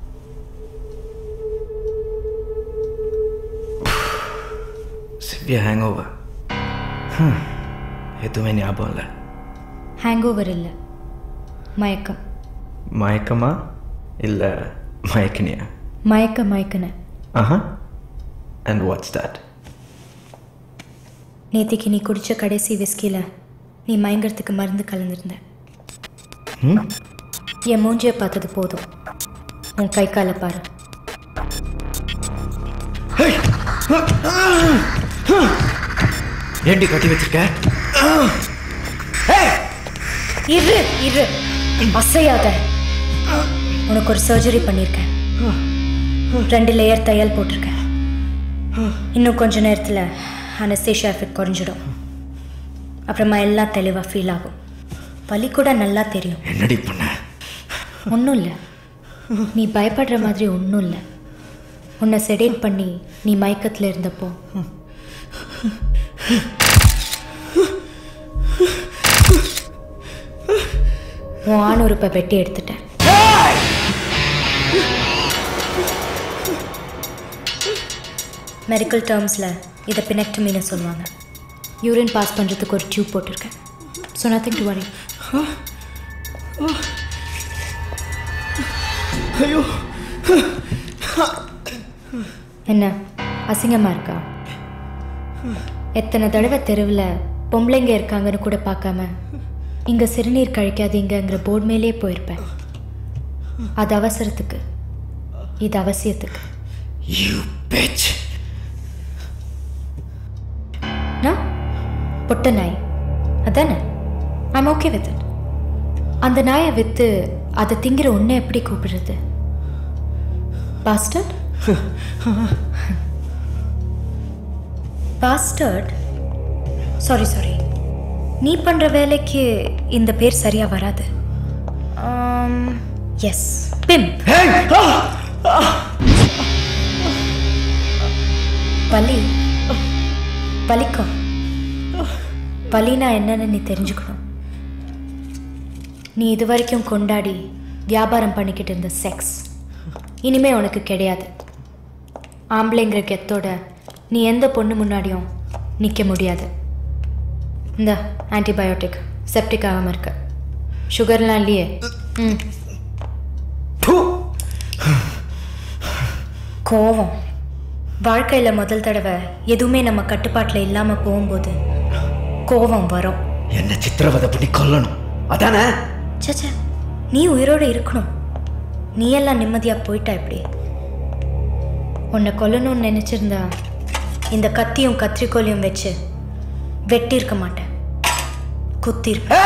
S8: severe hangover எதுவுமே ஞாபகம் இல்லை
S4: ஹேங் ஓவர் இல்லை மயக்கம்
S8: மயக்கமா இல்லை மயக்கினியா
S4: மயக்க மயக்கன
S8: ஆஹா அண்ட் வாட்ஸ் தட்
S4: நேத்திக்கு நீ குடிச்ச கடைசி விஸ்கியில் நீ மயங்கறதுக்கு மருந்து கலந்துருந்த என் மூஞ்சியை பார்த்தது போதும் உன் கை காலை பாரு
S8: ஏண்டி கட்டி வச்சிருக்க
S4: இரு இரு அசையாத உனக்கு ஒரு சர்ஜரி பண்ணியிருக்கேன் ரெண்டு லேயர் தையல் போட்டிருக்கேன் இன்னும் கொஞ்ச நேரத்தில் அனஸ்தேஷியா எஃபெக்ட் குறைஞ்சிடும் அப்புறமா எல்லாம் தெளிவாக ஃபீல் ஆகும் வலி கூட நல்லா தெரியும்
S8: என்னடி பண்ண
S4: ஒன்றும் இல்லை நீ பயப்படுற மாதிரி ஒன்றும் இல்லை உன்னை செடேட் பண்ணி நீ மயக்கத்தில் இருந்தப்போ உன் ஆண் உறுப்பை வெட்டி எடுத்துட்டேன் மெடிக்கல் டேர்ம்ஸில் இதை பினெக்டமின்னு சொல்லுவாங்க யூரின் பாஸ் பண்ணுறதுக்கு ஒரு டியூப் போட்டிருக்கேன் ஸோ நத்திங் டு வரி
S6: ஐயோ
S4: என்ன அசிங்கமாக இருக்கா எத்தனை தடவை தெருவில் பொம்பளைங்க இருக்காங்கன்னு கூட பார்க்காம இங்கே சிறுநீர் கழிக்காதீங்கங்கிற போர்டு மேலே போயிருப்பேன் அது அவசரத்துக்கு இது அவசியத்துக்கு
S8: யூ பிச்
S4: நான் பொட்ட நாய் அதானே ஐம் ஓகே வித் இட் அந்த நாயை விற்று அதை திங்கிற உன்னை எப்படி கூப்பிடுறது பாஸ்டர்ட் பாஸ்டர்ட் சாரி சாரி நீ பண்ணுற வேலைக்கு இந்த பேர் சரியாக வராது எஸ் பிம் பலி பலிக்கும் பலினா என்னன்னு நீ தெரிஞ்சுக்கணும் நீ இது வரைக்கும் கொண்டாடி வியாபாரம் பண்ணிக்கிட்டு இருந்த செக்ஸ் இனிமே உனக்கு கிடையாது ஆம்பளைங்கிற கெத்தோட நீ எந்த பொண்ணு முன்னாடியும் நிற்க முடியாது இந்த ஆன்டிபயோட்டிக் செப்டிக் ஆகாமல் இருக்க சுகர்லாம் இல்லையே ம் கோவம் வாழ்க்கையில் முதல் தடவை எதுவுமே நம்ம கட்டுப்பாட்டில் இல்லாமல் போகும்போது கோவம் வரும்
S8: என்ன சித்திரவதை பண்ணி கொல்லணும் அதானே
S4: சச்சா நீ உயிரோடு இருக்கணும் நீ எல்லாம் நிம்மதியாக போயிட்டா எப்படி உன்னை கொல்லணும்னு நினச்சிருந்தா இந்த கத்தியும் கத்திரிக்கோலையும் வச்சு வெட்டியிருக்க மாட்டேன் குத்திருப்ப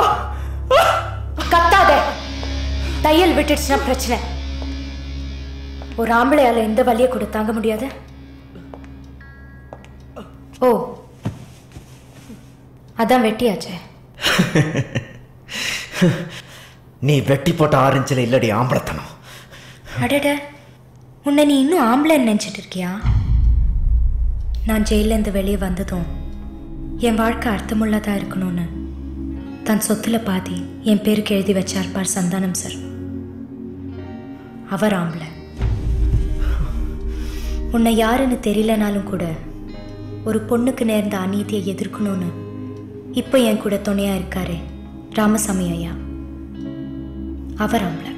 S4: கத்தாத தையல் விட்டுடுச்சுன்னா பிரச்சனை ஒரு ஆம்பளையால எந்த வலியை கூட தாங்க முடியாது ஓ அதான் வெட்டியாச்சே
S8: நீ வெட்டி போட்ட ஆரஞ்சில் இல்லடி ஆம்பளத்தனம்
S4: அடட உன்னை நீ இன்னும் ஆம்பளைன்னு நினச்சிட்டு இருக்கியா நான் ஜெயிலேருந்து வெளியே வந்ததும் என் வாழ்க்கை அர்த்தமுள்ளதா இருக்கணும்னு தன் சொத்துல பாதி என் பேருக்கு எழுதி வச்சார் பார் சந்தானம் சார் அவர் ஆம்பளை உன்னை யாருன்னு தெரியலனாலும் கூட ஒரு பொண்ணுக்கு நேர்ந்த அநீதியை எதிர்க்கணும்னு இப்போ என் கூட துணையா இருக்காரே ராமசாமி ஐயா அவர் ஆம்பளை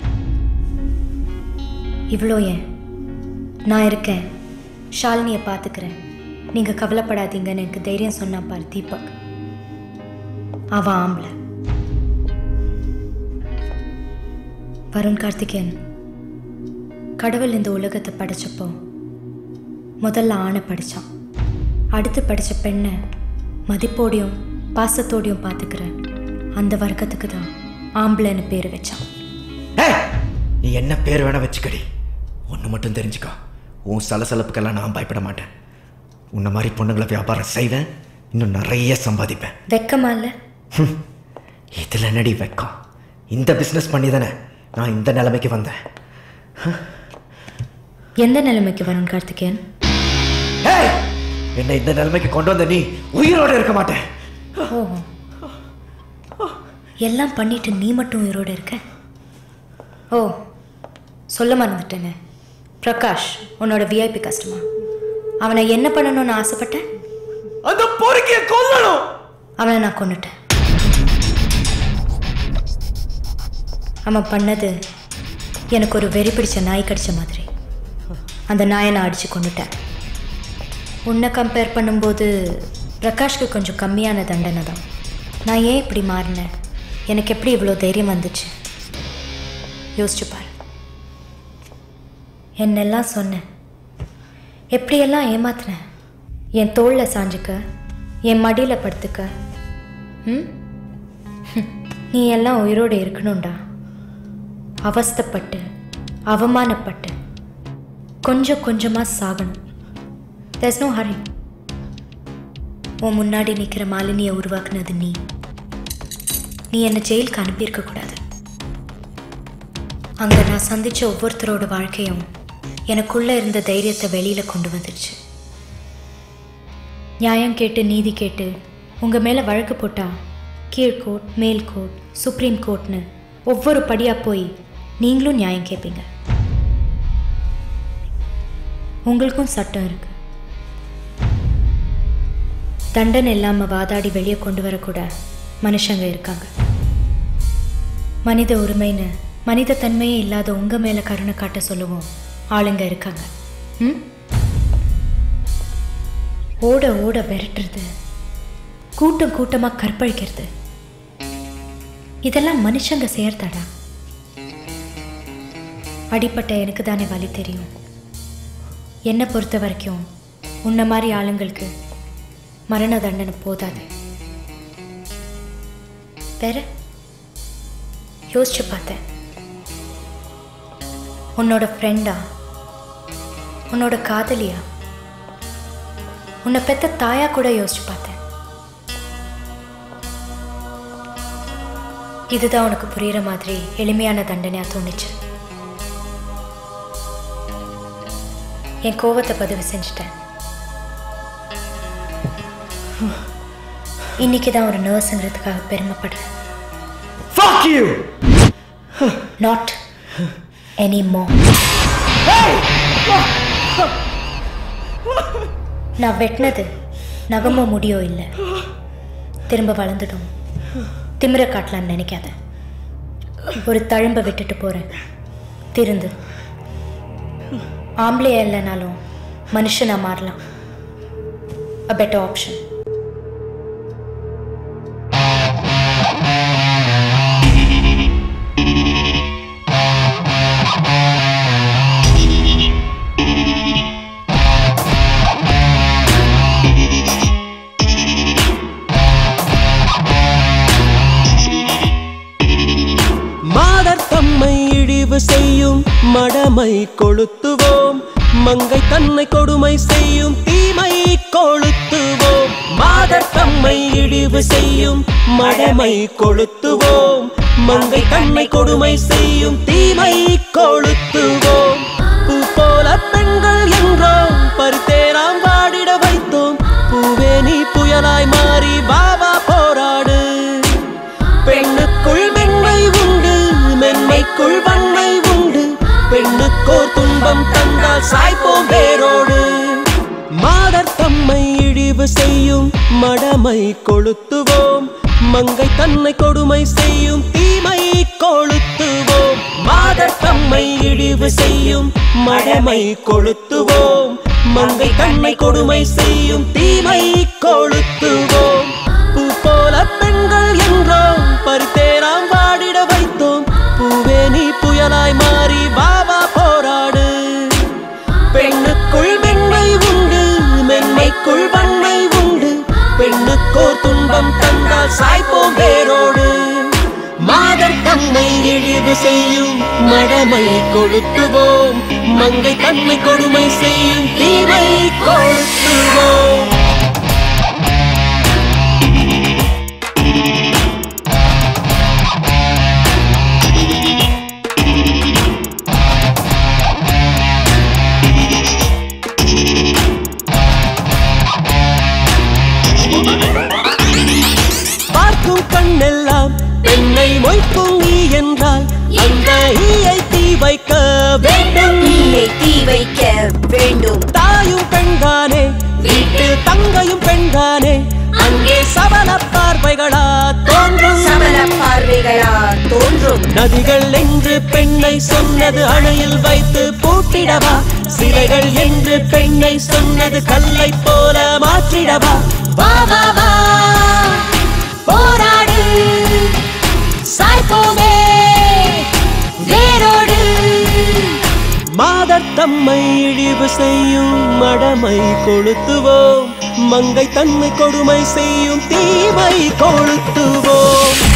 S4: இவ்வளோ ஏன் நான் இருக்கேன் ஷாலினியை பார்த்துக்கிறேன் நீங்கள் கவலைப்படாதீங்கன்னு எனக்கு தைரியம் சொன்னா பார் தீபக் அவன் ஆம்பளை வருண் கார்த்திகேயன் கடவுள் இந்த உலகத்தை படைச்சப்போ முதல்ல ஆணை படித்தான் அடுத்து படித்த பெண்ணை மதிப்போடையும் பாசத்தோடையும் பார்த்துக்கிற அந்த வர்க்கத்துக்கு தான் ஆம்பளைன்னு பேர் வச்சான்
S8: நீ என்ன பேர் வேணா வச்சுக்கடி ஒன்று மட்டும் தெரிஞ்சுக்கோ உன் சலசலப்புக்கெல்லாம் நான் பயப்பட மாட்டேன் உன்னை மாதிரி பொண்ணுங்களை வியாபாரம் செய்வேன் இன்னும் நிறைய சம்பாதிப்பேன்
S4: வெக்கமா இல்லை
S8: இதில் என்னடி வெக்கம் இந்த பிஸ்னஸ் பண்ணி தானே நான் இந்த நிலைமைக்கு வந்தேன்
S4: எந்த நிலைமைக்கு வருண் கார்த்திகேயன்
S8: என்னை இந்த நிலைமைக்கு கொண்டு வந்த நீ உயிரோடு இருக்க மாட்டேன்
S4: ஓ எல்லாம் பண்ணிட்டு நீ மட்டும் உயிரோடு இருக்க ஓ சொல்ல மறந்துட்டேனே பிரகாஷ் உன்னோட விஐபி கஸ்டமர் அவனை என்ன பண்ணணும்னு ஆசைப்பட்டேன்
S8: அந்த பொறுக்கிய கொல்லணும்
S4: அவனை நான் கொன்னுட்டேன் அவன் பண்ணது எனக்கு ஒரு வெறி பிடிச்ச நாய் கடிச்ச மாதிரி அந்த நாயை நான் அடித்து கொண்டுட்டேன் உன்னை கம்பேர் பண்ணும்போது பிரகாஷ்க்கு கொஞ்சம் கம்மியான தண்டனை தான் நான் ஏன் இப்படி மாறினேன் எனக்கு எப்படி இவ்வளோ தைரியம் வந்துச்சு யோசிச்சு பாரு என்னெல்லாம் சொன்னேன் எப்படியெல்லாம் ஏமாத்தினேன் என் தோளில் சாஞ்சுக்க என் மடியில் படுத்துக்க ம் நீ எல்லாம் உயிரோடு இருக்கணும்டா அவஸ்தைப்பட்டு அவமானப்பட்டு கொஞ்சம் கொஞ்சமாக சாகணும் there's நோ ஹரி உன் முன்னாடி நிற்கிற மாலினியை உருவாக்குனது நீ நீ என்னை ஜெயிலுக்கு அனுப்பியிருக்க கூடாது அங்கே நான் சந்திச்ச ஒவ்வொருத்தரோட வாழ்க்கையும் எனக்குள்ளே இருந்த தைரியத்தை வெளியில் கொண்டு வந்துடுச்சு நியாயம் கேட்டு நீதி கேட்டு உங்கள் மேலே வழக்கு போட்டா கீழ்கோர்ட் மேல் கோர்ட் சுப்ரீம் கோர்ட்னு ஒவ்வொரு படியாக போய் நீங்களும் நியாயம் கேட்பீங்க உங்களுக்கும் சட்டம் இருக்கு தண்டனை இல்லாமல் வாதாடி வெளியே கொண்டு வரக்கூட மனுஷங்க இருக்காங்க மனித உரிமைன்னு மனித தன்மையே இல்லாத உங்கள் மேலே கருணை காட்ட சொல்லவும் ஆளுங்க இருக்காங்க ம் ஓட ஓட விரட்டுறது கூட்டம் கூட்டமாக கற்பழிக்கிறது இதெல்லாம் மனுஷங்க செய்யறதாடா அடிப்பட்ட எனக்கு தானே வழி தெரியும் என்னை பொறுத்த வரைக்கும் உன்ன மாதிரி ஆளுங்களுக்கு மரண தண்டனை போதாது வேற யோசிச்சு பார்த்தேன் உன்னோட ஃப்ரெண்டா உன்னோட காதலியா உன்னை பெத்த தாயா கூட யோசிச்சு பார்த்தேன் இதுதான் உனக்கு புரியுற மாதிரி எளிமையான தண்டனையா தோணுச்சு என் கோவத்தை பதிவு செஞ்சுட்டேன் இன்னைக்கு தான் ஒரு நர்ஸுங்கிறதுக்காக பெருமைப்படுறேன்
S8: Fuck you!
S4: நாட் எனி மோ நான் வெட்டினது நகமோ முடியோ இல்லை திரும்ப வளர்ந்துடும் திமிர காட்டலான்னு நினைக்காத ஒரு தழும்ப விட்டுட்டு போறேன் திருந்து ஆம்பளையா இல்லைனாலும் மனுஷனா மாறலாம் அ பெட்டர் ஆப்ஷன்
S12: மாதர் தம்மை இழிவு செய்யும் மடமை கொளுத்துவோம் மங்கை தன்னை கொடுமை செய்யும் தீமை கொளுத்துவோம் மாதர் தம்மை இழிவு செய்யும் மடமை கொளுத்துவோம் மங்கை தன்னை கொடுமை செய்யும் தீமை கொளுத்துவோம் பூ போல பெண்கள் என்றோம் பருத்தேராம் வாடிட வைத்தோம் பூவே நீ புயலாய் மாறி பாபா போராடு பெண்ணுக்குள் மென்மை உண்டு மென்மைக்குள் வன்மை உண்டு பெண்ணுக்கோர் துன்பம் தந்தால் சாய்ப்போம் வேரோடு மாதர் தம்மை இழிவு செய்யும் மடமை கொளுத்துவோம் மங்கை தன்னை கொடுமை செய்யும் தீமை கொளுத்துவோம் மாதர் தம்மை இழிவு செய்யும் மடமை கொளுத்துவோம் மங்கை தன்னை கொடுமை செய்யும் தீமை கொளுத்துவோம் பூ போல பெண்கள் என்றோம் பருத்தேராம் வாடிட வைத்தோம் பூவே நீ புயலாய் மாறி பாபா போராடு பெண்ணுக்குள் மென்மை உண்டு மென்மைக்குள் வன்மை உண்டு பெண்ணுக்கோர் துன்பம் தந்தால் சாய்ப்போம் வேரோடு மாதர் தன்னை இழிவு செய்யும் மடமை கொளுத்துவோம் மங்கை தன்னை கொடுமை செய்யும் தீமை கொளுத்துவோம் பார்க்கும் கண்ணெல்லாம் பெண்ணை மொய்க்கும் ஈ என்றால் அந்த ஈயை தீ வைக்க வேண்டும் ஈயை தீ வைக்க வேண்டும் தாயும் பெண்தானே வீட்டில் தங்கையும் பெண்தானே அங்கே சபல பார்வைகளா தோன்றும் சபல பார்வைகளா தோன்றும் நதிகள் என்று பெண்ணை சொன்னது அணையில் வைத்து பூட்டிடவா சிலைகள் என்று பெண்ணை சொன்னது கல்லை போல மாற்றிடவா வா வா வா போராடு சாய்ப்போமே வேரோடு மாதர் தம்மை இழிவு செய்யும் மடமை கொளுத்துவோம் மங்கை தன்மை கொடுமை செய்யும் தீமை கொளுத்துவோம்